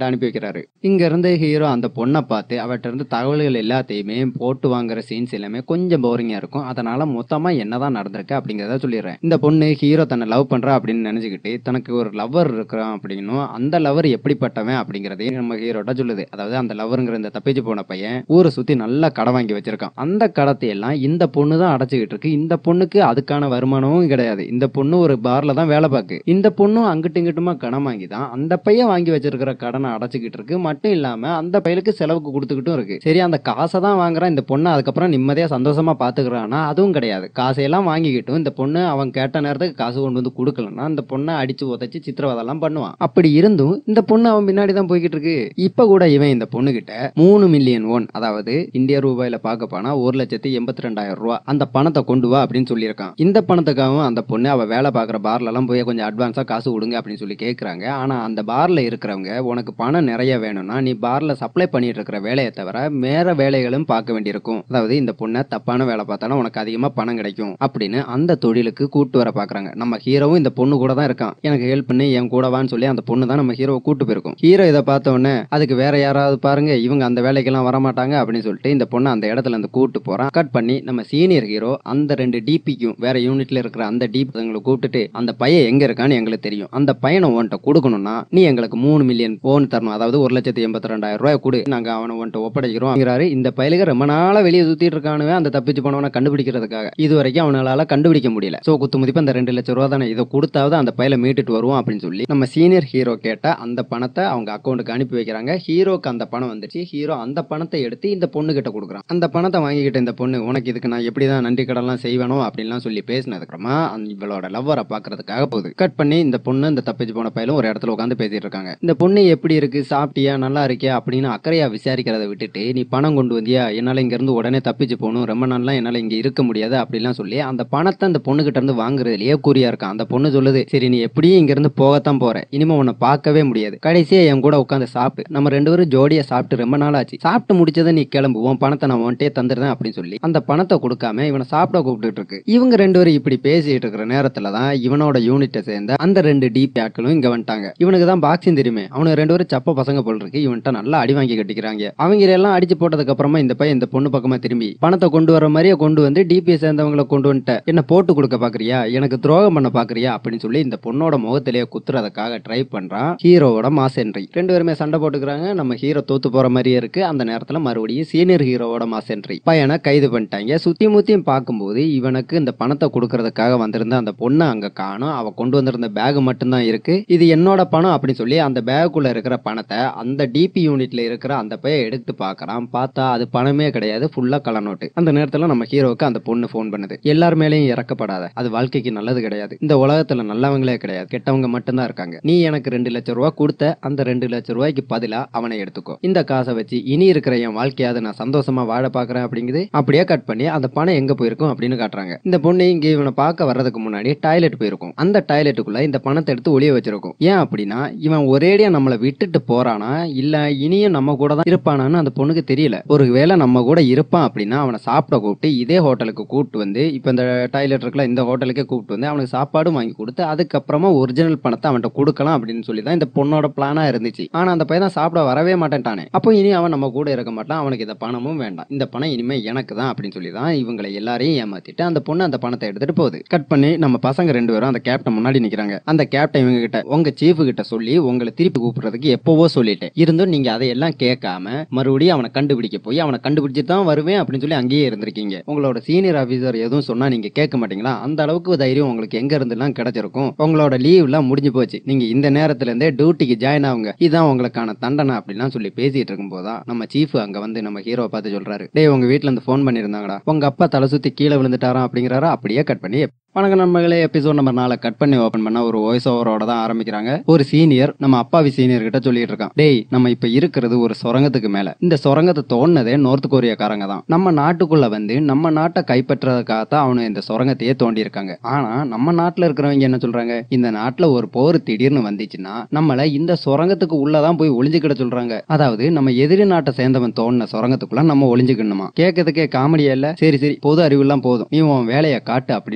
அனுப்பி வைக்கிறாரு இங்க இருந்து ஹீரோ அந்த பொண்ணை பார்த்து அவட்ட இருந்து தகவல்கள் எல்லாத்தையுமே போட்டு வாங்குற சீன்ஸ் எல்லாமே கொஞ்சம் போரிங்கா இருக்கும் அதனால மொத்தமா என்னதான் நடந்திருக்கு அப்படிங்கறத சொல்லிடுறேன் இந்த பொண்ணு ஹீரோ தன்னை லவ் பண்றா அப்படின்னு நினைச்சுக்கிட்டு தனக்கு ஒரு லவ்வர் இருக்கிறான் அப்படின்னும் அந்த லவர் எப்படிப்பட்டவன் அப்படிங்கறதையும் நம்ம ஹீரோட்ட சொல்லுது அதாவது அந்த லவருங்கிற இந்த தப்பிச்சு போன பையன் ஊரை சுத்தி நல்லா கடை வாங்கி வச்சிருக்கான் அந்த கடத்தை எல்லாம் இந்த பொண்ணு தான் அடைச்சுக்கிட்டு இருக்கு இந்த பொண்ணுக்கு அதுக்கான வருமானமும் கிடையாது இந்த பொண்ணு ஒரு பார்ல தான் வேலை பார்க்கு இந்த பொண்ணும் அங்கிட்டு இங்கிட்டுமா கடன் வாங்கி தான் அந்த பையன் வாங்கி வச்சிருக்கிற கடனை அடைச்சுக்கிட்டு இருக்கு மட்டும் இல்லாம அந்த பையலுக்கு செலவுக்கு கொடுத்துக்கிட்டும் இருக்கு சரி அந்த காசை தான் வாங்குறான் இந்த பொண்ணு அதுக்கப்புறம் நிம்மதியா சந்தோஷமா பாத்துக்கிறான்னா அதுவும் கிடையாது காசையெல்லாம் வாங்கிக்கிட்டும் இந்த பொண்ணு அவன் கேட்ட நேரத்துக்கு காசு கொண்டு வந்து கொடுக்கலன்னா அந்த பொண்ணை அடிச்சு உதச்சி சித்திரவதெல்லாம் பண்ணுவான் அப்படி இருந்தும் இந்த பொண்ணு அவன் பின்னாடி தான் போய்கிட்டு இருக்கு இப்ப கூட இவன் இந்த பொண்ணு கிட்ட மூணு மில்லியன் ஒன் அதாவது இந்திய ரூபாயில பார்க்க போனா ஒரு லட்சத்தி எண்பத்தி ரெண்டாயிரம் ரூபாய் அந்த பணத்தை கொண்டு வா அப்படின்னு சொல்லியிருக்கான் இந்த பணத்துக்காகவும் அந்த பொண்ணு அவ வேலை பார்க்குற பார்ல எல்லாம் போய் கொஞ்சம் அட்வான்ஸா காசு கொடுங்க அப்படின்னு சொல்லி கேட்கறாங்க ஆனா அந்த பார்ல இருக்கிறவங்க உனக்கு பணம் நிறைய வேணும்னா நீ பார்ல சப்ளை பண்ணிட்டு இருக்கிற வேலையை தவிர வேற வேலைகளும் பார்க்க வேண்டியிருக்கும் அதாவது இந்த பொண்ணை தப்பான வேலை பார்த்தாலும் உனக்கு அதிகமா பணம் கிடைக்கும் அப்படின்னு அந்த தொழிலுக்கு கூட்டு வர பாக்குறாங்க நம்ம ஹீரோவும் இந்த பொண்ணு கூட தான் இருக்கான் எனக்கு ஹெல்ப் பண்ணி என் கூட வான்னு சொல்லி அந்த பொண்ணு தான் நம்ம ஹீரோவை கூட்டு போயிருக்கும் ஹீரோ இதை பார்த்த உடனே அதுக்கு வேற யாராவது பாருங்க இவங்க அந்த வேலைக்கெல்லாம் வர மாட்டாங்க அப்படின்னு சொல்லிட்டு இந்த பொண்ணு அந்த இடத்துல இருந்து கூட்டு போறான் கட் பண்ணி நம்ம சீனியர் ஹீரோ அந்த ரெண்டு டிபிக்கும் வேற யூனிட்ல இருக்கிற அந்த டிபிங்களை கூப்பிட்டுட்டு அந்த பையன் எங்க இருக்கான்னு எங்களுக்கு தெரியும் அந்த பையனை உன்கிட்ட கொடுக்கணும்னா நீ எங்களுக்கு மூணு மில்லியன் போன் தரணும் அதாவது ஒரு லட்சத்தி எண்பத்தி ரெண்டாயிரம் ரூபாய் கொடு நாங்க அவனை உன்கிட்ட ஒப்படைக்கிறோம் அப்படிங்கிறாரு இந்த பயலுக ரொம்ப நாளா வெளியே சுத்திட்டு இருக்கானுவே அந்த தப்பிச்சு போனவனை கண்டுபிடிக்கிறதுக்காக இது வரைக்கும் அவனால கண்டுபிடிக்க முடியல சோ குத்து மதிப்பு அந்த ரெண்டு லட்சம் ரூபா தானே இதை கொடுத்தாவது அந்த பையலை மீட்டுட்டு வருவோம் அப்படின்னு சொல்லி நம்ம சீனியர் ஹீரோ கேட்ட அந்த பணத்தை அவங்க அக்கௌண்ட்டுக்கு அனுப்பி வைக்கிறாங்க ஹீரோக்கு அந்த பணம் வந்துச்சு ஹீரோ அந்த பணத்தை எடுத்து இந்த பொண்ணு கிட்ட கொடுக்குறான் அந்த பணத்தை வாங்கிக்கிட்ட இந்த பொண்ணு உனக்கு இதுக்கு நான் எப்படிதான் நன்றி கடன்லாம் செய்வேனோ அப்படின்லாம் சொல்லி பேசினதுக்கப்புறமா அந்த இவளோட லவ்வரை பாக்குறதுக்காக போகுது கட் பண்ணி இந்த பொண்ணு இந்த தப்பிச்சு போன பையலும் ஒரு இடத்துல உட்காந்து பேசிட்டு இருக்காங்க இந்த பொண்ணு எப்படி இருக்கு சாப்பிட்டியா நல்லா இருக்கியா அப்படின்னு அக்கறையா விசாரிக்கிறத விட்டுட்டு நீ பணம் கொண்டு வந்தியா என்னால இங்க இருந்து உடனே தப்பிச்சு போகணும் ரொம்ப நாள்லாம் என்னால இங்க இருக்க முடியாது அப்படிலாம் சொல்லி அந்த பணத்தை அந்த பொண்ணு கிட்ட இருந்து வாங்குறதுலயே குறியா இருக்கான் அந்த பொண்ணு சொல்லுது சரி நீ எப்படியும் இங்க இருந்து போகத்தான் போற இனிமே உன்னை பார்க்கவே முடியாது கடைசியா என் கூட உட்காந்து சாப்பிட்டு நம்ம ரெண்டு பேரும் ஜோடியா சாப்பிட்டு ரொம்ப நாள் ஆச்சு சாப்பிட்டு முடிச்சதை நீ கிளம்பு உன் பணத்தை நான் உன்ட்டே தந்துடுறேன் அப்படின்னு சொல்லி அந்த பணத்தை கொடுக்காம இவனை சாப்பிட கூப்பிட்டுட்டு இருக்கு இவங்க ரெண்டு பேரும் இப்படி பேசிட்டு இருக்கிற நேரத்துல தான் இவனோட யூனிட்டை சேர்ந்த அந்த ரெண்டு டிபி ஆட்களும் இங்க வந்துட்டாங்க இவனுக்கு தான் பாக்ஸிங் தெரியுமே அவனுக்கு ரெண்டு பேரும் சப்ப பசங்க போல் இருக்கு இவன்ட்ட நல்லா அடி வாங்கி கட்டிக்கிறாங்க அவங்க எல்லாம் அடிச்சு போட்டதுக்கு அப்புறமா இந்த பையன் இந்த பொண்ணு பக்கமா திரும்பி பணத்தை கொண்டு வர மாதிரியே கொண்டு வந்து டிபி சேர்ந்தவங்களை கொண்டு வந்துட்ட என்ன போட்டு கொடுக்க பாக்குறியா எனக்கு துரோகம் பண்ண பாக்குறியா அப்படின்னு சொல்லி இந்த பொண்ணோட முகத்திலேயே குத்துறதுக்காக ட்ரை பண்றான் ஹீரோவோட மாஸ் என்ட்ரி ரெண்டு பேருமே சண்டை போட்டுக்கிறாங்க நம்ம ஹீரோ தோத்து போற மாதிரியே இருக்கு அந்த நேரத்துல மறுபடியும் சீனியர் ஹீரோவோட மாஸ் என்ட்ரி பையனை கைது பண்ணிட்டாங்க சுத்தி முத்தியும் பார்க்கும்போது இவனுக்கு இந்த பணத்தை கொடுக்கறதுக்காக வந்திருந்த அந்த பொண்ணை அங்க காணும் அவ கொண்டு வந்திருந்த பேக் மட்டும்தான் இருக்கு இது என்னோட பணம் அப்படின்னு சொல்லி அந்த பேக்குள்ள இருக்கிற பணத்தை அந்த டிபி யூனிட்ல இருக்கிற அந்த பையன் எடுத்து பார்க்கறான் பார்த்தா அது பணமே கிடையாது ஃபுல்லா கள்ள நோட்டு அந்த நேரத்துல நம்ம ஹீரோவுக்கு அந்த பொண்ணு ஃபோன் பண்ணுது எல்லார் மேலயும் இறக்கப்படாத அது வாழ்க்கைக்கு நல்லது கிடையாது இந்த உலகத்துல நல்லவங்களே கிடையாது கெட்டவங்க மட்டும்தான் இருக்காங்க நீ எனக்கு ரெண்டு லட்சம் ரூபாய் கொடுத்த அந்த ரெண்டு லட்சம் ரூபாய்க்கு பதிலா அவனை எடுத்துக்கோ இந்த காசை வச்சு இனி இருக்கிற என் வாழ்க்கையாவது நான் சந்தோஷமா வாழ பாக்குறேன் அப்படிங்குது அப்படியே கட் பண்ணி அந்த பணம் எங்க போயிருக்கும் அப்படின்னு காட்டுறாங்க இந்த பொண்ணு இங்க இவனை பார்க்க வர்றதுக்கு முன்னாடி டாய்லெட் போயிருக்கும் அந்த டாய்லெட்டுக்குள்ள இந்த பணத்தை எடுத்து ஒளிய வச்சிருக்கும் ஏன் அப்படின்னா இவன் ஒரேடியா நம்மளை விட்டுட்டு போறானா இல்ல இனியும் நம்ம கூட தான் இருப்பானான்னு அந்த பொண்ணுக்கு தெரியல ஒருவேளை நம்ம கூட இருப்பான் அப்படின்னா அவனை சாப்பிட கூப்பிட்டு இதே ஹோட்டலுக்கு கூப்பிட்டு வந்து இப்ப இந்த டாய்லெட் இருக்குல்ல இந்த ஹோட்டலுக்கே கூப்பிட்டு வந்து அவனுக்கு சாப்பாடும் வாங்கி கொடுத்து அதுக்கப்புறமா ஒரிஜினல் பணத்தை அவன்கிட்ட கொடுக்கலாம் அப்படின்னு சொல்லி தான் இந்த பொண்ணோட பிளானா இருந்துச்சு ஆனா அந்த பையன் தான் சாப்பிட வரவே மாட்டேன்ட்டானே அப்போ இனி அவன் நம்ம கூட இருக்க மாட்டான் அவனுக்கு இந்த பணமும் வேண்டாம் இந்த பணம் இனிமே எனக்கு தான் அப்படின்னு சொல்லி தான் இவங்களை எல்லாரையும் ஏமாத்திட்டு அந்த பொண்ணு அந்த பணத்தை எடுத்துட்டு போகுது கட் பண்ணி நம்ம பசங்க ரெண்டு பேரும் அந்த கேப்டன் முன்னாடி நிக்கிறாங்க அந்த கேப்டன் இவங்க கிட்ட உங்க சீஃப் கிட்ட சொல்லி உங்களை திருப்பி கூப்பிடுறதுக்கு எப்பவோ சொல்லிட்டேன் இருந்தும் நீங்க அதையெல்லாம் கேட்காம மறுபடியும் அவனை கண்டுபிடிக்க போய் அவனை கண்டுபிடிச்சிட்டு தான் வருவேன் அப்படின்னு சொல்லி அங்கேயே இருந்திருக்கீங்க உங்களோட சீனியர் ஆபீசர் எதுவும் சொன்னா நீங்க கேட்க மாட்டீங்களா அந்த அளவுக்கு தைரியம் உங்களுக்கு எங்க இருந்தெல்லாம் கிடைச்சிருக்கும் உங்களோட லீவ்லாம் முடிஞ்சு போச்சு நீங்க இந்த நேரத்துல இருந்தே டியூட்டிக்கு ஜாயின் ஆகுங்க இதுதான் உங்களுக்கான தண்டனை அப்படிலாம் சொல்லி பேசிட்டு இருக்கும்போது தான் நம்ம சீஃப் அங்க வந்து நம்ம ஹீரோவை பார்த்து சொல்றாரு டேய் உங்க வீட்ல இருந்து ஃபோன் பண்ணிருந்தாங்கடா உங்க அப்பா தலை சுத்தி கீழே விழுந்துட்டாராம் அப்படிங்கிறாரா அப்படியே கட் பண்ணி வணக்கம் நண்பர்களே எபிசோட் நம்பர் நாலு கட் பண்ணி ஓபன் பண்ண ஒரு வாய்ஸ் ஓவரோட தான் ஆரம்பிக்கிறாங்க ஒரு சீனியர் நம்ம அப்பாவி சீனியர் கிட்ட சொல்லிட்டு இருக்கான் டேய் நம்ம இப்ப இருக்கிறது ஒரு சுரங்கத்துக்கு மேல இந்த சுரங்கத்தை தோண்டினதே நார்த் கொரியாக்காரங்க தான் நம்ம நாட்டுக்குள்ள வந்து நம்ம நாட்டை கைப்பற்றதுக்காக தான் அவனு இந்த சுரங்கத்தையே தோண்டி இருக்காங்க ஆனா நம்ம நாட்டுல இருக்கிறவங்க என்ன சொல்றாங்க இந்த நாட்டுல ஒரு போர் திடீர்னு வந்துச்சுன்னா நம்மள இந்த சுரங்கத்துக்கு உள்ளதான் போய் ஒளிஞ்சுக்கிட சொல்றாங்க அதாவது நம்ம எதிரி நாட்டை சேர்ந்தவன் தோண்டின சுரங்கத்துக்குள்ள நம்ம ஒளிஞ்சுக்கணுமா கேட்கறதுக்கே காமெடியா இல்ல சரி சரி பொது அறிவு எல்லாம் போதும் நீ உன் வேலையை காட்டு அப்படின்னு சொல்லி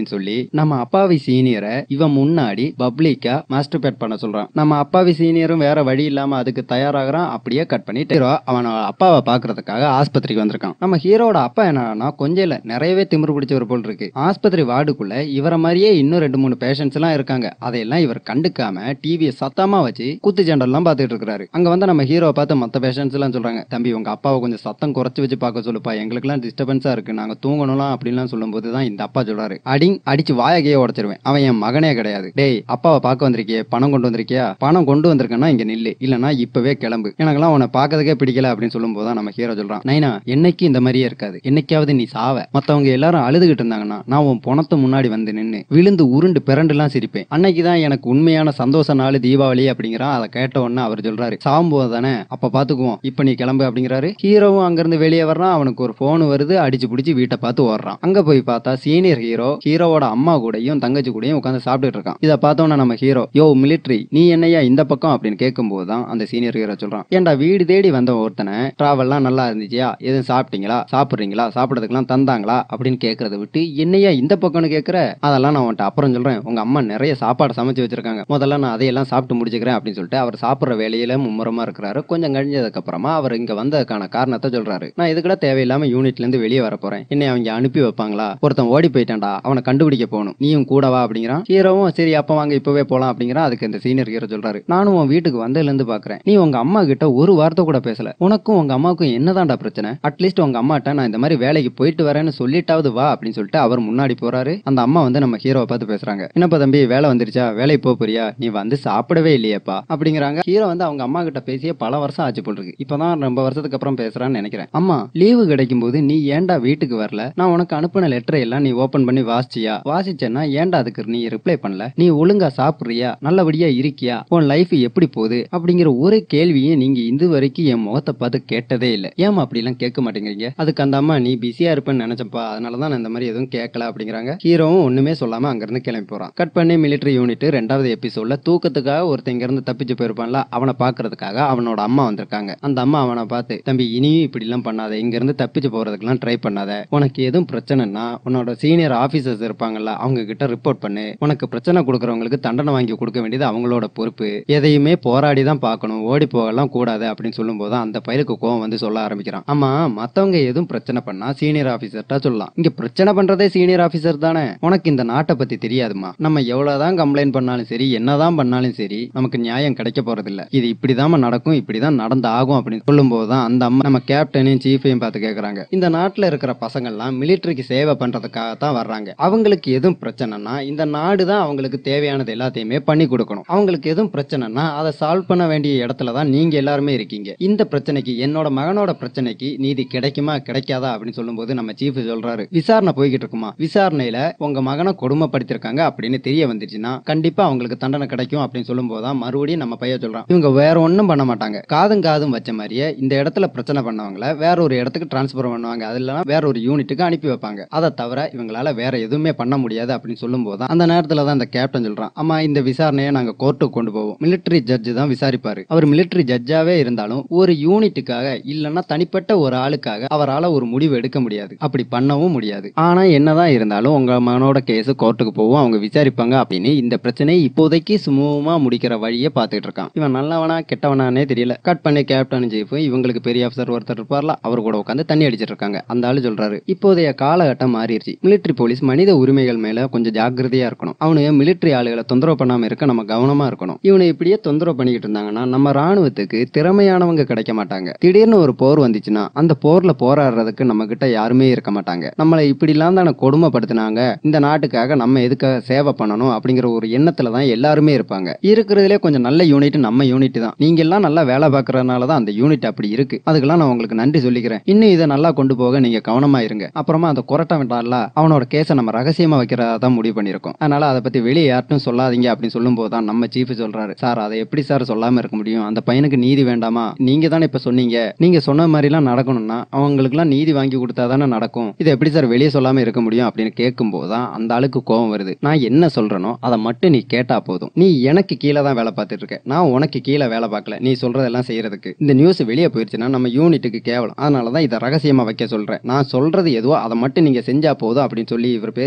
நம்ம அப்பாவி சீனியரை இவன் முன்னாடி பப்ளிக்கா மாஸ்டர்பேட் பண்ண சொல்றான் நம்ம அப்பாவி சீனியரும் வேற வழி இல்லாம அதுக்கு தயாராகிறான் அப்படியே கட் பண்ணிட்டு ஹீரோ அவன் அப்பாவை பாக்குறதுக்காக ஆஸ்பத்திரிக்கு வந்திருக்கான் நம்ம ஹீரோட அப்பா என்னன்னா கொஞ்சம் இல்ல நிறையவே திமிரு பிடிச்சவர் போல் இருக்கு ஆஸ்பத்திரி வார்டுக்குள்ள இவரை மாதிரியே இன்னும் ரெண்டு மூணு பேஷண்ட்ஸ் எல்லாம் இருக்காங்க அதையெல்லாம் இவர் கண்டுக்காம டிவியை சத்தமா வச்சு குத்து ஜெண்டல்லாம் பார்த்துட்டு இருக்காரு அங்க வந்து நம்ம ஹீரோவை பார்த்து மத்த பேஷண்ட்ஸ் எல்லாம் சொல்றாங்க தம்பி உங்க அப்பாவை கொஞ்சம் சத்தம் குறைச்சு வச்சு பார்க்க சொல்லுப்பா எங்களுக்குலாம் டிஸ்டர்பன்ஸா இருக்கு நாங்க தூங்கணும்லாம் அப்படின்லாம் சொல்லும்போது தான் இந்த அப்பா சொல்றாரு அடிங் அடிச்சு வாயகையே உடைச்சிருவேன் அவன் என் மகனே கிடையாது டேய் அப்பாவை பார்க்க வந்திருக்கியே பணம் கொண்டு வந்திருக்கியா பணம் கொண்டு வந்திருக்கேன்னா இங்க நில்லு இல்லனா இப்பவே கிளம்பு எனக்கெல்லாம் உன்னை பார்க்கறதுக்கே பிடிக்கல அப்படின்னு சொல்லும்போது தான் நம்ம ஹீரோ சொல்றான் நைனா என்னைக்கு இந்த மாதிரியே இருக்காது என்னைக்காவது நீ சாவ மத்தவங்க எல்லாரும் அழுதுகிட்டு இருந்தாங்கன்னா நான் உன் பணத்தை முன்னாடி வந்து நின்னு விழுந்து உருண்டு பிறண்டுலாம் சிரிப்பேன் அன்னைக்கு தான் எனக்கு உண்மையான சந்தோஷ நாள் தீபாவளி அப்படிங்கிறான் அதை கேட்ட உடனே அவர் சொல்றாரு சாகும்போது தானே அப்ப பாத்துக்குவோம் இப்ப நீ கிளம்பு அப்படிங்கிறாரு ஹீரோவும் அங்கிருந்து வெளியே வர்றான் அவனுக்கு ஒரு போன் வருது அடிச்சு பிடிச்சி வீட்டை பார்த்து ஓடுறான் அங்க போய் பார்த்தா சீனியர் ஹீரோ ஹீரோவோட அம்மா கூடயும் தங்கச்சி கூடயும் உட்காந்து சாப்பிட்டுட்டு இருக்கான் இதை பார்த்தோன்னே நம்ம ஹீரோ யோ மிலிட்ரி நீ என்னையா இந்த பக்கம் அப்படின்னு கேட்கும்போது தான் அந்த சீனியர் ஹீரோ சொல்றான் ஏன்டா வீடு தேடி வந்த ஒருத்தனை டிராவல்லாம் நல்லா இருந்துச்சியா எதுவும் சாப்பிட்டீங்களா சாப்பிட்றீங்களா சாப்பிட்றதுக்கெல்லாம் தந்தாங்களா அப்படின்னு கேட்கறத விட்டு என்னையா இந்த பக்கம்னு கேட்கற அதெல்லாம் நான் உன்ட்ட அப்புறம் சொல்றேன் உங்க அம்மா நிறைய சாப்பாடு சமைச்சு வச்சிருக்காங்க முதல்ல நான் அதையெல்லாம் சாப்பிட்டு முடிச்சுக்கிறேன் அப்படின்னு சொல்லிட்டு அவர் சாப்பிட்ற வேலையில மும்முரமா இருக்கிறாரு கொஞ்சம் கழிஞ்சதுக்கு அப்புறமா அவர் இங்க வந்ததுக்கான காரணத்தை சொல்றாரு நான் இதுக்கூட தேவையில்லாம யூனிட்ல இருந்து வெளியே வர போறேன் என்னை அவங்க அனுப்பி வைப்பாங்களா ஒருத்தன் ஓடி போயிட்டான்டா அவனை கண்டுபிடிக்க போகணும் நீயும் கூடவா அப்படிங்கிறான் ஹீரோவும் சரி அப்ப வாங்க இப்பவே போலாம் அப்படிங்கிறான் அதுக்கு இந்த சீனியர் ஹீரோ சொல்றாரு நானும் உன் வீட்டுக்கு வந்ததுல இருந்து பாக்குறேன் நீ உங்க அம்மா கிட்ட ஒரு வார்த்தை கூட பேசல உனக்கும் உங்க அம்மாவுக்கும் என்னதான்டா பிரச்சனை அட்லீஸ்ட் உங்க அம்மாட்ட நான் இந்த மாதிரி வேலைக்கு போயிட்டு வரேன்னு சொல்லிட்டாவது வா அப்படின்னு சொல்லிட்டு அவர் முன்னாடி போறாரு அந்த அம்மா வந்து நம்ம ஹீரோவை பார்த்து பேசுறாங்க என்னப்பா தம்பி வேலை வந்துருச்சா வேலைக்கு போக போறியா நீ வந்து சாப்பிடவே இல்லையேப்பா அப்படிங்கிறாங்க ஹீரோ வந்து அவங்க அம்மா கிட்ட பேசிய பல வருஷம் ஆச்சு போல் இருக்கு இப்பதான் ரொம்ப வருஷத்துக்கு அப்புறம் பேசுறான்னு நினைக்கிறேன் அம்மா லீவு கிடைக்கும் போது நீ ஏன்டா வீட்டுக்கு வரல நான் உனக்கு அனுப்பின லெட்டரை எல்லாம் நீ ஓபன் பண்ணி வாசிச்சியா வாசிச்சேன்னா ஏன்டா அதுக்கு நீ ரிப்ளை பண்ணல நீ ஒழுங்கா சாப்பிடுறியா நல்லபடியா இருக்கியா உன் லைஃப் எப்படி போகுது அப்படிங்கிற ஒரு கேள்வியை நீங்க இது வரைக்கும் என் முகத்தை பார்த்து கேட்டதே இல்ல ஏமா அப்படி எல்லாம் கேட்க மாட்டேங்கிறீங்க அதுக்கு அந்த அம்மா நீ பிஸியா இருப்பேன்னு நினைச்சப்பா அதனாலதான் நான் இந்த மாதிரி எதுவும் கேட்கல அப்படிங்கிறாங்க ஹீரோவும் ஒண்ணுமே சொல்லாம அங்கிருந்து கிளம்பி போறான் கட் பண்ணி மிலிட்டரி யூனிட் ரெண்டாவது எபிசோட்ல தூக்கத்துக்காக ஒருத்தன் இங்க இருந்து தப்பிச்சு போயிருப்பான்ல அவனை பாக்குறதுக்காக அவனோட அம்மா வந்திருக்காங்க அந்த அம்மா அவனை பார்த்து தம்பி இனியும் இப்படி எல்லாம் பண்ணாத இங்க இருந்து தப்பிச்சு போறதுக்கெல்லாம் ட்ரை பண்ணாத உனக்கு எதுவும் பிரச்சனைனா உன்னோட சீனியர் ஆபீசர்ஸ் இருப்பாங்கல்ல அவங்க கிட்ட ரிப்போர்ட் பண்ணு உனக்கு பிரச்சனை கொடுக்கறவங்களுக்கு தண்டனை வாங்கி கொடுக்க வேண்டியது அவங்களோட பொறுப்பு எதையுமே போராடி தான் பார்க்கணும் ஓடி போகலாம் கூடாது அப்படின்னு சொல்லும்போது தான் அந்த பையலுக்கு கோவம் வந்து சொல்ல ஆரம்பிக்கிறான் ஆமா மத்தவங்க எதுவும் பிரச்சனை பண்ணா சீனியர் ஆபீசர்ட்டா சொல்லலாம் இங்க பிரச்சனை பண்றதே சீனியர் ஆபீசர் தானே உனக்கு இந்த நாட்டை பத்தி தெரியாதுமா நம்ம எவ்வளவுதான் கம்ப்ளைண்ட் பண்ணாலும் சரி என்னதான் பண்ணாலும் சரி நமக்கு நியாயம் கிடைக்க போறதில்ல இது இப்படிதாம்மா நடக்கும் இப்படிதான் நடந்து ஆகும் அப்படின்னு சொல்லும்போது தான் அந்த அம்மா நம்ம கேப்டனையும் சீஃபையும் பார்த்து கேக்குறாங்க இந்த நாட்டுல இருக்கிற பசங்கள்லாம் மிலிட்டரிக்கு சேவை பண்றதுக்காக தான் வர்றாங்க அவங்களுக்கு எதுவும் பிரச்சனைனா இந்த நாடு தான் அவங்களுக்கு தேவையானது எல்லாத்தையுமே பண்ணி கொடுக்கணும் அவங்களுக்கு எதுவும் பிரச்சனைனா அதை சால்வ் பண்ண வேண்டிய இடத்துல தான் நீங்க எல்லாருமே இருக்கீங்க இந்த பிரச்சனைக்கு என்னோட மகனோட பிரச்சனைக்கு நீதி கிடைக்குமா கிடைக்காதா அப்படின்னு சொல்லும்போது நம்ம சீஃப் சொல்றாரு விசாரணை போய்கிட்டு இருக்குமா விசாரணையில உங்க மகனை கொடுமைப்படுத்திருக்காங்க அப்படின்னு தெரிய வந்துச்சுன்னா கண்டிப்பா அவங்களுக்கு தண்டனை கிடைக்கும் அப்படின்னு சொல்லும்போது தான் மறுபடியும் நம்ம பையன் சொல்றான் இவங்க வேற ஒண்ணும் பண்ண மாட்டாங்க காதும் காதும் வச்ச மாதிரியே இந்த இடத்துல பிரச்சனை பண்ணவங்கள வேற ஒரு இடத்துக்கு டிரான்ஸ்பர் பண்ணுவாங்க அது இல்லைன்னா வேற ஒரு யூனிட்டுக்கு அனுப்பி வைப்பாங்க அதை தவிர இவங்களால வேற எதுவுமே பண்ண முடியாது அப்படின்னு சொல்லும்போது தான் அந்த நேரத்துல தான் அந்த கேப்டன் சொல்றான் அம்மா இந்த விசாரணையை நாங்க கோர்ட்டுக்கு கொண்டு போவோம் மிலிட்டரி ஜட்ஜ் தான் விசாரிப்பாரு அவர் மிலிட்டரி ஜட்ஜாவே இருந்தாலும் ஒரு யூனிட்டுக்காக இல்லைன்னா தனிப்பட்ட ஒரு ஆளுக்காக அவரால் ஒரு முடிவு எடுக்க முடியாது அப்படி பண்ணவும் முடியாது ஆனா என்னதான் இருந்தாலும் உங்க மகனோட கேஸ் கோர்ட்டுக்கு போவோம் அவங்க விசாரிப்பாங்க அப்படின்னு இந்த பிரச்சனையை இப்போதைக்கு சுமூகமா முடிக்கிற வழியை பார்த்துட்டு இருக்கான் இவன் நல்லவனா கெட்டவனானே தெரியல கட் பண்ணி கேப்டன் சீஃப் இவங்களுக்கு பெரிய ஆஃபீஸர் ஒருத்தர் இருப்பார்ல அவர் கூட உட்காந்து தண்ணி அடிச்சிட்டு இருக்காங்க அந்த ஆளு சொல்றாரு இப்போதைய காலகட்டம் மாறிடுச்சு மிலிட்டரி போலீஸ் மனித உரிமைகள் மேல கொஞ்சம் ஜாக்கிரதையா இருக்கணும் அவனுங்க மிலிட்டரி ஆளுகளை தொந்தரவு பண்ணாம இருக்க நம்ம கவனமா இருக்கணும் இவனை இப்படியே தொந்தரவு பண்ணிக்கிட்டு இருந்தாங்கன்னா நம்ம ராணுவத்துக்கு திறமையானவங்க கிடைக்க மாட்டாங்க திடீர்னு ஒரு போர் வந்துச்சுன்னா அந்த போர்ல போராடுறதுக்கு நம்ம கிட்ட யாருமே இருக்க மாட்டாங்க நம்மளை இப்படிலாம் தானே கொடுமைப்படுத்தினாங்க இந்த நாட்டுக்காக நம்ம எதுக்காக சேவை பண்ணணும் அப்படிங்கிற ஒரு எண்ணத்துல தான் எல்லாருமே இருப்பாங்க இருக்கிறதுலே கொஞ்சம் நல்ல யூனிட் நம்ம யூனிட் தான் நீங்க எல்லாம் நல்லா வேலை பார்க்கறதுனால தான் அந்த யூனிட் அப்படி இருக்கு அதுக்கெல்லாம் நான் உங்களுக்கு நன்றி சொல்லிக்கிறேன் இன்னும் இதை நல்லா கொண்டு போக நீங்க கவனமா இருங்க அப்புறமா அந்த குரட்டை விட்டால அவனோட கேஸை நம்ம ரகசியமா வைக்கிறதா தான் முடிவு பண்ணியிருக்கோம் அதனால அதை பத்தி வெளியே யார்ட்டும் சொல்லாதீங்க அப்படின்னு சொல்லும்போது தான் நம்ம சீஃப் சொல்றாரு சார் அதை எப்படி சார் சொல்லாம இருக்க முடியும் அந்த பையனுக்கு நீதி வேண்டாமா நீங்க தானே இப்ப சொன்னீங்க நீங்க சொன்ன மாதிரி எல்லாம் நடக்கணும்னா அவங்களுக்குலாம் நீதி வாங்கி கொடுத்தா தானே நடக்கும் இதை எப்படி சார் வெளியே சொல்லாம இருக்க முடியும் அப்படின்னு கேட்கும்போது தான் அந்த ஆளுக்கு கோவம் வருது நான் என்ன சொல்றேனோ அதை மட்டும் நீ கேட்டா போதும் நீ எனக்கு கீழே தான் வேலை பார்த்துட்டு இருக்க நான் உனக்கு கீழே வேலை பார்க்கல நீ சொல்றதெல்லாம் செய்யறதுக்கு இந்த நியூஸ் வெளியே போயிருச்சுன்னா நம்ம யூனிட்டுக்கு கேவலம் அதனால தான் இதை ரகசியமா வைக்க சொல்றேன் நான் சொல்றது எதுவோ அதை மட்டும் நீங்க செஞ்சா போதும் அப்படின்னு சொல்லி இவர் பேசிட்டு இருக்கிறாரு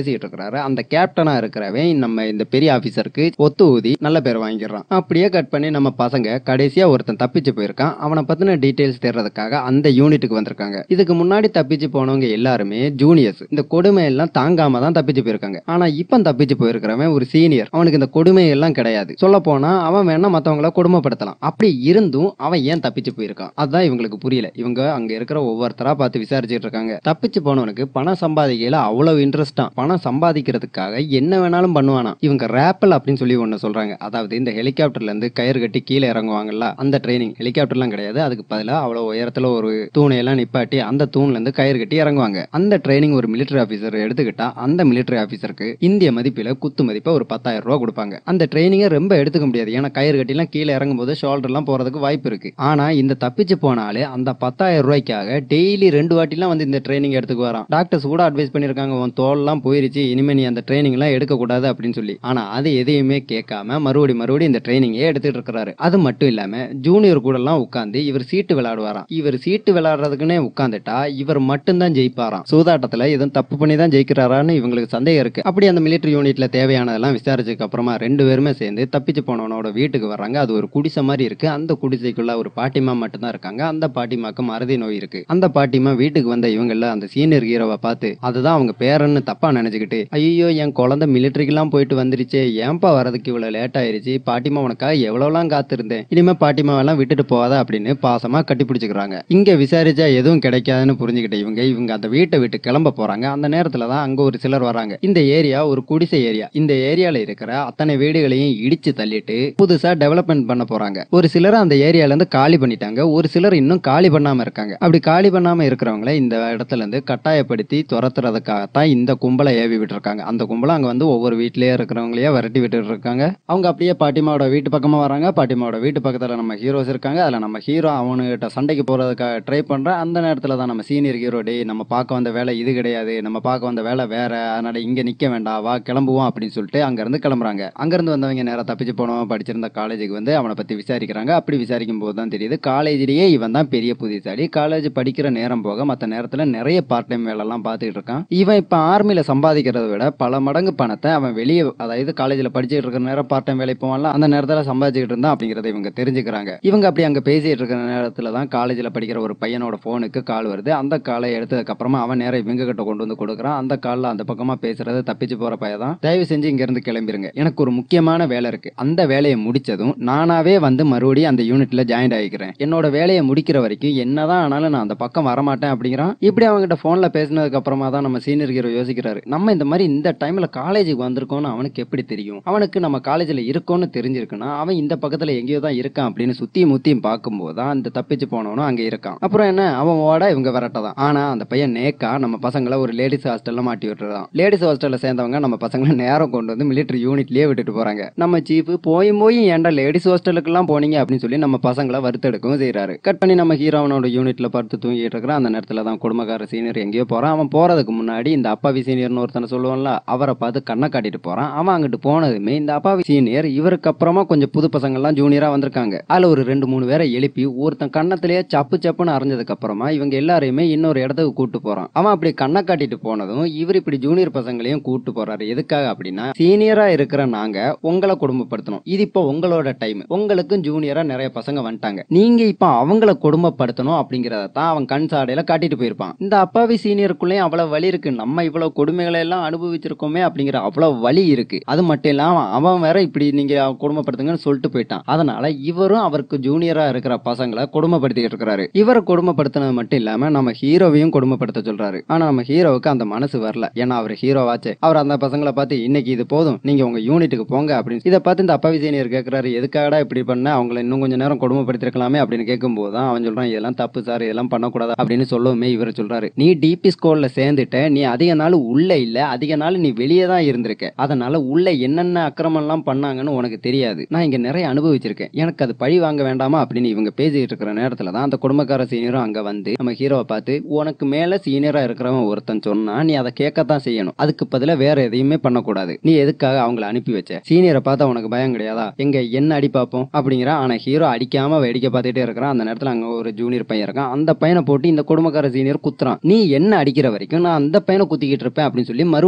பண்றாரு அந்த கேப்டனா இருக்கிறவன் நம்ம இந்த பெரிய ஆபீசருக்கு ஒத்து ஊதி நல்ல பேர் வாங்கிடுறான் அப்படியே கட் பண்ணி நம்ம பசங்க கடைசியா ஒருத்தன் தப்பிச்சு போயிருக்கான் அவனை பத்தின டீடைல்ஸ் தேடுறதுக்காக அந்த யூனிட்டுக்கு வந்திருக்காங்க இதுக்கு முன்னாடி தப்பிச்சு போனவங்க எல்லாருமே ஜூனியர்ஸ் இந்த கொடுமை எல்லாம் தாங்காம தான் தப்பிச்சு போயிருக்காங்க ஆனா இப்ப தப்பிச்சு போயிருக்கிறவன் ஒரு சீனியர் அவனுக்கு இந்த கொடுமை எல்லாம் கிடையாது சொல்ல போனா அவன் வேணா மத்தவங்கள கொடுமைப்படுத்தலாம் அப்படி இருந்தும் அவன் ஏன் தப்பிச்சு போயிருக்கான் அதான் இவங்களுக்கு புரியல இவங்க அங்க இருக்கிற ஒவ்வொருத்தரா பார்த்து விசாரிச்சுட்டு இருக்காங்க தப்பிச்சு போனவனுக்கு பணம் சம்பாதிக்கல அவ்வளவு இன்ட்ரெஸ்டா பணம் சம்பாதிக்கிறதுக்காக என்ன வேணாலும் பண்ணுவானா இவங்க ரேப்பல் அப்படின்னு சொல்லி ஒண்ணு சொல்றாங்க அதாவது இந்த ஹெலிகாப்டர்ல இருந்து கயிறு கட்டி கீழே இறங்குவாங்கல்ல அந்த ட்ரைனிங் ஹெலிகாப்டர்லாம் கிடையாது அதுக்கு பதிலாக அவ்வளவு உயரத்துல ஒரு தூணை எல்லாம் நிப்பாட்டி அந்த தூண்ல இருந்து கயிறு கட்டி இறங்குவாங்க அந்த ட்ரைனிங் ஒரு மிலிட்டரி ஆபீசர் எடுத்துக்கிட்டா அந்த மிலிட்டரி ஆபீசருக்கு இந்திய மதிப்பில குத்து மதிப்பா ஒரு பத்தாயிரம் ரூபாய் கொடுப்பாங்க அந்த ட்ரைனிங்கை ரொம்ப எடுத்துக்க முடியாது ஏன்னா கயிறு கட்டிலாம் கீழே இறங்கும் போது ஷோல்டர் எல்லாம் போறதுக்கு வாய்ப்பு இருக்கு ஆனா இந்த தப்பிச்சு போனாலே அந்த பத்தாயிரம் ரூபாய்க்காக டெய்லி ரெண்டு வாட்டிலாம் வந்து இந்த ட்ரைனிங் எடுத்துக்கு வரான் டாக்டர்ஸ் கூட அட்வைஸ் பண்ணிருக்காங்க உன் தோல்லாம் போயிருச்சு இனிமே நீ அந்த ட்ரைனிங் எல்லாம் எடுக்க கூடாது அப்படின்னு சொல்லி ஆனா அது எதையுமே கேட்காம மறுபடி மறுபடி இந்த ட்ரைனிங்கே எடுத்துட்டு இருக்கிறாரு அது மட்டும் இல்லாம ஜூனியர் கூட எல்லாம் உட்காந்து இவர் சீட்டு விளையாடுவாராம் இவர் சீட்டு விளையாடுறதுக்குன்னே உட்காந்துட்டா இவர் மட்டும்தான் ஜெயிப்பாராம் சூதாட்டத்துல எதுவும் தப்பு பண்ணி தான் ஜெயிக்கிறாரான்னு இவங்களுக்கு சந்தேகம் இருக்கு அப்படி அந்த மிலிட்டரி யூனிட்ல தேவையானதெல்லாம் விசாரிச்சதுக்கு அப்புறமா ரெண்டு பேருமே சேர்ந்து தப்பிச்சு போனவனோட வீட்டுக்கு வர்றாங்க அது ஒரு குடிசை மாதிரி இருக்கு அந்த குடிசைக்குள்ள ஒரு பாட்டிமா மட்டும்தான் இருக்காங்க அந்த பாட்டிமாக்கு மறதி நோய் இருக்கு அந்த பாட்டிமா வீட்டுக்கு வந்த இவங்கள அந்த சீனியர் ஹீரோவை பார்த்து அதுதான் அவங்க பேரன்னு தப்பா நினைச்சுக்கிட்டு ஐயோ என் குழந்தை மிலிட்டரிக்கெல்லாம் போயிட்டு வந்துருச்சே ஏன்பா வரதுக்கு இவ்வளவு லேட் ஆயிருச்சு பாட்டிமா உனக்காக எவ்வளவுலாம் காத்திருந்தேன் இனிமே பாட்டிமாவெல்லாம் விட்டுட்டு போகாத அப்படின்னு பாசமா கட்டி பிடிச்சிக்கிறாங்க இங்க விசாரிச்சா எதுவும் கிடைக்காதுன்னு புரிஞ்சுக்கிட்ட இவங்க இவங்க அந்த வீட்டை விட்டு கிளம்ப போறாங்க அந்த நேரத்துல தான் அங்க ஒரு சிலர் வராங்க இந்த ஏரியா ஒரு குடிசை ஏரியா இந்த ஏரியால இருக்கிற அத்தனை வீடுகளையும் இடிச்சு தள்ளிட்டு புதுசா டெவலப்மெண்ட் பண்ண போறாங்க ஒரு சிலர் அந்த ஏரியால இருந்து காலி பண்ணிட்டாங்க ஒரு சிலர் இன்னும் காலி பண்ணாம இருக்காங்க அப்படி காலி பண்ணாம இருக்கிறவங்கள இந்த இடத்துல இருந்து கட்டாயப்படுத்தி துரத்துறதுக்காகத்தான் இந்த கும்பலை ஏவி விட்டுருக்காங்க அந்த கும்பலை அங்க வந்து ஒவ்வொரு வீட்லயே இருக்கிறவங்களையே விரட்டி விட்டுட்டு இருக்காங்க அவங்க அப்படியே பாட்டிமாவோட வீட்டு பக்கமா வராங்க பாட்டிமாவோட வீட்டு பக்கத்துல நம்ம ஹீரோஸ் இருக்காங்க அதுல நம்ம ஹீரோ அவனுகிட்ட சண்டைக்கு போறதுக்காக ட்ரை பண்ற அந்த நேரத்துல தான் நம்ம சீனியர் ஹீரோ டே நம்ம பார்க்க வந்த வேலை இது கிடையாது நம்ம பார்க்க வந்த வேலை வேற அதனால இங்க நிக்க வேண்டாம் வா கிளம்புவோம் அப்படின்னு சொல்லிட்டு அங்க இருந்து கிளம்புறாங்க அங்க இருந்து வந்தவங்க நேரா தப்பிச்சு போனவன் படிச்சிருந்த காலேஜுக்கு வந்து அவனை பத்தி விசாரிக்கிறாங்க அப்படி விசாரிக்கும் போது தான் தெரியுது காலேஜ்லயே இவன் தான் பெரிய புத்திசாலி காலேஜ் படிக்கிற நேரம் போக மத்த நேரத்துல நிறைய பார்ட் டைம் வேலை எல்லாம் பார்த்துட்டு இருக்கான் இவன் இப்ப ஆர்மில சம்பாதிக்கிறத விட பல மடங்கு பணத்தை அவன் வெளியே அதாவது காலேஜ்ல படிச்சுட்டு இருக்கிற நேரம் பார்ட் டைம் வேலைக்கு போவான்ல அந்த நேரத்துல சம்பாதிச்சுட்டு இருந்தான் அப்படிங்கறத இவங்க தெரிஞ்சுக்கிறாங்க இவங்க அப்படி அங்க பேசிட்டு இருக்கிற நேரத்துல தான் காலேஜ்ல படிக்கிற ஒரு பையனோட போனுக்கு கால் வருது அந்த காலை எடுத்ததுக்கு அப்புறமா அவன் நேரம் இவங்க கிட்ட கொண்டு வந்து கொடுக்குறான் அந்த கால்ல அந்த பக்கமா பேசுறது தப்பிச்சு போற பையன் தான் தயவு செஞ்சு இங்க இருந்து கிளம்பிருங்க எனக்கு ஒரு முக்கியமான வேலை இருக்கு அந்த வேலையை முடிச்சதும் நானாவே வந்து மறுபடியும் அந்த யூனிட்ல ஜாயின் ஆகிக்கிறேன் என்னோட வேலையை முடிக்கிற வரைக்கும் என்னதான் ஆனாலும் நான் அந்த பக்கம் வரமாட்டேன் அப்படிங்கிறான் இப்படி அவங்ககிட்ட போன்ல பேசினதுக்கு அப்புறமா தான் நம்ம சீனியர் ஹீரோ யோசிக்கிறாரு நம்ம இந்த மாதிரி இந்த டைம்ல காலேஜுக்கு வந்திருக்கோம்னு அவனுக்கு எப்படி தெரியும் அவனுக்கு நம்ம காலேஜ்ல இருக்கோம்னு தெரிஞ்சிருக்குன்னா அவன் இந்த பக்கத்துல எங்கேயோ தான் இருக்கான் அப்படின்னு சுத்தியும் முத்தியும் பார்க்கும்போது தான் அந்த தப்பிச்சு போனவனும் அங்க இருக்கான் அப்புறம் என்ன அவன் ஓட இவங்க விரட்ட தான் ஆனா அந்த பையன் நேக்கா நம்ம பசங்களை ஒரு லேடிஸ் ஹாஸ்டல்ல மாட்டி விட்டுறான் லேடிஸ் ஹாஸ்டல்ல சேர்ந்தவங்க நம்ம பசங்களை நேரம் கொண்டு வந்து மிலிட்டரி யூனிட்லயே விட்டுட்டு போறாங்க நம்ம சீஃப் போயும் போய் ஏன்டா லேடிஸ் ஹாஸ்டலுக்குலாம் போனீங்க அப்படின்னு சொல்லி நம்ம பசங்களை வறுத்தெடுக்கவும் செய்றாரு கட் பண்ணி நம்ம ஹீரோவனோட யூனிட்ல படுத்து தூங்கிட்டு இருக்கிறான் அந்த நேரத்துல தான் குடும்பக்கார சீனியர் எங்கேயோ போறான் அவன் போறதுக்கு முன்னாடி இந்த அப்பாவி சீனியர்னு ஒருத்தனை சொல்லுவான்ல அவரை பார்த்து கண்ணை காட்டிட்டு போறான் அவன் அங்கிட்டு போனதுமே இந்த அப்பாவி சீனியர் இவருக்கு அப்புறமா கொஞ்சம் புது பசங்கள்லாம் ஜூனியரா வந்திருக்காங்க அதுல ஒரு ரெண்டு மூணு பேரை எழுப்பி ஒருத்தன் கண்ணத்திலேயே சப்பு சப்புன்னு அரைஞ்சதுக்கு அப்புறமா இவங்க எல்லாரையுமே இன்னொரு இடத்துக்கு கூட்டு போறான் அவன் அப்படி கண்ணை காட்டிட்டு போனதும் இவர் இப்படி ஜூனியர் பசங்களையும் கூட்டு போறாரு எதுக்காக அப்படின்னா சீனியரா இருக்கிற நாங்க உங்களை குடும்பப்படுத்தணும் இது இப்போ உங்களோட டைம் உங்களுக்கும் ஜூனியரா நிறைய பசங்க வந்துட்டாங்க நீங்க இப்போ அவங்கள குடும்பப்படுத்தணும் அப்படிங்கறத தான் அவன் கண் சாடையில காட்டிட்டு போயிருப்பான் இந்த அப்பாவி சீனியருக்குள்ளேயும் அவ்வளவு வலி இருக்கு நம்ம இவ்வளவு கொடுமைகளை எல்லாம் அனுபவிச்சிருக்கோமே அப்படிங்கிற அவ்வளவு வலி இருக்கு அது மட்டும் இல்லாம அவன் வேற இப்படி நீங்க குடும்பப்படுத்துங்கன்னு சொல்லிட்டு போயிட்டான் அதனால இவரும் அவருக்கு ஜூனியரா இருக்கிற பசங்களை கொடுமைப்படுத்திட்டு இருக்கிறாரு இவரை கொடுமைப்படுத்தினது மட்டும் இல்லாம நம்ம ஹீரோவையும் கொடுமைப்படுத்த சொல்றாரு ஆனா நம்ம ஹீரோவுக்கு அந்த மனசு வரல ஏன்னா அவர் ஹீரோவாச்சே அவர் அந்த பசங்களை பார்த்து இன்னைக்கு இது போதும் நீங்க உங்க யூனிட்டுக்கு போங்க அப்படின்னு இதை பார்த்து இந்த அப்பாவி சீனியர் கேட்கிறாரு எதுக்காகடா இப்படி பண்ண அவங்கள இன்னும் கொஞ்சம் நேரம் கொடுமைப்படுத்திருக்கலாமே அப்படின்னு கேட்கும்போது தான் அவன் சொல்றான் இதெல்லாம் தப்பு சார் இதெல்லாம் பண்ணக்கூடாது அப்படின்னு சொல்லவுமே இவர் சொல்றாரு நீ டிபி ஸ்கோர்ல சேர்ந்துட்ட நீ அதிக நாள் உள்ள இல்ல அதிக நாள் நீ வெளியே தான் இருந்திருக்க அதனால உள்ள என்னென்ன அக்கிரமம்லாம் பண்ணாங்கன்னு உனக்கு தெரியாது நான் இங்க நிறைய அனுபவிச்சிருக்கேன் எனக்கு அது பழி வாங்க வேண்டாமா அப்படின்னு இவங்க பேசிட்டு இருக்கிற நேரத்துல தான் அந்த குடும்பக்கார சீனியரும் அங்க வந்து நம்ம ஹீரோவை பார்த்து உனக்கு மேல சீனியரா இருக்கிறவன் ஒருத்தன் சொன்னா நீ அதை கேட்கத்தான் செய்யணும் அதுக்கு பதிலா வேற எதையுமே பண்ணக்கூடாது நீ எதுக்காக அவங்கள அனுப்பி வச்ச சீனியரை பார்த்தா உனக்கு பயம் கிடையாதா எங்க என்ன அடி பார்ப்போம் அப்படிங்கிற ஆனா ஹீரோ அடிக்காம வேடிக்கை பார்த்துட்டே இருக்கிறான் அந்த நேரத்துல அங்க ஒரு ஜூனியர் பையன் இருக்கான் அந்த பையனை போட்டு இந்த குடும்பக்கார சீனியர் குத்துறான் நீ என்ன அடிக்கிற வரைக்கும் நான் அந்த பையனை குத்திக்கிட்டு இருப்பேன் அப்படின்னு சொல்லி மறுபடியும்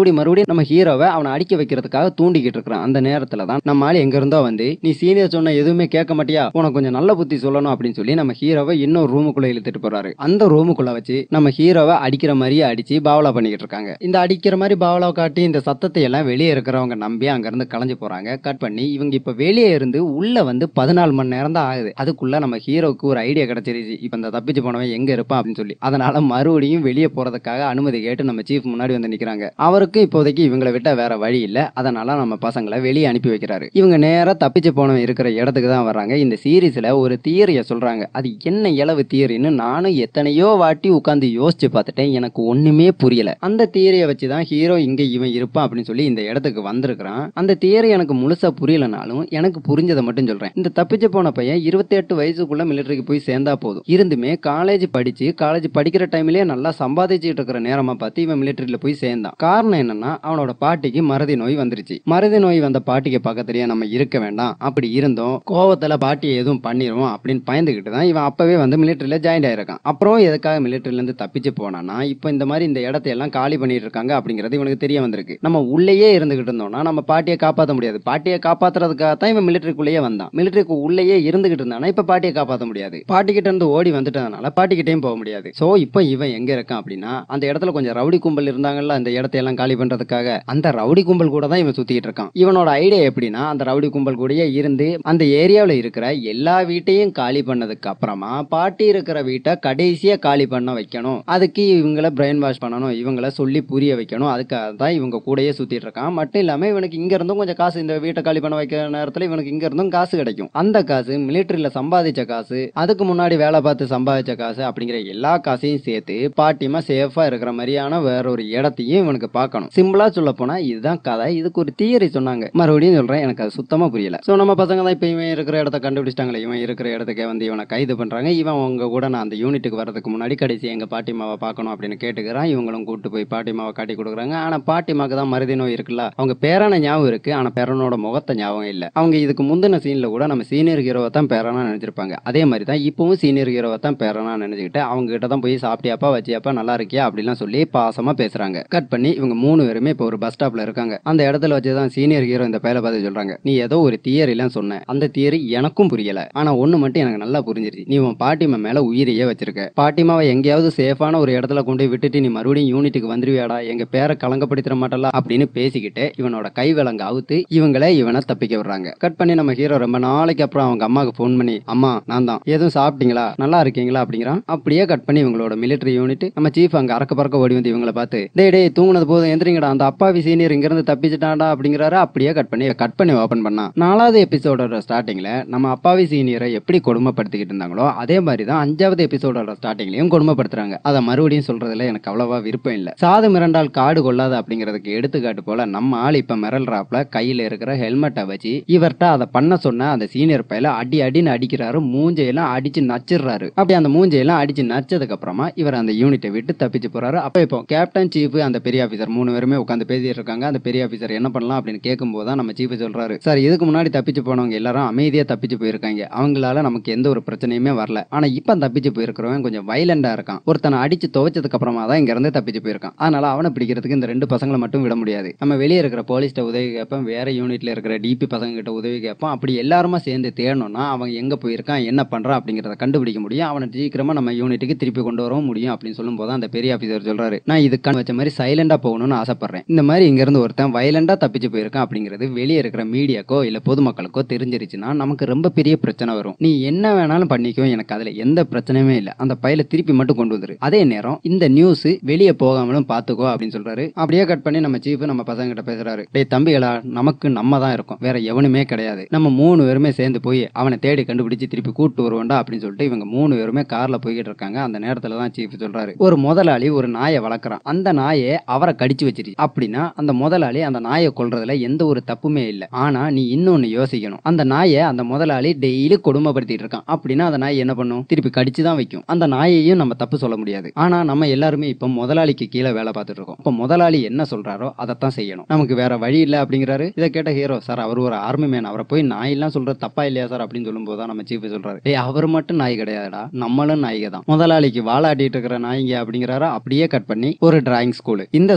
மறுபடியும் மறுபடியும் நம்ம ஹீரோவை அவனை அடிக்க வைக்கிறதுக்காக தூண்டிக்கிட்டு இருக்கிறான் அந்த நேரத்துல தான் நம்ம ஆள் எங்க இருந்தோ வந்து நீ சீனியர் சொன்ன எதுவுமே கேட்க மாட்டியா உனக்கு கொஞ்சம் நல்ல புத்தி சொல்லணும் அப்படின்னு சொல்லி நம்ம ஹீரோவை இன்னொரு ரூமுக்குள்ள இழுத்துட்டு போறாரு அந்த ரூமுக்குள்ள வச்சு நம்ம ஹீரோவை அடிக்கிற மாதிரியே அடிச்சு பாவலா பண்ணிக்கிட்டு இருக்காங்க இந்த அடிக்கிற மாதிரி பாவலா காட்டி இந்த சத்தத்தை எல்லாம் வெளியே இருக்கிறவங்க நம்பி அங்க இருந்து கலைஞ்சு போறாங்க கட் பண்ணி இவங்க இப்ப வெளியே இருந்து உள்ள வந்து பதினாலு மணி நேரம் தான் ஆகுது அதுக்குள்ள நம்ம ஹீரோவுக்கு ஒரு ஐடியா கிடைச்சிருச்சு இப்ப இந்த தப்பிச்சு போனவன் எங்க இருப்பான் அப்படின்னு சொல்லி அதனால மறுபடியும் வெளியே போறதுக்காக அனுமதி கேட்டு நம்ம சீஃப் முன்னாடி வந்து நிக்கிறாங்க அவருக்கு இப்போதைக்கு இவங்களை விட்ட வேற வழி இல்ல அதனால நம்ம பசங்களை வெளியே அனுப்பி வைக்கிறாரு இவங்க நேரா தப்பிச்சு போனவன் இருக்கிற இடத்துக்கு தான் வர்றாங்க இந்த சீரீஸ்ல ஒரு தியரிய சொல்றாங்க அது என்ன இளவு தியரின்னு நானும் எத்தனையோ வாட்டி உட்காந்து யோசிச்சு பார்த்துட்டேன் எனக்கு ஒண்ணுமே புரியல அந்த தியரியை வச்சுதான் ஹீரோ இங்க இவன் இருப்பான் அப்படின்னு சொல்லி இந்த இடத்துக்கு வந்திருக்கிறான் அந்த தியரி எனக்கு முழுசா புரியலனாலும் எனக்கு புரிஞ்சதை மட்டும் சொல்றேன் இந்த தப்பிச்சு போன பையன் இருபத்தி எட்டு வயசுக்குள்ள மிலிட்டரிக்கு போய் சேர்ந்தா போதும் இருந்துமே காலேஜ் படிச்சு காலேஜ் படிக்கிற டைம்லயே நல்லா சம்பாதிச்சுட்டு இருக்கிற நேரமா பார்த்து இவன் மிலிட்டரியில போய் சேர்ந்தான் காரணம் என்னன்னா அவனோட பாட்டிக்கு மறதி நோய் வந்துருச்சு மறதி நோய் வந்த பாட்டிக்கு பக்கத்துலயே நம்ம இருக்க வேண்டாம் அப்படி இருந்தோம் கோவத்துல பாட்டி எதுவும் பண்ணிடுவோம் அப்படின்னு பயந்துகிட்டு தான் இவன் அப்பவே வந்து மிலிட்டரியில ஜாயின் ஆயிருக்கான் அப்புறம் எதுக்காக மிலிட்டரியில இருந்து தப்பிச்சு போனானா இப்போ இந்த மாதிரி இந்த இடத்தை எல்லாம் காலி பண்ணிட்டு இருக்காங்க அப்படிங்கிறது இவனுக்கு தெரிய வந்திருக்கு நம்ம உள்ளேயே இருந்துகிட்டு இருந்தோம்னா நம்ம பாட்டியை காப்பாற்ற முடியாது பாட்டியை காப்பாத்துறதுக்காக தான் இவன் மிலிட்டரிக்குள்ளேயே வந்தான் மிலிட்டரிக்கு உள்ளேயே இருந்துகிட்டு இருந்தானா இப்ப பாட்டியை காப்பாற்ற முடியாது பாட்டி கிட்ட இருந்து ஓடி வந்துட்டதுனால பாட்டி கிட்டேயும் போக முடியாது சோ இப்போ இவன் எங்க இருக்கான் அப்படின்னா அந்த இடத்துல கொஞ்சம் ரவுடி கும்பல் இருந்தாங்கல்ல அந்த இடத்தையெல்லாம் காலி பண்றதுக்காக அந்த ரவுடி கும்பல் கூட தான் இவன் சுத்திட்டு இருக்கான் இவனோட ஐடியா எப்படின்னா அந்த ரவுடி கும்பல் கூடயே இருந்து அந்த ஏரியாவில் இருக்கிற எல்லா வீட்டையும் காலி பண்ணதுக்கு அப்புறமா பாட்டி இருக்கிற வீட்டை கடைசியா காலி பண்ண வைக்கணும் அதுக்கு இவங்கள பிரெயின் வாஷ் பண்ணணும் இவங்கள சொல்லி புரிய வைக்கணும் அதுக்காக தான் இவங்க கூடயே சுத்திட்டு இருக்கான் மட்டும் இல்லாம இவனுக்கு இங்க இருந்தும் கொஞ்சம் காசு இந்த வீட்டை காலி பண்ண வைக்கிற நேரத்துல இவனுக்கு இங்க இருந்தும் காசு கிடைக்கும் அந்த காசு மிலிட்டரியில சம்பாதிச்ச காசு அதுக்கு முன்னாடி வேலை பார்த்து சம்பாதிச்ச காசு அப்படிங்கிற எல்லா காசையும் சேர்த்து பாட்டிமா சேஃபா இருக்கிற மாதிரியான வேற ஒரு இடத்தையும் இவனுக்கு பார்க்கணும் சிம்பிளா சொல்ல போனா இதுதான் கதை இதுக்கு ஒரு தியரி சொன்னாங்க மறுபடியும் சொல்றேன் எனக்கு அது சுத்தமா புரியல சோ நம்ம பசங்க தான் இப்ப இவன் இருக்கிற இடத்த கண்டுபிடிச்சிட்டாங்களே இவன் இருக்கிற இடத்துக்கே வந்து இவனை கைது பண்றாங்க இவன் உங்க கூட நான் அந்த யூனிட்டுக்கு வரதுக்கு முன்னாடி கடைசி எங்க பாட்டிமாவை பார்க்கணும் அப்படின்னு கேட்டுக்கிறான் இவங்களும் கூட்டு போய் பாட்டிமாவை காட்டி கொடுக்குறாங்க ஆனா பாட்டிமாக்கு தான் மருதி நோய் இருக்குல்ல அவங்க பேரான ஞாபகம் இருக்கு ஆனா பேரனோட முகத்தை ஞாபகம் இல்ல அவங்க இதுக்கு முந்தின சீன்ல கூட நம்ம சீனியர் ஹீரோவை தான் பேரனா நினைச்சிருப்பாங்க அதே மாதிரி தான் இப்பவும் சீனியர் ஹீரோவை தான் பேரனா நினைச்சுக்கிட்டு அவங்க கிட்ட தான் போய் சாப்பிட்டியாப்பா வச்சியாப்பா நல்லா இருக்கியா அப்படிலாம் சொல்லி பாசமா பேசுறாங்க கட் பண்ணி இவங்க மூணு பேருமே இப்போ ஒரு பஸ் ஸ்டாப்ல இருக்காங்க அந்த இடத்துல வச்சு தான் சீனியர் ஹீரோ இந்த பேரை பார்த்து சொல்றாங்க நீ ஏதோ ஒரு தியரிலாம் சொன்ன அந்த தியரி எனக்கும் புரியல ஆனா ஒண்ணு மட்டும் எனக்கு நல்லா புரிஞ்சிருச்சு நீ உன் பாட்டிமா மேல உயிரையே வச்சிருக்க பாட்டிமாவை எங்கேயாவது சேஃபான ஒரு இடத்துல கொண்டு போய் விட்டுட்டு நீ மறுபடியும் யூனிட்டுக்கு வந்துருவியாடா எங்க பேரை கலங்கப்படுத்திட மாட்டல அப்படின்னு பேசிக்கிட்டு இவனோட கை விலங்க அவுத்து இவங்களே இவனை தப்பிக்க விடுறாங்க கட் பண்ணி நம்ம ஹீரோ ரொம்ப நாளைக்கு அப்புறம் அவங்க அம்மாவுக்கு ஃபோன் பண்ணி அம்மா நான் தான் எதுவும் சாப்பிட்டீங்களா நல்லா இருக்கீங்களா அப்படிங்கிறான் அப்படியே கட் பண்ணி இவங்களோட மிலிட்டரி யூனிட் நம்ம சீஃப் அங்க அறக்க பறக்க ஓடி வந்து இவங்களை பார்த்து டேய் டேய் தூங்குனது போதும் எந்திரிங்கடா அந்த அப்பாவி சீனியர் இங்க இருந்து தப்பிச்சிட்டாடா அப்படிங்கிறாரு அப்படியே கட் பண்ணி கட் பண்ணி ஓபன் பண்ணா நாலாவது எபிசோடோட ஸ்டார்டிங்ல நம்ம அப்பாவி சீனியரை எப்படி கொடுமைப்படுத்திக்கிட்டு இருந்தாங்களோ அதே மாதிரி தான் அஞ்சாவது எபிசோடோட ஸ்டார்டிங்லயும் கொடுமைப்படுத்துறாங்க அதை மறுபடியும் சொல்றதுல எனக்கு அவ்வளவா விருப்பம் இல்ல சாது மிரண்டால் காடு கொள்ளாது அப்படிங்கிறதுக்கு எடுத்துக்காட்டு போல நம்ம ஆள் இப்ப மிரல்றாப்ல கையில இருக்கிற ஹெல்மெட்டை வச்சு இவர்கிட்ட அதை பண்ண சொன்ன அந்த சீனியர் பையில அடி அடின்னு அடிக்கிறாரு மூஞ்சையெல்லாம் அடிச்சு நச்சிடுறாரு அப்படி அந்த மூஞ்சையெல்லாம் அடிச்சு நச்சதுக்கு அப்புறமா இவர் அந்த யூனிட்டை விட்டு தப்பிச்சு போறாரு அப்ப இப்போ கேப்டன் சீஃப் அந்த பெரிய ஆபீசர் மூணு பேருமே உட்காந்து பேசிட்டு இருக்காங்க அந்த பெரிய ஆபீசர் என்ன பண்ணலாம் அப்படின்னு கேட்கும்போது தான் நம்ம சீஃப் சொல்றாரு சார் இதுக்கு முன்னாடி தப்பிச்சு போனவங்க எல்லாரும் அமைதியா தப்பிச்சு போயிருக்காங்க அவங்களால நமக்கு எந்த ஒரு பிரச்சனையுமே வரல ஆனா இப்ப தப்பிச்சு போயிருக்கிறவன் கொஞ்சம் வைலண்டா இருக்கான் ஒருத்தனை அடிச்சு துவைச்சதுக்கு அப்புறமா தான் இங்க இருந்து தப்பிச்சு போயிருக்கான் அதனால அவனை பிடிக்கிறதுக்கு இந்த ரெண்டு பசங்களை மட்டும் விட முடியாது நம்ம வெளியே இருக்கிற போலீஸ்ட உதவி கேட்போம் வேற யூனிட்ல இருக்கிற டிபி பசங்க கிட்ட உதவி கேட்போம் அப்படி எல்லாருமா சேர்ந்து தேடணும்னா அவன் எங்க போயிருக்கான் என்ன பண்றான் அப்படிங்கறத கண்டுபிடிக்க முடியும் அவனை சீக்கிரமா நம்ம யூனிட்டுக்கு திருப்பி கொண்டு வரவும் முடியும் அப்படின்னு சொல்லும் போது அந்த பெரிய ஆபீசர் சொல்றாரு நான் இதுக்கான வச்ச மாதிரி சைலண்டா போகணும்னு ஆசைப்படுறேன் இந்த மாதிரி இங்க இருந்து ஒருத்தன் வயலண்டா தப்பிச்சு போயிருக்கான் அப்படிங்கிறது வெளியே இருக்கிற மீடியாக்கோ இல்ல பொதுமக்களுக்கோ தெரிஞ்சிருச்சுன்னா நமக்கு ரொம்ப பெரிய பிரச்சனை வரும் நீ என்ன வேணாலும் பண்ணிக்கோ எனக்கு அதுல எந்த பிரச்சனையுமே இல்ல அந்த பையில திருப்பி மட்டும் கொண்டு வந்துரு அதே நேரம் இந்த நியூஸ் வெளியே போகாமலும் பாத்துக்கோ அப்படின்னு சொல்றாரு அப்படியே கட் பண்ணி நம்ம சீஃப் நம்ம பசங்க கிட்ட பேசுறாரு டேய் தம்பிகளா நமக்கு நம்ம தான் இருக்கோம் வேற எவனுமே கிடையாது நம்ம மூணு பேருமே சேர்ந்து போய் அவனை தேடி கண்டுபிடிச்சு திருப்பி கூட்டு வருவோம்டா அப்படின்னு சொல்லிட்டு இவங்க மூணு பேருமே கார்ல போய்கிட்டு இருக்காங்க அந்த நேரத்துல தான் சீஃப் சொல்றாரு ஒரு முதலாளி ஒரு நாயை வளர்க்குறான் அந்த நாயை அவரை கடிச்சு வச்சிருச்சு அப்படின்னா அந்த முதலாளி அந்த நாயை கொல்றதுல எந்த ஒரு தப்புமே இல்ல ஆனா நீ இன்னொன்னு யோசிக்கணும் அந்த நாயை அந்த முதலாளி டெய்லி கொடுமைப்படுத்திட்டு இருக்கான் அப்படின்னா அந்த நாய் என்ன பண்ணும் திருப்பி கடிச்சு தான் வைக்கும் அந்த நாயையும் நம்ம தப்பு சொல்ல முடியாது ஆனா நம்ம எல்லாருமே இப்ப முதலாளிக்கு கீழே வேலை பார்த்துட்டு இருக்கோம் இப்ப முதலாளி என்ன சொல்றாரோ அதைத்தான் செய்யணும் நமக்கு வேற வழி இல்ல அப்படிங்கிறாரு இதை கேட்ட ஹீரோ சார் அவர் ஒரு ஆர்மி மேன் அவரை போய் நாய் எல்லாம் சொல்றது தப்பா இல்லையா சார் அப்படின்னு சொல்லும் போது நம்ம சீஃப் சொல்றாரு ஏய் அவர் மட்டும் நாய் கிடையாதுடா நம்மளும் நாய்க தான் முதலாளிக்கு வாழாட்டிட்டு இருக்கிற நாய்ங்க அப்படிங்கிறாரா அப்படியே கட் பண்ணி ஒரு டிராயிங் ஸ்கூல் இந்த ஸ்கூல்ல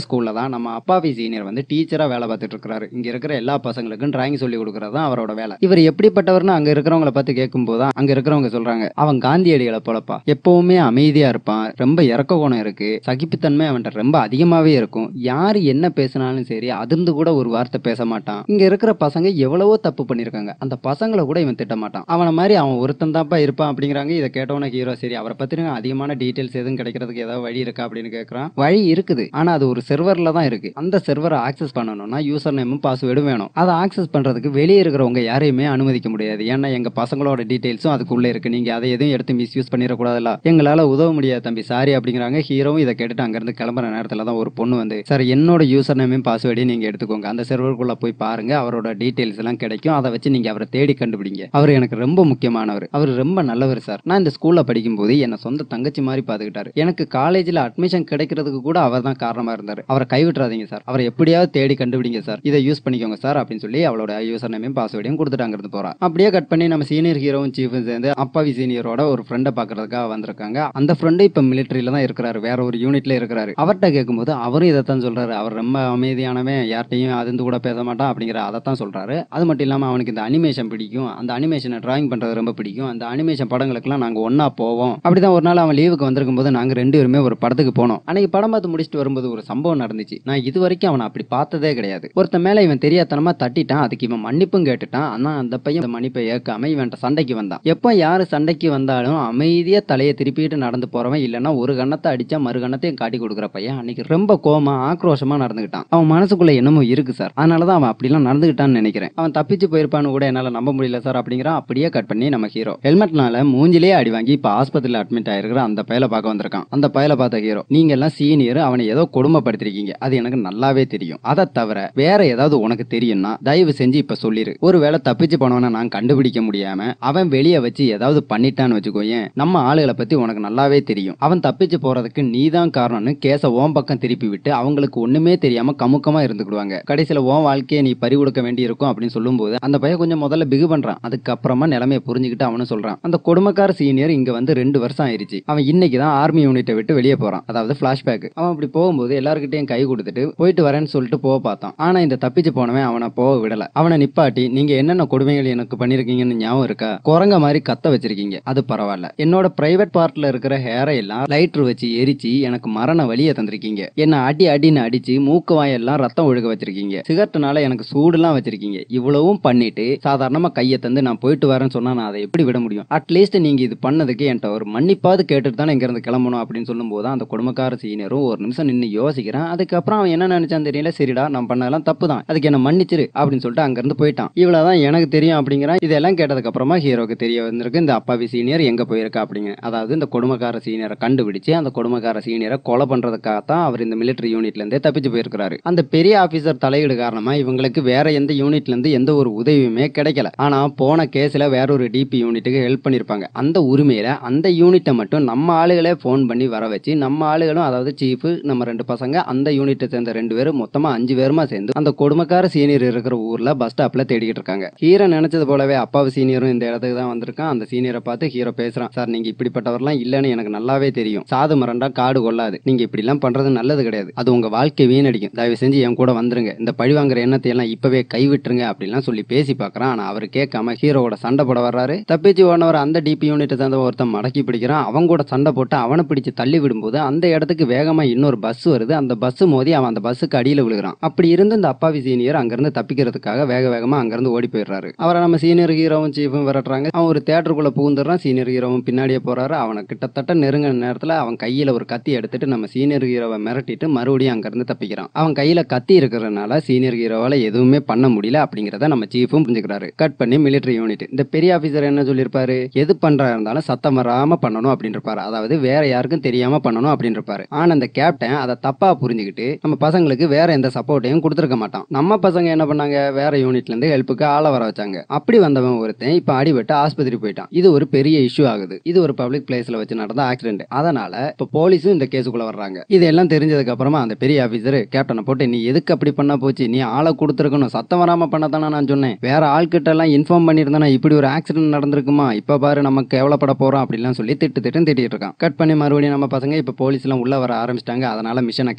தான் நம்ம அப்பாவி சீனியர் வந்து டீச்சரா வேலை பார்த்துட்டு இருக்காரு இங்க இருக்கிற எல்லா பசங்களுக்கும் டிராயிங் சொல்லி கொடுக்கறது தான் அவரோட வேலை இவர் எப்படிப்பட்டவர்னு அங்க இருக்கிறவங்கள பார்த்து கேட்கும்போது தான் அங்க இருக்கிறவங்க சொல்றாங்க அவன் காந்தியடிகளை போலப்பா எப்பவுமே அமைதியா இருப்பான் ரொம்ப இறக்க குணம் இருக்கு சகிப்புத்தன்மை அவன்கிட்ட ரொம்ப அதிகமாவே இருக்கும் யாரு என்ன பேசினாலும் சரி அதிர்ந்து கூட ஒரு வார்த்தை பேச மாட்டான் இங்க இருக்கிற பசங்க எவ்வளவோ தப்பு பண்ணிருக்காங்க அந்த பசங்களை கூட இவன் திட்ட மாட்டான் அவனை மாதிரி அவன் ஒருத்தன் தான்ப்பா இருப்பான் அப்படிங்கிறாங்க இதை கேட்டவன ஹீரோ சரி அவரை பத்தின அதிகமான டீடைல்ஸ் எதுவும் கிடைக்கிறதுக்கு ஏதாவது வழி இருக்கா அப்படின்னு கேட்கறான் வழி இருக்குது ஆனா அது ஒரு செர்வர்ல தான் இருக்கு அந்த செர்வரை ஆக்சஸ் பண்ணணும்னா யூசர் நேமும் பாஸ்வேர்டும் வேணும் அதை ஆக்சஸ் பண்றதுக்கு வெளியே இருக்கிறவங்க யாரையுமே அனுமதிக்க முடியாது ஏன்னா எங்க பசங்களோட டீடைல்ஸும் அதுக்குள்ள இருக்கு நீங்க அதை எதுவும் எடுத்து மிஸ்யூஸ் பண்ணிடக்கூடாதுல்ல எங்களால உதவ முடியாது தம்பி சாரி அப்படிங்கிறாங்க ஹீரோவும் இதை கேட்டுட்டு அங்கிருந்து கிளம்புற நேரத்துல தான் ஒரு பொண்ணு வந்து சார் என்னோட யூசர் நேமையும் பாஸ்வேர்டையும் நீங்க எடுத்துக்கோங்க அந்த செர்வருக்குள்ள போய் பாருங்க அவரோட டீடைல்ஸ் எல்லாம் கிடைக்கும் அதை வச்சு நீங்க அவரை தேடி கண்டுபிடிங்க அவர் எனக்கு ரொம்ப முக்கியமானவர் அவர் ரொம்ப நல்லவர் சார் நான் இந்த ஸ்கூல்ல படிக்கும்போது என்ன சொந்த தங்கச்சி மாதிரி பாத்துக்கிட்டாரு எனக்கு காலேஜ்ல அட்மிஷன் கிடைக்கிறதுக்கு கூட அவர் தான் காரணமா இருந்தாரு அவரை கைவிட்டுறாதீங்க சார் அவரை எப்படியாவது தேடி கண்டுபிடிங்க சார் இதை யூஸ் பண்ணிக்கோங்க சார் அப்படின்னு சொல்லி அவளோட யூசர் நேமையும் பாஸ்வேர்டையும் கொடுத்துட்டு அங்கிருந்து போறா அப்படியே கட் பண்ணி நம்ம சீனியர் ஹீரோவும் சீஃபும் சேர்ந்து அப்பாவி சீனியரோட ஒரு ஃப்ரெண்டை பாக்குறதுக்காக வந்திருக்காங்க அந்த ஃப்ரெண்டு இப்ப மிலிட்டரியில தான் இருக்கிறாரு வேற ஒரு யூனிட்ல இருக்கிறாரு அவர்கிட்ட கேட்கும்போது அவரும் இதைத்தான் சொல்றாரு அவர் ரொம்ப அமைதியானவன் யார்ட்டையும் அதிர்ந்து கூட பேச மாட்டான் அப்படிங்கிற அதைத்தான் சொல்றாரு அது மட்டும் இல்லாம அவனுக்கு இந்த அனிமேஷன் பிடிக்கும் அந்த அனிமேஷனை டிராயிங் பண்றது ரொம்ப பிடிக்கும் அந்த அனிமேஷன் படங்களுக்குலாம் நாங்க ஒண்ணா போவோம் அப்படிதான் ஒரு நாள் அவன் லீவுக்கு வந்திருக்கும் போது நாங்க ரெண்டு பேருமே ஒரு படத்துக்கு போனோம் அன்னைக்கு படம் பார்த்து முடிச்சுட்டு வரும்போது ஒரு சம்பவம் நடந்துச்சு நான் இது வரைக்கும் அவனை அப்படி பார்த்ததே கிடையாது ஒருத்தன் மேல இவன் தெரியாதனமா தட்டிட்டான் அதுக்கு இவன் மன்னிப்பும் கேட்டுட்டான் ஆனா அந்த பையன் அந்த மன்னிப்பை ஏற்காம இவன்ட்ட சண்டைக்கு வந்தான் எப்போ யாரு சண்டைக்கு வந்தாலும் அமைதியா தலையை திருப்பிட்டு நடந்து போறவன் இல்லைன்னா ஒரு கண்ணத்தை அடிச்சா மறு கண்ணத்தையும் காட்டி கொடுக்குற பையன் அன்னைக்கு ரொம்ப கோமா ஆக்ரோஷமா நடந்துகிட்டான் அவன் மனசுக்குள்ள என்னமோ இருக்கு சார் அதனாலதான் அவன் அப்படிலாம் நடந்துகிட்டான்னு நினைக்கிறேன் அவன் தப்பிச்சு போயிருப்பான்னு கூட என்னால நம்ப முடியல சார் அப்படிங்கிறான் அப்படியே கட் பண்ணி நம்ம ஹீரோ ஹெல்மெட்னால மூஞ்சிலே அடி வாங்கி இப்ப ஆஸ்பத்திரியில அட்மிட் ஆயிருக்கிற அந்த பயலை பார்க்க வந்திருக்கான் அந்த பயலை பார்த்த ஹீரோ நீங்க எல்லாம் சீனியர் அவனை ஏதோ கொடுமைப்படுத்திருக்கீங்க அது எனக்கு நல்லாவே தெரியும் அதை தவிர வேற ஏதாவது உனக்கு தெரியும்னா தயவு செஞ்சு இப்ப சொல்லிரு ஒருவேளை தப்பிச்சு போனவனை நான் கண்டுபிடிக்க முடியாம அவன் வெளியே வச்சு ஏதாவது பண்ணிட்டான்னு வச்சுக்கோயேன் நம்ம ஆளுகளை பத்தி உனக்கு நல்லாவே தெரியும் அவன் தப்பிச்சு போறதுக்கு நீதான் காரணம்னு கேஸ ஓம் பக்கம் திருப்பி விட்டு அவங்களுக்கு ஒண்ணுமே தெரியாம கமுக்கமா இருந்துக்கிடுவாங்க கடைசியில ஓம் வாழ்க்கையை நீ பறி கொடுக்க வேண்டி இருக்கும் அப்படின்னு சொல்லும்போது அந்த பையன் கொஞ்சம் முதல்ல பிகு பண்றான் அதுக்கப்புறமா நிலைமையை புரிஞ்சுக்கிட்டு அவனும் சொல்றான் அந்த கொடுமைக்கார சீனியர் இங்க வந்து ரெண்டு வருஷம் ஆயிருச்சு அவன் இன்னைக்கு தான் ஆர்மி யூனிட்டை விட்டு வெளியே போறான் அதாவது பிளாஷ்பேக் அவன் அப்படி போகும்போது எல்லாருக்கிட்டையும் கை கொடுத்துட்டு போயிட்டு வரேன்னு சொல்லிட்டு போக பார்த்தான் ஆனா இந்த தப்பிச்சு போனவன் அவனை போக விடல அவனை நிப்பாட்டி நீங்க என்னென்ன கொடுமைகள் எனக்கு பண்ணிருக்கீங்கன்னு ஞாபகம் இருக்கா குரங்க மாதிரி கத்த வச்சிருக்கீங்க அது பரவாயில்ல என்னோட பிரைவேட் பார்ட்ல இருக்கிற ஹேரை எல்லாம் லைட்டர் வச்சு எரிச்சு எனக்கு மரண வழியை தந்திருக்கீங்க என்ன அடி அடின்னு அடிச்சு மூக்கு வாயெல்லாம் ரத்தம் ஒழுக வச்சிருக்கீங்க சிகரெட்னால எனக்கு சூடுலாம் வச்சிருக்கீங்க இவ்வளவும் பண்ணிட்டு சாதாரணமா கையை தந்து நான் போயிட்டு வரேன்னு சொன்னா நான் அதை எப்படி விட முடியும் அட்லீஸ்ட் நீங்க இது பண்ணதுக்கு என்கிட்ட ஒரு மன்னிப்பாவது கேட்டுட்டு தானே இங்க இருந்து கிளம்பணும் அப்படின்னு சொல்லும்போது அந்த குடும்பக்கார சீனியரும் ஒரு நிமிஷம் நின்று யோசிக்கிறான் அதுக்கப்புறம் அவன் என்ன நினைச்சான்னு தெரியல சரிடா நான் பண்ணதெல்லாம் தப்பு தான் அதுக்கு என்ன மன்னிச்சிரு அப்படின்னு சொல்லிட்டு அங்க இருந்து போயிட்டான் இவ்வளவுதான் எனக்கு தெரியும் அப்படிங்கிறான் இதெல்லாம் கேட்டதுக்கு அப்புறமா ஹீரோக்கு தெரிய வந்திருக்கு இந்த அப்பாவி சீனியர் எங்க போயிருக்கா அப்படிங்க அதாவது இந்த கொடுமைக்கார சீனியரை கண்டுபிடிச்சு அந்த கொடுமைக்கார சீனியரை கொலை பண்றதுக்காகத்தான் அவர் இந்த மிலிட்டரி யூனிட்ல இருந்தே தப்பிச்சு போயிருக்கிறாரு அந்த பெரிய ஆபீசர் தலையீடு காரணமா இவங்களுக்கு வேற எந்த யூனிட்ல இருந்து எந்த ஒரு உதவியுமே கிடைக்கல ஆனா போன கேஸ்ல வேற ஒரு டிபி யூனிட்டுக்கு ஹெல்ப் பண்ணிருப்பாங்க அந்த உரிமையில அந்த யூனிட்டை மட்டும் நம்ம ஆளுகளே ஃபோன் பண்ணி வர வச்சு நம்ம ஆளுகளும் அதாவது சீஃப் நம்ம ரெண்டு பசங்க அந்த யூனிட்டை சேர்ந்த ரெண்டு பேரும் மொத்தமா அஞ்சு பேருமா சேர்ந்து அந்த கொடுமைக்கார சீனியர் இருக்கிற ஊர்ல பஸ் ஸ்டாப்ல தேடிக்கிட்டு இருக்காங்க ஹீரோ நினைச்சது போலவே அப்பாவு சீனியரும் இந்த இடத்துக்கு தான் வந்திருக்கான் அந்த சீனியரை பார்த்து ஹீரோ பேசுறான் சார் நீங்க இப்படிப்பட்டவர்லாம் இல்லைன்னு எனக்கு நல்லாவே தெரியும் சாது மரண்டா காடு கொள்ளாது நீங்க இப்படி எல்லாம் பண்றது நல்லது கிடையாது அது உங்க வாழ்க்கை வீணடிக்கும் தயவு செஞ்சு என் கூட வந்துருங்க இந்த பழி வாங்குற எண்ணத்தை எல்லாம் இப்பவே கைவிட்டுருங்க அப்படிலாம் சொல்லி பேசி பார்க்கறான் ஆனா அவர் கேட்காம ஹீரோவோட சண்டை போட வர்றாரு தப்பிச்சு ஓனவர் அந்த டிபி யூனிட்டை சேர்ந்த ஒருத்தன் மடக்கி பிடிக்கிறான் அவங்க கூட சண்டை போட்டு அவனை பிடிச்சு தள்ளி விடும்போது அந்த இடத்துக்கு வேகமா இன்னொரு பஸ் வருது அந்த பஸ் மோதி அவன் அந்த பஸ்ஸுக்கு அடியில விழுகிறான் அப்படி இருந்து இந்த அப்பாவி சீனியர் அங்கிருந்து தப்பிக்கிறதுக்காக வேக வேகமா அங்கிருந்து ஓடி போயிடுறாரு அவரை நம்ம சீனியர் ஹீரோவும் சீஃபும் விரட்டுறாங்க அவன் ஒரு தேட்டருக்குள்ள புகுந்துடுறான் சீனியர் ஹீரோவும் பின்னாடியே போறாரு அவனை கிட்டத்தட்ட நெருங்கின நேரத்துல அவன் கையில ஒரு கத்தி எடுத்துட்டு நம்ம சீனியர் ஹீரோவை மிரட்டிட்டு மறுபடியும் அங்கிருந்து தப்பிக்கிறான் அவன் கையில கத்தி இருக்கிறதுனால சீனியர் ஹீரோவால எதுவுமே பண்ண முடியல அப்படிங்கறத நம்ம சீஃபும் புரிஞ்சுக்கிறாரு கட் பண்ணி மிலிட்டரி யூனிட் இந்த பெரிய ஆபீசர் என்ன சொல்லியிருப்பாரு எது பண்றா இருந்தாலும் சத்தம் வராம பண்ணணும் அப்படின்னு இருப்பாரு அதாவது வேற யாருக்கும் தெரியாம பண்ணணும் அப்படின்னு இருப்பாரு ஆனா அந்த கேப்டன் அதை தப்பா புரிஞ்சுக்கிட்டு நம்ம பசங்களுக்கு வேற எந்த சப்போர்ட்டையும் கொடுத்துருக்க மாட்டான் நம்ம பசங்க என்ன பண்ணாங்க வேற யூனிட்ல இருந்து ஹெல்ப்புக்கு ஆள வர வச்சாங்க அப்படி வந்தவன் ஒருத்தன் இப்ப அடிபட்டு ஆஸ்பத்திரி போயிட்டான் இது ஒரு பெரிய இஷ்யூ ஆகுது இது ஒரு பப்ளிக் பிளேஸ்ல வச்சு நடந்த ஆக்சிடென்ட் அதனால இப்ப போலீஸும் இந்த கேஸுக்குள்ள வர்றாங்க இதெல்லாம் தெரிஞ்சதுக்கு அப்புறமா அந்த பெரிய ஆபீசர் கேப்டனை போட்டு நீ எதுக்கு அப்படி பண்ண போச்சு நீ ஆளை கொடுத்துருக்கணும் சத்தம் வராம பண்ணதானே நான் சொன்னேன் வேற ஆள்கிட்ட எல்லாம் இன்ஃபார்ம் பண்ணியிருந்தானா இப்படி ஒரு ஆக்சிடென்ட் நடந்திருக்குமா இப்ப பாரு நம்ம கேவலப்பட போறோம் அப்படிலாம் சொல்லி திட்டு திட்டுன்னு திட்டிட்டு இருக்கான் கட் பண்ணி மறுபடியும் நம்ம பசங்க இப்ப போலீஸ் எல்லாம் உள்ள வர ஆரம்பிச்சிட்டாங்க அதனால மிஷனை கேன்சல் பண்ணி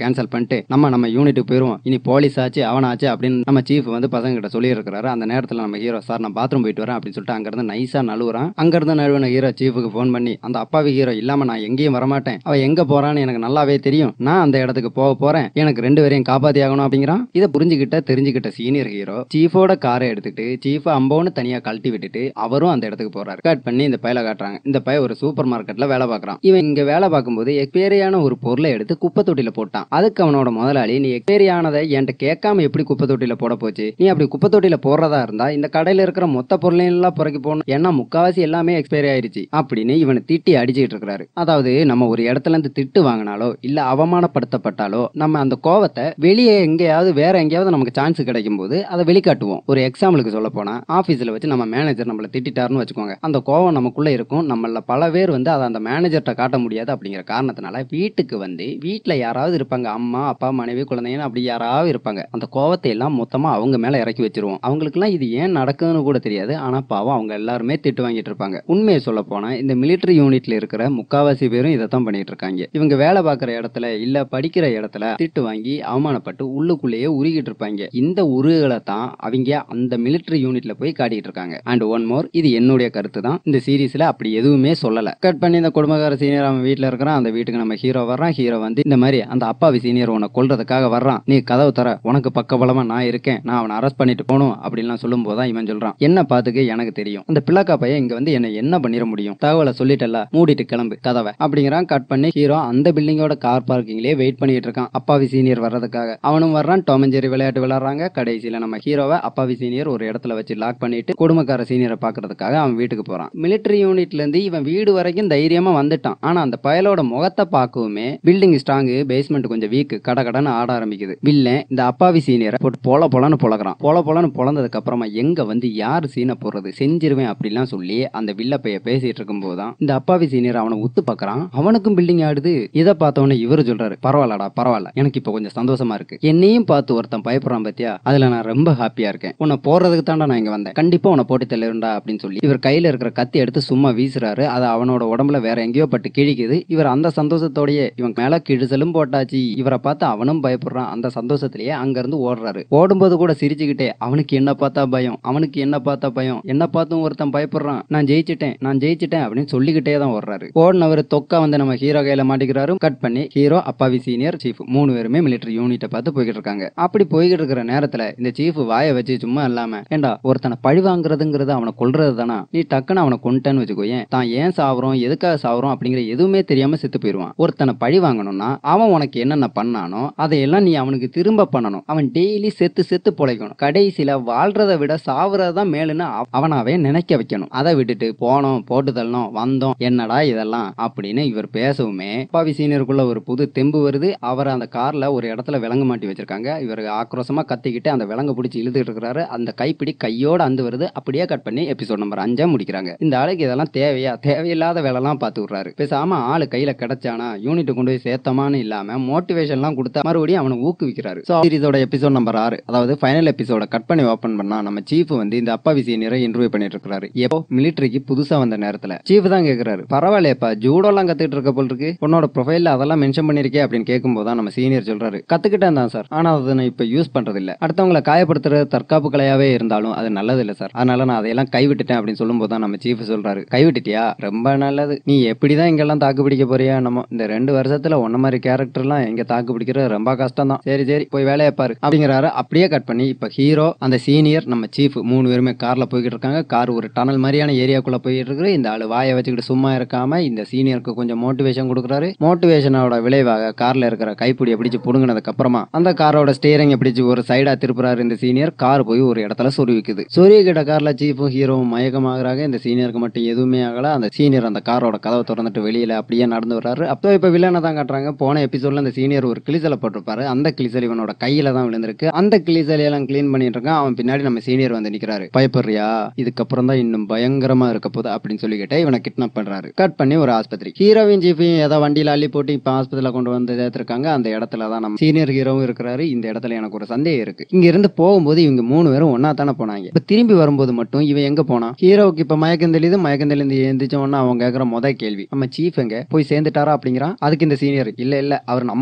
பண்ணிட்டு நம்ம நம்ம யூனிட்டுக்கு போயிருவோம் இனி போலீஸ் ஆச்சு அவனாச்சு அப்படின்னு நம்ம சீஃப் வந்து பசங்க கிட்ட சொல்லி இருக்கிறாரு அந்த நேரத்துல நம்ம ஹீரோ சார் நான் பாத்ரூம் போயிட்டு வரேன் அப்படின்னு சொல்லிட்டு அங்கிருந்து நைஸா நழுவுறான் அங்கிருந்து நழுவின ஹீரோ சீஃபுக்கு ஃபோன் பண்ணி அந்த அப்பாவி ஹீரோ இல்லாம நான் எங்கேயும் வரமாட்டேன் அவ எங்க போறான்னு எனக்கு நல்லாவே தெரியும் நான் அந்த இடத்துக்கு போக போறேன் எனக்கு ரெண்டு பேரையும் காப்பாத்தி ஆகணும் அப்படிங்கிறான் இதை புரிஞ்சுக்கிட்ட தெரிஞ்சுக்கிட்ட சீனியர் ஹீரோ சீஃபோட காரை எடுத்துட்டு சீஃப் அம்போன்னு தனியா கழட்டி விட்டுட்டு அவரும் அந்த இடத்துக்கு போறாரு கட் பண்ணி இந்த பையல காட்டுறாங்க இந்த பைய ஒரு சூப்பர் மார்க்கெட்ல வேலை பார்க்கறான் இவன் இங்க வேலை பார்க்கும்போது எக்ஸ்பேரியான ஒரு பொருளை எடுத்து குப்பை தொட்டியில போட்டான் அதுக்கு அவனோட முதலாளி நீ எக்ஸ்பேரி ஆனதை என்கிட்ட கேட்காம எப்படி குப்பை தொட்டியில போட போச்சு நீ அப்படி குப்பை தொட்டியில போடுறதா இருந்தா இந்த கடையில இருக்கிற மொத்த பொருளையும் எல்லாம் புறக்கி போகணும் ஏன்னா முக்காவாசி எல்லாமே எக்ஸ்பைரி ஆயிருச்சு அப்படின்னு இவனை திட்டி அடிச்சுட்டு இருக்கிறாரு அதாவது நம்ம ஒரு இடத்துல இருந்து திட்டு வாங்கினாலோ இல்ல அவமானப்படுத்தப்பட்டாலோ நம்ம அந்த கோவத்தை வெளியே எங்கேயாவது வேற எங்கேயாவது நமக்கு சான்ஸ் கிடைக்கும் போது அதை வெளிக்காட்டுவோம் ஒரு எக்ஸாம்பிளுக்கு சொல்ல போனா ஆபீஸ்ல வச்சு நம்ம மேனேஜர் நம்மள திட்டாருன்னு வச்சுக்கோங்க அந்த கோவம் நமக்குள்ள இருக்கும் நம்மள பல பேர் வந்து அதை அந்த மேனேஜர்கிட்ட காட்ட முடியாது அப்படிங்கிற காரணத்தினால வீட்டுக்கு வந்து வீட்டுல யாராவது இருப்பாங்க அம்மா அப்பா மனைவி குழந்தைங்க அப்படி யாராவது இருப்பாங்க அந்த கோவத்தை எல்லாம் மொத்தமா அவங்க மேல இறக்கி வச்சிருவோம் அவங்களுக்குலாம் இது ஏன் நடக்குதுன்னு கூட தெரியாது ஆனா பாவம் அவங்க எல்லாருமே திட்டு வாங்கிட்டு இருப்பாங்க உண்மையை சொல்ல போனா இந்த மிலிட்டரி யூனிட்ல இருக்கிற முக்காவாசி பேரும் இதைத்தான் பண்ணிட்டு இருக்காங்க இவங்க வேலை பார்க்குற இடத்துல இல்ல படிக்கிற இடத்துல திட்டு வாங்கி அவமானப்பட்டு உள்ளுக்குள்ளேயே உருகிட்டு இருப்பாங்க இந்த உருகளை தான் அவங்க அந்த மிலிட்டரி யூனிட்ல போய் காட்டிட்டு இருக்காங்க அண்ட் ஒன் மோர் இது என்னுடைய கருத்து தான் இந்த சீரீஸ்ல அப்படி எதுவுமே சொல்லல கட் பண்ணி இந்த குடும்பக்கார சீனியர் அவன் வீட்டுல இருக்கிறான் அந்த வீட்டுக்கு நம்ம ஹீரோ வர்றான் ஹீரோ வந்து இந்த மாதிரி அந்த அப்பாவி சீனியர் உன்னை கொல்றதுக்காக வர்றான் நீ கதவு தர உனக்கு பக்கபலமா நான் இருக்கேன் நான் அவனை அரெஸ்ட் பண்ணிட்டு போகணும் அப்படின்லாம் சொல்லும் போதுதான் இவன் சொல்றான் என்ன பாத்துக்கு எனக்கு தெரியும் அந்த பிள்ளைக்கா பையன் இங்க வந்து என்ன என்ன பண்ணிட முடியும் தகவலை சொல்லிட்டல மூடிட்டு கிளம்பு கதவை அப்படிங்கிறான் கட் பண்ணி ஹீரோ அந்த பில்டிங்கோட கார் பார்க்கிங்லயே வெயிட் பண்ணிட்டு இருக்கான் அப்பாவி சீனியர் வர்றதுக்காக அவனும் வர்றான் டாம் அண்ட் ஜெர்ரி விளையாட்டு விளையாடுறாங்க கடைசியில நம்ம ஹீரோவை அப்பாவி சீனியர் ஒரு இடத்துல வச்சு லாக் பண்ணிட்டு குடும்பக்கார சீனியரை பாக்குறதுக்காக அவன் வீட்டுக்கு போறான் மிலிட்டரி யூனிட்ல இருந்து இவன் வீடு வரைக்கும் தைரியமா வந்துட்டான் ஆனா அந்த பயலோட முகத்தை பார்க்கவுமே பில்டிங் ஸ்ட்ராங் பேஸ்மெண்ட் கொஞ்சம் வீக் கட கடன்னு ஆட ஆரம்பிக்குது வில்லன் இந்த அப்பாவி சீனியரை போட்டு பொல பொலன்னு பொழக்கிறான் பொல பொலன்னு பொழந்ததுக்கு அப்புறமா எங்க வந்து யார் சீனை போடுறது செஞ்சிருவேன் அப்படிலாம் சொல்லி அந்த வில்ல பைய பேசிட்டு இருக்கும் போதுதான் இந்த அப்பாவி சீனியர் அவனை உத்து பார்க்கறான் அவனுக்கும் பில்டிங் ஆடுது இதை பார்த்தவொடனே இவரு சொல்றாரு பரவாயில்லடா பரவாயில்ல எனக்கு இப்போ கொஞ்சம் சந்தோஷமா இருக்கு என்னையும் பார்த்து ஒருத்தன் பயப்படுறான் பாத்தியா அதுல நான் ரொம்ப ஹாப்பியா இருக்கேன் உன்னை போறதுக்கு தாண்டா நான் இங்க வந்தேன் கண்டிப்பா உன்னை போட்டு தள்ளிருண்டா அப்படின்னு சொல்லி இவர் கையில இருக்கிற கத்தி எடுத்து சும்மா வீசுறாரு அது அவனோட உடம்புல வேற எங்கேயோ பட்டு கிழிக்குது இவர் அந்த சந்தோஷத்தோடயே இவன் மேல கிழிசலும் போட்டாச்சு இவரை பார்த்து அவனும் பயப்படுறான் அந்த சந்தோஷத்திலேயே அங்க இருந்து ஓடுறாரு ஓடும்போது கூட சிரிச்சுக்கிட்டே அவனுக்கு என்ன பார்த்தா பயம் அவனுக்கு என்ன பார்த்தா பயம் என்ன பார்த்தும் ஒருத்தன் பயப்படுறான் நான் ஜெயிச்சிட்டேன் நான் ஜெயிச்சிட்டேன் அப்படின்னு சொல்லிக்கிட்டே தான் ஓடுறாரு ஓடினவர் தொக்கா வந்து நம்ம ஹீரோ கையில மாட்டிக்கிறாரு கட் பண்ணி ஹீரோ அப்பாவி சீனியர் சீஃப் மூணு பேருமே மிலிட்டரி யூனிட்டை பார்த்து போய்கிட்டு இருக்காங்க அப்படி போய்கிட்டு இருக்கிற நேரத்துல இந்த சீஃப் வாயை வச்சு சும்மா இல்லாம ஏண்டா ஒருத்தனை பழி வாங்குறதுங்கிறது அவனை கொல்றது தானா நீ டக்குன்னு அவனை கொண்டுட்டேன்னு வச்சுக்கோயேன் தான் ஏன் சாவறோம் எதுக்காக சாவறோம் அப்படிங்கிற எதுவுமே தெரியாம செத்து போயிடுவான் ஒருத்தனை பழி வாங்கணும்னா அவன் உனக்கு என்னென்ன பண்ணானோ அதையெல்லாம் நீ அவனுக்கு திரும்ப பண்ணணும் அவன் டெய்லி செத்து செத்து பொழைக்கணும் கடைசியில வாழ்றதை விட சாவுறது தான் மேலுன்னு அவ- அவனாவே நினைக்க வைக்கணும் அதை விட்டுட்டு போனோம் போட்டு தள்ளணும் வந்தோம் என்னடா இதெல்லாம் அப்படின்னு இவர் பேசவுமே அப்பாவி சீனியருக்குள்ள ஒரு புது தெம்பு வருது அவர் அந்த கார்ல ஒரு இடத்துல விலங்கு மாட்டி வச்சிருக்காங்க இவர் ஆக்ரோஷமா கத்திக்கிட்டு அந்த விலங்கு பிடிச்சி இழுத்துட்டு இருக்கிறாரு அந்த கைப்பிடி கையோட அந்து வருது அப்படியே கட் பண்ணி எபிசோட் நம்பர் அஞ்சா முடிக்கிறாங்க இந்த ஆளுக்கு இதெல்லாம் தேவையா தேவையில்லாத வேலைலாம் பார்த்து விடுறாரு பேசாம ஆளு கையில கிடைச்சானா யூனிட் கொண்டு போய் சேர்த்தமான்னு இல்லாம மோட்டிவேஷன்லாம் கொடுத்தா மறுபடியும் அவனை ஊக்குவிக்கிறாரு ஸோ சீரிஸோட எபிசோட் நம்பர் ஆறு அதாவது ஃபைனல் எபிசோட கட் பண்ணி ஓப்பன் பண்ணா நம்ம சீஃப் வந்து இந்த அப்பா சீனியரை இன்டர்வியூ பண்ணிட்டு இருக்காரு எப்போ மிலிட்டரிக்கு புதுசா வந்த நேரத்துல சீஃப் தான் கேக்குறாரு பரவாயில்லையப்பா ஜூடோலாம் கத்துக்கிட்டு இருக்க போல் இருக்கு உன்னோட ப்ரொஃபைல்ல அதெல்லாம் மென்ஷன் பண்ணிருக்கே அப்படின்னு கேட்கும்போது தான் நம்ம சீனியர் சொல்றாரு கத்துக்கிட்டேன் தான் சார் ஆனா அதை நான் இப்ப யூஸ் பண்றது இல்ல அடுத்தவங்களை காயப்படுத்துறது தற்காப்பு கலையாவே இருந்தாலும் அது நல்லது இல்ல சார் அதனால நான் அதையெல்லாம் கைவிட்டுட்டேன் அப்படின்னு சொல்லும்போது தான் நம்ம சீஃப் சொல்றாரு கைவிட்டுட்டியா ரொம்ப நல்லது நீ எப்படிதான் இங்கெல்லாம் தாக்கு பிடிக்க போறியா நம்ம இந்த ரெண்டு வருஷத்துல உன்ன மாதிரி கேரக்டர்லாம் எங்க தாக்கு பிடிக்கிறது ரொம்ப கஷ்டம் தான் சரி சரி போய் வேலையை பாரு அப்படிங்கிறாரு அப்படியே கட் பண்ணி இப்ப ஹீரோ அந்த சீனியர் நம்ம சீஃப் மூணு பேருமே கார்ல போய்கிட்டு இருக்காங்க கார் ஒரு டனல் மாதிரியான ஏரியாக்குள்ள போயிட்டு இருக்கு இந்த ஆளு வாயை வச்சுக்கிட்டு சும்மா இருக்காம இந்த சீனியருக்கு கொஞ்சம் மோட்டிவேஷன் கொடுக்குறாரு மோட்டிவேஷனோட விளைவாக கார்ல இருக்கிற கைப்பிடியை பிடிச்சு புடுங்கினதுக்கு அப்புறமா அந்த காரோட ஸ்டேரிங்கை பிடிச்சு ஒரு சைடா திருப்புறாரு இந்த சீனியர் கார் போய் ஒரு இடத்துல சொருவிக்குது சொருவிக்கிட்ட கார்ல சீஃபும் ஹீரோவும் மயக்கமாகறாங்க இந்த சீனியருக்கு மட்டும் எதுவுமே ஆகல அந்த சீனியர் அந்த காரோட கதவை திறந்துட்டு வெளியில அப்படியே நடந்து வர்றாரு அப்போ இப்ப வில்லனை தான் காட்டுறாங்க போன எபிசோட்ல அந்த சீனியர் ஒரு கிளிசலை போட்டிருப்பாரு அந்த கிளிசல் இவனோட கையில தான் விழுந்திருக்கு அந்த கிளிசலை எல்லாம் கிளீன் பண்ணிட்டு இருக்கான் அவன் பின்னாடி நம்ம சீனியர் வந்து நிக்கிறாரு பயப்படுறியா இதுக்கப்புறம் தான் இன்னும் பயங்கரமா இருக்க போகுது அப்படின்னு சொல்லிக்கிட்டே இவனை கிட்னாப் பண்றாரு கட் பண்ணி ஒரு ஆஸ்பத்திரி ஹீரோவின் ஜீஃபையும் ஏதோ வண்டியில அள்ளி போட்டு இப்ப ஆஸ்பத்திரியில கொண்டு வந்து சேர்த்திருக்காங்க அந்த இடத்துல தான் நம்ம சீனியர் ஹீரோவும் இருக்கிறாரு இந்த இடத்துல எனக்கு ஒரு சந்தேகம் இருக்கு இங்க இருந்து போகும்போது இவங்க மூணு பேரும் ஒன்னா தானே போனாங்க இப்ப திரும்பி வரும்போது மட்டும் இவன் எங்க போனான் ஹீரோவுக்கு இப்ப மயக்கம் தெளிது மயக்கம் தெளிந்து எழுந்திரிச்ச உடனே அவன் கேக்குற முத கேள்வி நம்ம சீஃப் எங்க போய் சேர்ந்துட்டாரா அப்படிங்கிறான் அதுக்கு இந்த சீனியர் இல்ல இல்ல அவர் நம்ம உயிரெல்லாம்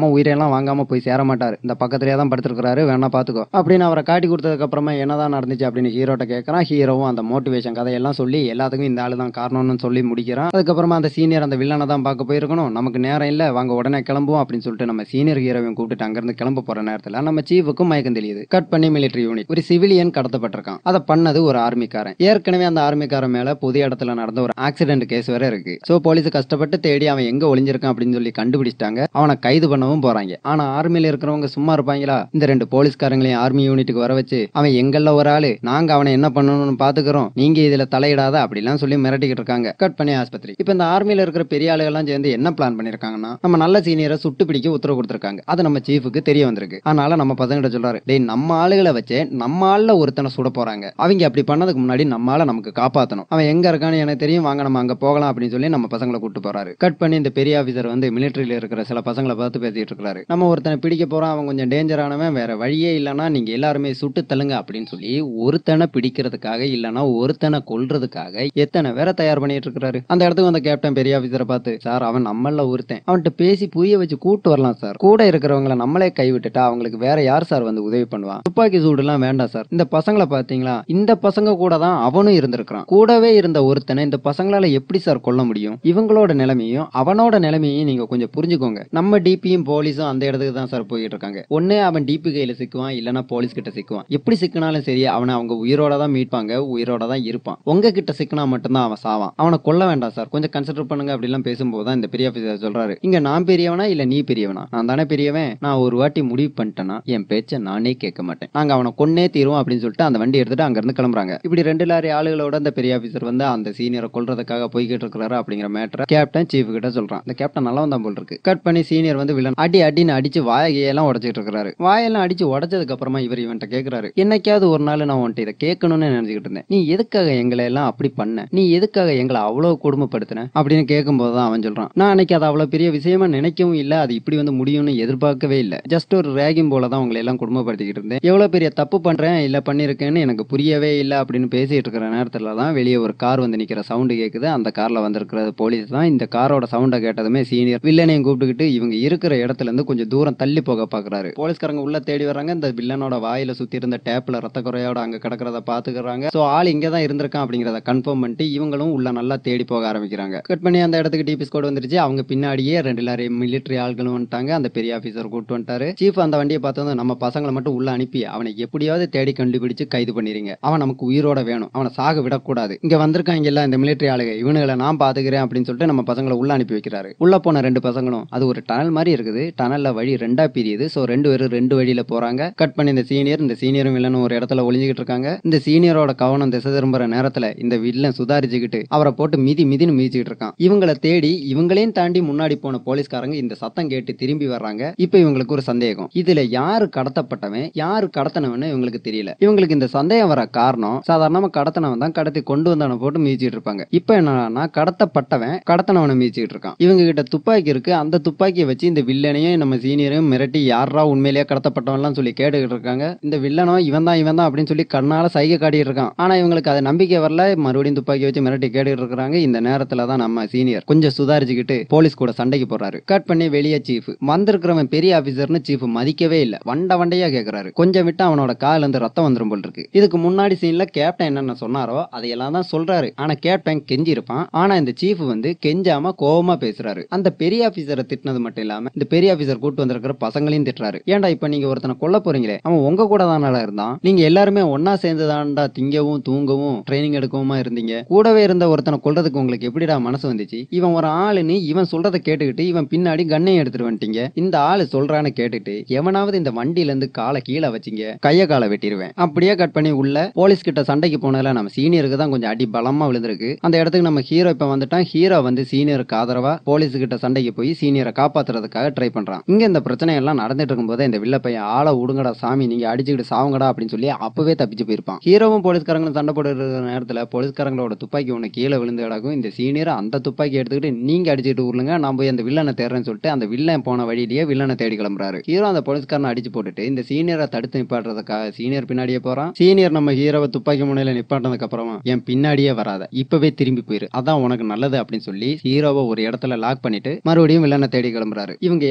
எல்லாம் வாங்காம போய் சேர மாட்டாரு இந்த பக்கத்துலயே தான் படுத்திருக்காரு வேணா பாத்துக்கோ அப்படின்னு அவரை காட்டி கொடுத்ததுக்கு அப்புறமா என்னதான் நடந்துச்சு அப்படின்னு ஹீரோட்ட கேட்கறான் ஹீரோவும் அந்த மோட்டிவேஷன் கதையெல்லாம் சொல்லி எல்லாத்துக்கும் இந்த ஆளு தான் காரணம்னு சொல்லி முடிக்கிறான் அதுக்கப்புறமா அந்த சீனியர் அந்த வில்லனை தான் பார்க்க போயிருக்கணும் நமக்கு நேரம் இல்ல வாங்க உடனே கிளம்புவோம் அப்படின்னு சொல்லிட்டு நம்ம சீனியர் ஹீரோவையும் கூப்பிட்டு அங்கிருந்து கிளம்ப போற நேரத்துல நம்ம சீஃபுக்கும் மயக்கம் தெரியுது கட் பண்ணி மிலிட்டரி யூனிட் ஒரு சிவிலியன் கடத்தப்பட்டிருக்கான் அதை பண்ணது ஒரு ஆர்மிக்காரன் ஏற்கனவே அந்த ஆர்மிக்காரன் மேல பொது இடத்துல நடந்த ஒரு ஆக்சிடென்ட் கேஸ் வேற இருக்கு சோ போலீஸ் கஷ்டப்பட்டு தேடி அவன் எங்க ஒளிஞ்சிருக்கான் அப்படின்னு சொல்லி கண்டுபிடிச்சிட்டாங்க அவனை கைது பண்ணவும் போறாங்க ஆனா ஆர்மியில இருக்கிறவங்க சும்மா இருப்பாங்களா இந்த ரெண்டு போலீஸ்காரங்களையும் ஆர்மி யூனிட்டுக்கு வர வச்சு அவன் எங்கல்ல ஒரு ஆளு நாங்க அவனை என்ன பண்ணணும்னு பாத்துக்கிறோம் நீங்க இதுல தலையிடாத அப்படிலாம் சொல்லி மிரட்டிக்கிட்டு இருக்காங்க கட் பண்ணி ஆஸ்பத்திரி இப்ப இந்த ஆர்மியில இருக்கிற பெரிய ஆளுகள்லாம் சேர்ந்து என்ன பிளான் பண்ணிருக்காங்கன்னா நம்ம நல்ல சீனியரை சுட்டு பிடிக்க உத்தரவு கொடுத்திருக்காங்க அது நம்ம சீஃபுக்கு தெரிய வந்திருக்கு அதனால நம்ம பசங்கிட்ட சொல்றாரு டேய் நம்ம ஆளுகளை வச்சு நம்ம ஆள்ல ஒருத்தனை சுட போறாங்க அவங்க அப்படி பண்ணதுக்கு முன்னாடி நம்ம ஆளை நமக்கு காப்பாத்தணும் அவன் எங்க இருக்கான்னு எனக்கு தெரியும் வாங்க நம்ம அங்க போகலாம் அப்படின்னு சொல்லி நம்ம பசங்களை கூட்டு போறாரு கட் பண்ணி இந்த பெரிய ஆபீசர் வந்து மிலிட்டரியில இருக்கிற சில பசங்களை பார்த்து பேசிட்டு இருக்காரு நம்ம ஒருத்தனை பிடிக்க போறோம் அவன் கொஞ்சம் டேஞ்சரானவன் வேற வழியே இல்லைன்னா நீங்க எல்லாருமே சுட்டு தள்ளுங்க அப்படின்னு சொல்லி ஒருத்தனை பிடிக்கிறதுக்காக இல்லைன்னா ஒருத்தனை கொல்றதுக்காக எத்தனை பேரை தயார் பண்ணிட்டு இருக்காரு அந்த இடத்துக்கு வந்த கேப்டன் பெரிய ஆபீசரை பார்த்து சார் அவன் நம்மள ஒருத்தன் அவன்கிட்ட பேசி புரிய வச்சு கூட்டு வரலாம் சார் கூட இருக்கிறவங்கள நம்மளே கைவிட்டுட்டா அவங்களுக்கு வேற யார் சார் வந்து உதவி பண்ணுவான் துப்பாக்கி சூடுலாம் வேண்டாம் சார் இந்த பசங்களை பாத்தீங்களா இந்த பசங்க கூட தான் அவனும் இருந்திருக்கிறான் கூடவே இருந்த ஒருத்தனை இந்த பசங்களால எப்படி சார் கொல்ல முடியும் இவங்களோட நிலைமையும் அவனோட நிலைமையும் நீங்க கொஞ்சம் புரிஞ்சுக்கோங்க நம்ம டிபியும் போலீஸும் அந்த இடத்துக்கு தான் சார் போயிட்டு இருக்காங்க ஒண்ணு அவன் டிபி கையில சிக்குவான் இல்லனா போலீஸ் கிட்ட சிக்குவான் எப்படி சிக்கினாலும் சரி அவனை அவங்க உயிரோட தான் மீட்பாங்க உயிரோட தான் இருப்பான் உங்க கிட்ட சிக்கினா மட்டும்தான் அவன் சாவான் அவனை கொல்ல வேண்டாம் சார் கொஞ்சம் கன்சிடர் பண்ணுங்க அப்படிலாம் பேசும்போது தான் இந்த பெரிய ஆஃபீஸர் சொல்றாரு இங்க நான் பெரியவனா இல்ல நீ பெரியவனா நான் தானே பெரியவன் நான் ஒரு வாட்டி முடிவு பண்ணிட்டேன்னா என் பேச்சை நானே கேட்க மாட்டேன் நாங்க அவனை கொன்னே தீருவோம் அப்படின்னு சொல்லிட்டு அந்த வண்டி எடுத்துட்டு அங்க இருந்து கிளம்புறாங்க இப்படி ரெண்டு லாரி ஆளுகளோட அந்த பெரிய ஆபீசர் வந்து அந்த சீனியரை கொல்றதுக்காக போய்கிட்டு இருக்கிறாரு அப்படிங்கிற மேட்டரை கேப்டன் சீஃப் கிட்ட சொல்றான் இந்த கேப்டன் நல்லா தான் போல் இருக்கு கட் பண்ணி சீனியர் வந்து வில்லன் அடி அடின்னு அடிச்சு வாயெல்லாம் உடைச்சிட்டு இருக்காரு வாயெல்லாம் அடிச்சு உடைச்சதுக்கு அப்புறமா இவர் இவன்ட்ட கேக்குறாரு என்னைக்காவது ஒரு நாள் நான் உன்ட்ட இதை கேட்கணும்னு நினைச்சுக்கிட்டு இருந்தேன் நீ எதுக்காக எங்களை எல்லாம் அப்படி பண்ண நீ எதுக்காக எங்களை அவ்வளவு கொடுமைப்படுத்தின அப்படின்னு கேட்கும்போது தான் அவன் சொல்றான் நான் அன்னைக்கு அது அவ்வளவு பெரிய விஷயமா நினைக்கவும் இல்ல அது இப்படி வந்து முடியும்னு எதிர்பார்க்கவே இல்ல ஜஸ்ட் ஒரு ரேகிங் போல தான் உங்களை எல்லாம் கொடுமைப்படுத்திக்கிட்டு இருந்தேன் எவ்வளவு பெரிய தப்பு பண்றேன் இல்ல பண்ணிருக்கேன்னு எனக்கு புரியவே இல்ல அப்படின்னு பேசிட்டு இருக்கிற நேரத்துல தான் வெளியே ஒரு கார் வந்து நிக்கிற சவுண்டு கேக்குது அந்த கார்ல வந்திருக்கிறது போலீஸ் தான் இந்த காரோட சவுண்டை கேட்டதுமே சீனியர் வில்லனையும் கூப்பிட்டுக்கிட்டு இவங்க இருக்கிற இடத்துல இருந்து கொஞ்சம் தூரம் தள்ளி போக பாக்குறாரு போலீஸ்காரங்க உள்ள தேடி வர்றாங்க இந்த வில்லனோட வாயில சுத்தி இருந்த டேப்ல ரத்த குறையோட அங்க கிடக்கிறத பாத்துக்கிறாங்க சோ ஆள் இங்க தான் இருந்திருக்கான் அப்படிங்கறத கன்ஃபார்ம் பண்ணிட்டு இவங்களும் உள்ள நல்லா தேடி போக ஆரம்பிக்கிறாங்க கட் பண்ணி அந்த இடத்துக்கு டிபி ஸ்கோட் வந்துருச்சு அவங்க பின்னாடியே ரெண்டு லாரி மிலிட்டரி ஆட்களும் வந்துட்டாங்க அந்த பெரிய ஆபீசர் கூட்டு வந்துட்டாரு சீஃப் அந்த வண்டியை பார்த்ததும் நம்ம பசங்களை மட்டும் உள்ள அனுப்பி அவனை எப்படியாவது தேடி கண்டுபிடிச்சு கைது பண்ணிருங்க அவன் நமக்கு உயிரோட வேணும் அவனை சாக விடக்கூடாது இங்க வந்திருக்காங்க எல்லாம் இந்த மிலிட்டரி ஆளுங்க இவனுங்களை நான் பாத்துக்கிறேன் அப்படின்னு சொல்லிட்டு நம்ம பசங்களை உள்ள அனுப்பி வைக்கிறாரு உள்ள போன ரெண்டு பசங்களும் அது ஒரு டனல் மாதிரி இருக்குது டனல்ல வழி ரெண்டா பிரியுது சோ ரெண்டு பேரும் ரெண்டு வழியில போறாங்க கட் பண்ணி இந்த சீனியர் இந்த சீனியரும் வில்லனும் ஒரு இடத்துல ஒளிஞ்சுக்கிட்டு இருக்காங்க இந்த சீனியரோட கவனம் திசை திரும்புற நேரத்துல இந்த வில்லன் சுதாரிச்சுக்கிட்டு அவரை போட்டு மிதி மிதின்னு மிதிச்சுக்கிட்டு இருக்கான் இவங்களை தேடி இவங்களையும் தாண்டி முன்னாடி போன போலீஸ்காரங்க இந்த சத்தம் கேட்டு திரும்பி வர்றாங்க இப்ப இவங்களுக்கு ஒரு சந்தேகம் இதுல யாரு கடத்தப்பட்டவன் யாரு கடத்தினவன்னு இவங்களுக்கு தெரியல இவங்களுக்கு இந்த சந்தேகம் வர காரணம் சாதாரணமா கடத்தினவன் தான் கடத்தி கொண்டு வந்தவனை போட்டு மிதிச்சிட்டு இருப்பாங்க இப்ப என்னன்னா கடத்தப்பட்டவன் கடத்தினவனை மிதிச்சிட்டு இருக்கான் இவங்க கிட்ட துப்பாக்கி இருக்கு அந்த துப்பாக்கியை வச்சு இந்த வில்லனையும் நம்ம சீனியரையும் மிரட்டி யாரா உண்மையிலேயே கடத்தப்பட்டவன்லாம் சொல்லி கேட்டுக்கிட்டு இருக்காங்க இந்த வில்லனோ இவன் தான் இவன் தான் அப்படின்னு சொல்லி கண்ணால சைகை காட்டிட்டு இருக்கான் ஆனா இவங்களுக்கு அது நம்பிக்கை வரல மறுபடியும் துப்பாக்கி வச்சு மிரட்டி கேட்டுக்கிட்டு இருக்காங்க இந்த நேரத்துல தான் நம்ம சீனியர் கொஞ்சம் சுதாரிச்சுக்கிட்டு போலீஸ் கூட சண்டைக்கு போறாரு கட் பண்ணி வெளியே சீஃப் வந்திருக்கிறவன் பெரிய ஆபீசர்னு சீஃப் மதிக்கவே இல்ல வண்ட வண்டையா கேக்குறாரு கொஞ்சம் விட்டு அவனோட கால்ல இருந்து ரத்தம் வந்துரும் போல் இருக்கு இதுக்கு முன்னாடி சீன்ல கேப்டன் என்னென்ன சொன்னாரோ அதையெல்லாம் தான் சொல்றாரு ஆனா கேப்டன் கெஞ்சி இருப்பான் ஆனா இந்த சீஃப் வந்து கெஞ்சாம கோவமா பேசுறாரு அந்த பெரிய ஆபீசரை திட்டினது மட்டும் இல்லாம இந்த பெரிய ஆபீசர் கூட்டு வந்திருக்கிற பசங்களையும் திட்டுறாரு ஏன்டா இப்ப நீங்க ஒருத்தனை கொல்ல போறீங்களே அவன் உங்க கூட தானடா இருந்தான் நீங்க எல்லாருமே ஒன்னா சேர்ந்து தான்டா திங்கவும் தூங்கவும் ட்ரைனிங் எடுக்கவுமா இருந்தீங்க கூடவே இருந்த ஒருத்தனை கொல்றதுக்கு உங்களுக்கு எப்படிடா மனசு வந்துச்சு இவன் ஒரு ஆளுன்னு இவன் சொல்றதை கேட்டுக்கிட்டு இவன் பின்னாடி கண்ணையும் எடுத்துட்டு வந்துட்டீங்க இந்த ஆளு சொல்றான்னு கேட்டுட்டு எவனாவது இந்த வண்டியில இருந்து காலை கீழே வச்சீங்க கைய காலை வெட்டிடுவேன் அப்படியே கட் பண்ணி உள்ள போலீஸ் கிட்ட சண்டைக்கு போனதுல நம்ம சீனியருக்கு தான் கொஞ்சம் அடி பலமா விழுந்திருக்கு அந்த இடத்துக்கு நம்ம ஹீரோ இப்ப வந்துட்டான் ஹீரோ வந்து சீனியருக்கு ஆதரவா போலீஸ் கிட்ட சண்டைக்கு போய் சீனியரை காப்பாத்துறதுக்காக ட்ரை பண்றான் இங்க இந்த பிரச்சனை எல்லாம் நடந்துட்டு இருக்கும்போது இந்த வில்ல பையன் ஆளை விடுங்கடா சாமி நீங்க அடிச்சுக்கிட்டு சாவுங்கடா அப்படின்னு சொல்லி அப்பவே தப்பிச்சு போயிருப்பான் ஹீரோவும் போலீஸ்காரங்களும் சண்டை போடுற நேரத்துல போலீஸ்காரங்களோட துப்பாக்கி ஒண்ணு கீழே விழுந்து கிடக்கும் இந்த சீனியர் அந்த துப்பாக்கி எடுத்துக்கிட்டு நீங்க அடிச்சுட்டு உருளுங்க நான் போய் அந்த வில்லனை தேடுறேன்னு சொல்லிட்டு அந்த வில்லன் போன வழியிலேயே வில்லனை தேடி கிளம்புறாரு ஹீரோ அந்த போலீஸ்காரனை அடிச்சு போட்டுட்டு இந்த சீனியரை தடுத்து நிப்பாட்டுறதுக்காக சீனியர் பின்னாடியே போறான் சீனியர் நம்ம ஹீரோவை துப்பாக்கி முனையில நிப்பாட்டினதுக்கு அப்புறமா என் பின்னாடியே வராத இப்பவே திரும்பி போயிரு அதான் உனக்கு நல்லது அப்படின்னு சொல்லி ஹீரோவை ஒரு இடத்துல லாக் பண்ணிட்டு மறுபடியும் வில்லனை தேடி கிளம்புறாரு இவங்க எல்லாருமே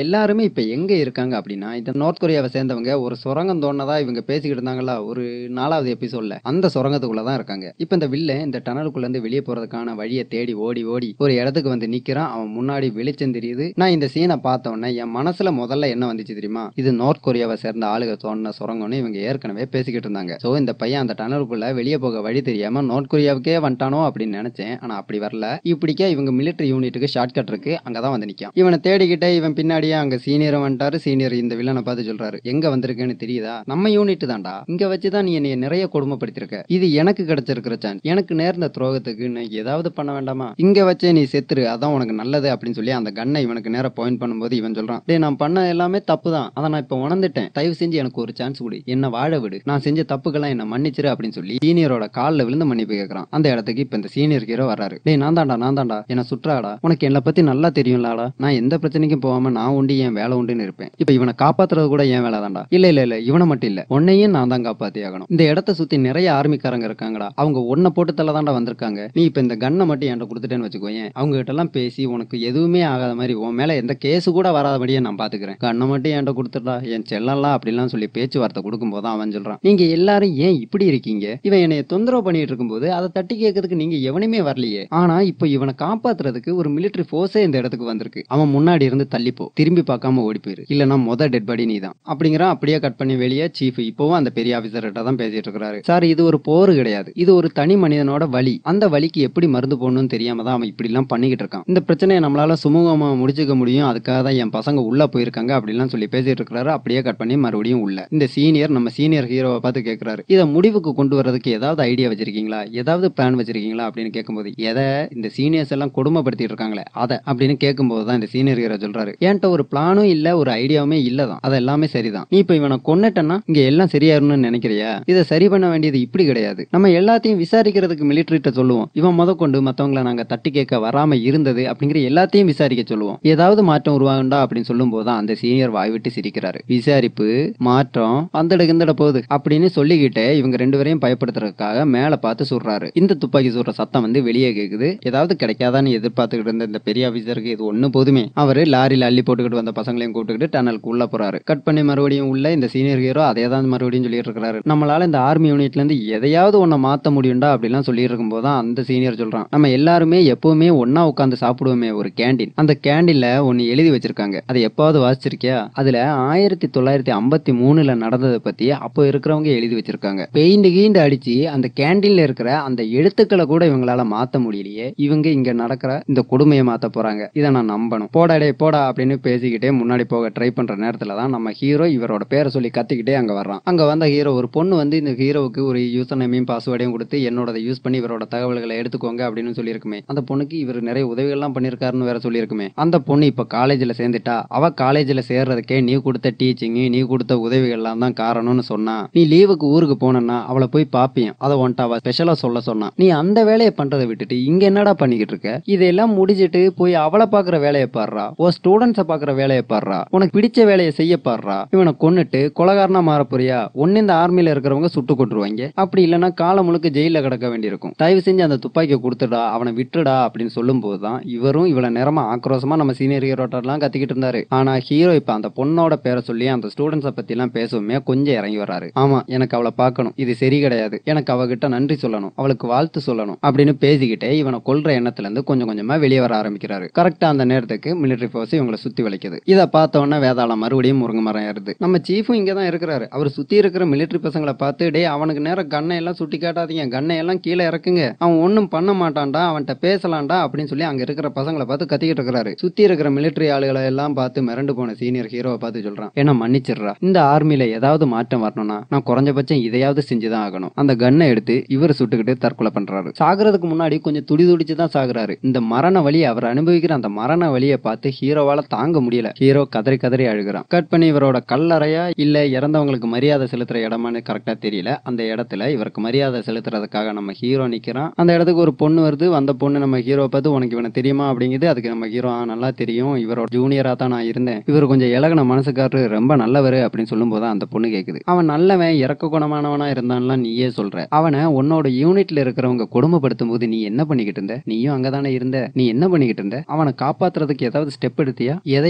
இப்ப எங்க இருக்காங்க அப்படின்னா இந்த நார்த் கொரியாவை சேர்ந்தவங்க ஒரு சுரங்கம் தோணதா இவங்க பேசிக்கிட்டு இருந்தாங்களா ஒரு நாலாவது எபிசோட்ல அந்த சுரங்கத்துக்குள்ள தான் இருக்காங்க இப்ப இந்த வில்லன் இந்த டனலுக்குள்ள இருந்து வெளியே போறதுக்கான வழியை தேடி ஓடி ஓடி ஒரு இடத்துக்கு வந்து நிக்கிறான் அவன் முன்னாடி வெளிச்சம் தெரியுது நான் இந்த சீனை பார்த்த உடனே என் மனசுல முதல்ல என்ன வந்துச்சு தெரியுமா இது நார்த் கொரியாவை சேர்ந்த ஆளுக தோணுன சுரங்கம்னு இவங்க ஏற்கனவே பேசிக்கிட்டு இருந்தாங்க சோ இந்த பையன் அந்த டனலுக்குள்ள வெளியே போக வழி தெரியாம நார்த் கொரியாவுக்கே வந்துட்டானோ அப்படின்னு நினைச்சேன் ஆனா அப்படி வரல இப்படிக்கா இவங்க மிலிட்டரி யூனிட்டுக்கு ஷார்ட் கட் இருக்கு அங்கதான் வந்து நிக்கான் இவனை தேடிக்கிட்டே இவன் பின்னாடியே அங்க சீனியர் வந்துட்டாரு சீனியர் இந்த வில்லனை பார்த்து சொல்றாரு எங்க வந்திருக்கேன்னு தெரியுதா நம்ம யூனிட் தான்டா இங்க வச்சுதான் நீ என்னைய நிறைய கொடுமைப்படுத்திருக்க இது எனக்கு கிடைச்சிருக்கிற சான்ஸ் எனக்கு நேர்ந்த துரோகத்துக்கு நான் ஏதாவது பண்ண வேண்டாமா இங்க வச்சே நீ செத்துரு அதான் உனக்கு நல்லது அப்படின்னு சொல்லி அந்த கண்ணை இவனுக்கு நேரா பாயிண்ட் பண்ணும்போது இவன் சொல்றான் டேய் நான் பண்ண எல்லாமே தப்பு தான் அதை நான் இப்ப உணர்ந்துட்டேன் தயவு செஞ்சு எனக்கு ஒரு சான்ஸ் கொடு என்ன வாழ விடு நான் செஞ்ச தப்புக்கெல்லாம் என்ன மன்னிச்சிரு அப்படின்னு சொல்லி சீனியரோட காலில் விழுந்து மன்னிப்பு கேட்கறான் அந்த இடத்துக்கு இப்ப இந்த சீனியர் ஹீரோ வர்றாரு டேய் நான் தான்டா நான் தான்டா என்ன சுற்றாடா உனக்கு என்னை பத்தி நல்லா தெரியும்லாடா நான் எந்த பிரச்சனைக்கும் போகாம நான் உண்டு என் வேலை உண்டுன்னு இருப்பேன் இப்ப இவனை காப்பாத்துறது கூட என் வேலை தான்டா இல்ல இல்ல இல்ல இவனை மட்டும் இல்ல உன்னையும் நான் தான் காப்பாத்தி ஆகணும் இந்த இடத்த சுத்தி நிறைய ஆர்மிக்காரங்க இருக்காங்கடா அவங்க ஒன்ன போட்டு தள்ள தான்டா வந்திருக்காங்க நீ இப்ப இந்த கண்ணை மட்டும் என்கிட்ட கொடுத்துட்டேன்னு வச்சுக்கோயேன் அவங்க கிட்ட எல்லாம் பேசி உனக்கு எதுவுமே ஆகாத மாதிரி உன் மேல எந்த கேஸ் கூட வராதபடியே நான் பாத்துக்கிறேன் கண்ணை மட்டும் என்கிட்ட கொடுத்துடா என் செல்லலாம் அப்படிலாம் சொல்லி பேச்சுவார்த்தை கொடுக்கும்போது அவன் சொல்றான் நீங்க எல்லாரும் ஏன் இப்படி இருக்கீங்க இவன் என்னைய தொந்தரவு பண்ணிட்டு இருக்கும்போது அதை தட்டி கேட்கறதுக்கு நீங்க எவனுமே வரலையே ஆனா இப்போ இவனை காப்பாத்துறதுக்கு ஒரு மிலிட்டரி ஃபோர்ஸே இந்த இடத்துக்கு வந்திருக்கு அவன் முன்னாடி இருந்து தள்ளிப்போ திரும்பி பார்க்காம ஓடி போயிரு இல்லனா மொத டெட் பாடி நீ தான் அப்படிங்கிறான் அப்படியே கட் பண்ணி வெளியே சீஃப் இப்போவும் அந்த பெரிய ஆபீசர் கிட்ட தான் பேசிட்டு இருக்காரு சார் இது ஒரு போர் கிடையாது இது ஒரு தனி மனிதனோட வலி அந்த வலிக்கு எப்படி மருந்து போடணும்னு தெரியாம தான் அவன் இப்படி எல்லாம் பண்ணிக்கிட்டு இருக்கான் இந்த பிரச்சனையை நம்மளால சுமூகமா முடிச்சுக்க முடியும் அதுக்காக தான் என் பசங்க உள்ள போயிருக்காங்க அப்படிலாம் சொல்லி பேசிட்டு இருக்காரு அப்படியே கட் பண்ணி மறுபடியும் உள்ள இந்த சீனியர் நம்ம சீனியர் ஹீரோவை பார்த்து கேட்கிறாரு இதை முடிவுக்கு கொண்டு வர்றதுக்கு ஏதாவது ஐடியா வச்சிருக்கீங்களா ஏதாவது பிளான் வச்சிருக்கீங்களா அப்படின்னு கேட்கும்போது எதை இந்த சீனியர்ஸ் எல்லாம் கொடுமைப்படுத்திட்டு இருக்காங்களே அதை அப்படின்னு கேட்கும்போது தான் இந்த சீனியர் ஹீரோ சொல்றாரு என்கிட்ட ஒரு பிளானும் இல்ல ஒரு ஐடியாவுமே இல்லதான் அது எல்லாமே சரிதான் நீ இப்ப இவனை கொன்னுட்டேன்னா இங்க எல்லாம் சரியாயிரும்னு நினைக்கிறியா இதை சரி பண்ண வேண்டியது இப்படி கிடையாது நம்ம எல்லாத்தையும் விசாரிக்கிறதுக்கு மிலிட்டரிட்ட சொல்லுவோம் இவன் முத கொண்டு மத்தவங்கள நாங்க தட்டி கேட்க வராம இருந்தது அப்படிங்கிற எல்லாத்தையும் விசாரிக்க சொல்லுவோம் ஏதாவது மாற்றம் உருவாகுண்டா அப்படின்னு சொல்லும் போது அந்த சீனியர் வாய் விட்டு சிரிக்கிறாரு விசாரிப்பு மாற்றம் அந்தட கிந்தட போகுது அப்படின்னு சொல்லிக்கிட்டே இவங்க ரெண்டு பேரையும் பயப்படுத்துறதுக்காக மேல பார்த்து சுடுறாரு இந்த துப்பாக்கி சுடுற சத்தம் வந்து வெளியே கேக்குது ஏதாவது கிடைக்காதான்னு எதிர்பார்த்துக்கிட்டு இருந்த இந்த பெரிய ஆபீசருக்கு இது ஒண்ணு போதுமே அவரு லாரியில அள்ளி போட்டுக்கிட்டு வந்த பசங்களையும் கூப்பிட்டுக்கிட்டு டனலுக்கு உள்ள போறாரு கட் பண்ணி மறுபடியும் உள்ள இந்த சீனியர் ஹீரோ அதே தான் மறுபடியும் சொல்லிட்டு இருக்காரு நம்மளால இந்த ஆர்மி யூனிட்ல இருந்து எதையாவது ஒன்ன மாத்த முடியும்டா அப்படிலாம் சொல்லிட்டு இருக்கும்போது தான் அந்த சீனியர் சொல்றான் நம்ம எல்லாருமே எப்பவுமே ஒண்ணா உட்காந்து சாப்பிடுவோமே ஒரு கேண்டீன் அந்த கேண்டீன்ல ஒன்னு எழுதி வச்சிருக்காங்க அதை எப்பாவது வாசிச்சிருக்கியா அதுல ஆயிரத்தி தொள்ளாயிரத்தி ஐம்பத்தி மூணுல நடந்ததை பத்தி அப்போ இருக்கிறவங்க எழுதி வச்சிருக்காங்க பெயிண்ட் கீண்டு அடிச்சு அந்த கேண்டீன்ல இருக்கிற அந்த எழுத்துக்களை கூட இவங்களால மாத்த முடியலையே இவங்க இங்க நடக்கிற இந்த கொடுமையை மாத்த போறாங்க இதை நான் நம்பணும் போடா டே போடா அப்படின்னு பேசிக்கிட்டே முன்னாடி போக ட்ரை பண்ற நேரத்துல தான் நம்ம ஹீரோ இவரோட பேரை சொல்லி கத்திக்கிட்டே அங்க வர்றான் அங்க வந்த ஹீரோ ஒரு பொண்ணு வந்து இந்த ஹீரோவுக்கு ஒரு யூசர் நேமையும் பாஸ்வேர்டையும் கொடுத்து என்னோட யூஸ் பண்ணி இவரோட தகவல்களை எடுத்துக்கோங்க அப்படின்னு சொல்லியிருக்குமே அந்த பொண்ணுக்கு இவர் நிறைய உதவிகள்லாம் பண்ணியிருக்காருன்னு வேற சொல்லியிருக்குமே அந்த பொண்ணு இப்ப காலேஜ்ல சேர்ந்துட்டா அவ காலேஜ்ல சேர்றதுக்கே நீ கொடுத்த டீச்சிங் நீ கொடுத்த உதவிகள்லாம் தான் காரணம்னு சொன்னா நீ லீவுக்கு ஊருக்கு போனேன்னா அவளை போய் பாப்பியன் அதை ஒன்ட்ட அவ ஸ்பெஷலா சொல்ல சொன்னா நீ அந்த வேலையை பண்றதை விட்டுட்டு இங்க என்னடா பண்ணிக்கிட்டு இருக்க இதெல்லாம் முடிச்சிட்டு போய் அவளை பாக்குற வேலையை பாடுறா ஓ ஸ்டூடெண்ட்ஸை பாக்குற வேலையை பாடுறா உனக்கு பிடிச்ச வேலையை செய்ய பாடுறா இவனை கொன்னுட்டு கொலகாரனா மாற போறியா ஒன்னு இந்த ஆர்மியில இருக்கிறவங்க சுட்டு கொட்டுருவாங்க அப்படி இல்லைன்னா காலம் முழுக்க ஜெயில கிடக்க வேண்டியிருக்கும் தயவு செஞ்சு அந்த துப்பாக்கியை கொடுத்துடா அவனை விட்டுடா அப்படின்னு சொல்லும் போதுதான் இவரும் இவ்வளவு நேரமா ஆக்ரோஷமா நம்ம சீனியர் ஹீரோட்டெல்லாம் கத்திக்கிட்டு இருந்தாரு ஆனா ஹீரோ இப்ப அந்த பொண்ணோட பேரை சொல்லி அந்த ஸ்டூடெண்ட்ஸை பத்தி எல்லாம் பேசவுமே கொஞ்சம் இறங்கி வராரு ஆமா எனக்கு அவளை பார்க்கணும் இது சரி கிடையாது எனக்கு அவகிட்ட நன்றி சொல்லணும் அவளுக்கு வாழ்த்து சொல்லணும் அப்படின்னு பேசிக்கிட்டே இவனை கொல்ற எண்ணத்துல இருந்து கொஞ்சம் கொஞ்சமா வெளியே வர ஆரம்பிக்கிறாரு கரெக்டா அந்த நேரத்துக்கு மிலிட்டரி ஃபோர்ஸ் இவங்களை சுத்தி வளைக்குது இதை பார்த்த உடனே வேதாளம் மறுபடியும் முருங்கை மரம் ஏறுது நம்ம சீஃபும் இங்க தான் இருக்கிறாரு அவர் சுத்தி இருக்கிற மிலிட்டரி பசங்களை பார்த்து டே அவனுக்கு நேரம் கண்ணை எல்லாம் சுட்டி காட்டாதீங்க கண்ணை எல்லாம் கீழே இறக்குங்க அவன் ஒன்றும் பண்ண மாட்டான்டா அவன்கிட்ட பேசலாம்டா அப்படின்னு சொல்லி அங்க இருக்கிற பசங்களை பார்த்து கத்திக்கிட்டு இருக்கிறாரு சுத்தி இருக்கிற மிலிட்டரி ஆளுகளை எல்லாம் பார்த்து மிரண்டு போன சீனியர் ஹீரோவை பார்த்து சொல்றான் என்ன மன்னிச்சிடுறா இந்த ஆர்மியில ஏதாவது மாற்றம் வரணும்னா நான் குறைஞ்சபட்சம் இதையாவது செஞ்சுதான் ஆகணும் அந்த கன்னை எடுத்து இவர் சுட்டுக்கிட்டு தற்கொலை பண்றாரு சாகுறதுக்கு முன்னாடி கொஞ்சம் துடி துடிச்சு தான் சாகுறாரு இந்த மரண வலி அவர் அனுபவிக்கிற அந்த மரண வலியை பார்த்து ஹீரோவால தாங்க முடியல ஹீரோ கதறி கதறி அழுகிறான் கட் பண்ணி இவரோட கல்லறையா இல்ல இறந்தவங்களுக்கு மரியாதை செலுத்துற இடமான்னு கரெக்டா தெரியல அந்த இடத்துல இவருக்கு மரியாதை செலுத்துறதுக்காக நம்ம ஹீரோ நிக்கிறான் அந்த இடத்துக்கு ஒரு பொண்ணு வருது அந்த பொண்ணு நம்ம ஹீரோ பார்த்து உனக்கு இவனை தெரியுமா அப்படிங்குது அதுக்கு நம்ம ஹீரோ நல்லா தெரியும் இவரோட ஜூனியரா தான் நான் இருந்தேன் இவர் கொஞ்சம் இலகன மனசுக்காரரு ரொம்ப நல்லவர் அப்படின்னு சொல்லும்போது அந்த பொண்ணு கேக்குது அவன் நல்லவன் இறக்க குணமானவனா இருந்தான்லாம் நீயே சொல்ற அவனை உன்னோட யூனிட்ல இருக்கிறவங்க கொடுமைப்படுத்தும் போது நீ என்ன பண்ணிக்கிட்டு இருந்த நீயும் அங்கதானே இருந்த நீ என்ன பண்ணிக்கிட்டு இருந்த அவனை காப்பாத்துறதுக்கு ஏதாவது ஸ்டெப் எடுத்தியா எதையாச்சும் பண்ண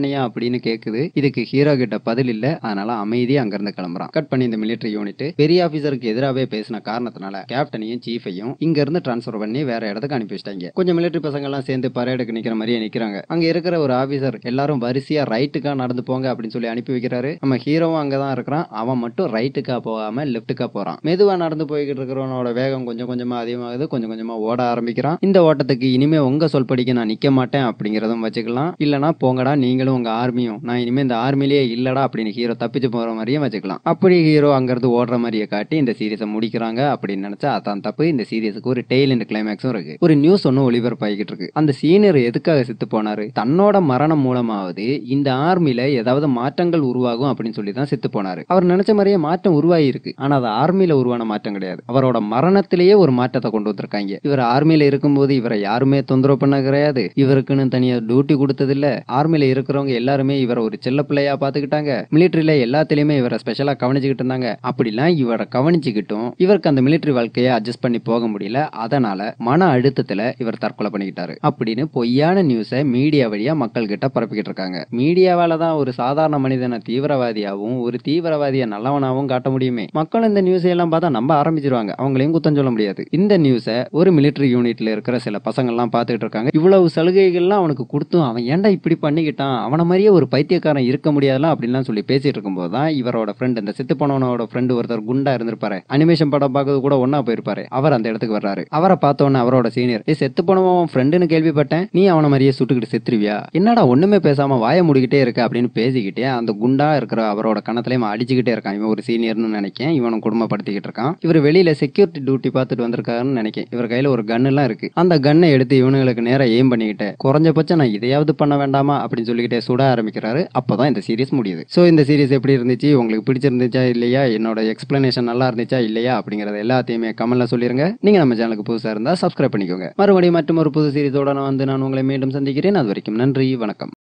பண்ணியா அப்படின்னு கேக்குது இதுக்கு ஹீரோ கிட்ட பதில் இல்ல அதனால அமைதியா அங்கிருந்து கிளம்புறான் கட் பண்ணி இந்த மிலிட்டரி யூனிட் பெரிய ஆபீசருக்கு எதிராகவே பேசின காரணத்தினால கேப்டனையும் சீஃபையும் இங்க இருந்து டிரான்ஸ்பர் பண்ணி வேற இடத்துக்கு அனுப்பி வச்சிட்டாங்க கொஞ்சம் மிலிட்டரி பசங்க எல்லாம் சேர்ந்து பரேடுக்கு நிக்கிற மாதிரியே நிக்கிறாங்க அங்க இருக்கிற ஒரு ஆபீசர் எல்லாரும் வரிசையா ரைட்டுக்கா நடந்து போங்க அப்படின்னு சொல்லி அனுப்பி வைக்கிறாரு நம்ம ஹீரோவும் அங்கதான் இருக்கிறான் அவன் மட்டும் ரைட்டுக்கா போகாம லெப்ட்டுக்கா போறான் மெதுவா நடந்து போய்கிட்டு இருக்கிறவனோட வேகம் கொஞ்சம் கொஞ்சமா அதிகமாகுது கொஞ்சம் கொஞ்சமா ஓட ஆரம்பிக்கிறான் இந்த ஓட்டத்துக்கு இனிமே உங்க சொல்படிக்கு நான் நிக்க மாட்டேன் அப்படிங்கறதும் வச்சுக்கலாம் இல்லனா போங்கடா நீங்களும் உங்க ஆர்மியும் நான் இனிமே இந்த ஆர்மிலேயே இல்லடா அப்படின்னு ஹீரோ தப்பிச்சு போற மாதிரியும் வச்சுக்கலாம் அப்படி ஹீரோ அங்கிருந்து ஓடுற மாதிரியே காட்டி இந்த சீரிஸை முடிக்கிறாங்க அப்படின்னு நினைச்சா அதான் தப்பு இந்த சீரியஸுக்கு ஒரு டெய்ல் இந்த கிளைமேக்ஸும் இருக்கு ஒரு நியூஸ் ஒன்னும் ஒளிபரப்பாகிட்டு இருக்கு அந்த சீனியர் எதுக்காக செத்து போனாரு தன்னோட மரணம் மூலமாவது இந்த ஆர்மில ஏதாவது மாற்றங்கள் உருவாகும் அப்படின்னு சொல்லி தான் செத்து போனாரு அவர் நினைச்ச மாதிரியே மாற்றம் உருவாகி இருக்கு ஆனா அது ஆர்மில உருவான மாற்றம் கிடையாது அவரோட மரணத்திலேயே ஒரு மாற்றத்தை கொண்டு வந்திருக்காங்க இவர் ஆர்மில இருக்கும்போது இவரை யாருமே தொந்தரவு பண்ண கிடையாது இவருக்குன்னு தனியா டியூட்டி கொடுத்தது இல்ல ஆர்மில இருக்கிறவங்க எல்லாருமே இவரை ஒரு செல்ல பிள்ளையா பாத்துக்கிட்டாங்க மிலிட்டரியில எல்லாத்திலயுமே இவரை ஸ்பெஷலா கவனிச்சுக்கிட்டு இருந்தாங்க அப்படிலாம் இவரை கவனிச்சுக்கிட்டும் இவருக்கு அந்த மிலிட்டரி வாழ்க்கையை அட்ஜஸ்ட் பண்ணி போக முடியல அதனால மன அழுத்தத்துல இவர் தற்கொலை பண்ணிக்கிட்டாரு அப்படின்னு பொய்யான நியூஸை மீடியா வழியா மக்கள் கிட்ட பரப்பிக்கிட்டு இருக்காங்க மீடியாவால தான் ஒரு சாதாரண மனிதனை தீவிரவாதியாவும் ஒரு தீவிரவாதியை நல்லவனாவும் காட்ட முடியுமே மக்கள் இந்த நியூஸை எல்லாம் பார்த்தா நம்ப ஆரம்பிச்சிருவாங்க அவங்களையும் குத்தம் சொல்ல முடியாது இந்த நியூஸை ஒரு மிலிட்டரி யூனிட்ல இருக்கிற சில பசங்க எல்லாம் பார்த்துக்கிட்டு இருக்காங்க இவ்வளவு சலுகைகள்லாம் அவனுக்கு கொடுத்தும் அவன் ஏன்டா இப்படி பண்ணிக்கிட்டான் அவன மாதிரியே ஒரு பைத்தியக்காரன் இருக்க முடியாதுலாம் அப்படின்லாம் சொல்லி பேசிட்டு இருக்கும்போது தான் இவரோட ஃப்ரெண்ட் இந்த செத்து போனவனோட ஃப்ரெண்டு ஒருத்தர் குண்டா இருந்திருப்பாரு அனிமேஷன் படம் பார்க்கறது கூட ஒன்னா போயிருப்பாரு அவர் அந்த இடத்துக்கு வர்றாரு அவரை பார்த்தோன்னே அவரோட சீனியர் ஏ செத்து போனவன் ஃப்ரெண்டுன்னு கேள்விப்பட்டேன் நீ அவன மாதிரியே சுட்டுக்கிட்டு செத்துருவியா என்னடா ஒண்ணுமே பேசாம வாய முடிக்கிட்டே இருக்க அப்படின்னு பேசிக்கிட்டே அந்த குண்டா இருக்கிற அவரோட கணத்துல இவன் அடிச்சுக்கிட்டே இருக்கான் இவன் ஒரு சீனியர்னு நினைக்கேன் இவனும் குடும்பப்படுத்திக்கிட்டு இருக்கான் இவர் வெளியில செக்யூரிட்டி டியூட்டி பார்த்துட்டு வந்திருக்காருன்னு நினைக்கிறேன் இவர் கையில ஒரு கன் எல்லாம் இருக்கு அந்த கன்னை எடுத்து இவனுங்களுக்கு நேரா எய்ம் பண்ணிக்கிட்டு குறைஞ்சபட்சம் நான் இதையாவது பண்ண வேண்டாமா அப்படின்னு சொல்லிக்கிட்டே சுட ஆரம்பிக்கிறாரு அப்பதான் இந்த சீரிஸ் முடியுது சோ இந்த சீரிஸ் எப்படி இருந்துச்சு உங்களுக்கு பிடிச்சிருந்துச்சா இல்லையா என்னோட எக்ஸ்பிளனேஷன் நல்லா இருந்துச்சா இல்லையா அப்படிங்கறது எல்லாத்தையுமே கமெண்ட்ல சொல்லிருங்க நீங்க நம்ம சேனலுக்கு புதுசா இருந்தா சப்ஸ்கிரைப் பண்ணிக்கோங்க மறுபடியும் மற்றும் ஒரு புது சீரிஸோட நான் வந்து நான் உங்களை மீண்டும் சந்திக்கிறேன் அது வரைக்கும் நன்றி வணக்கம்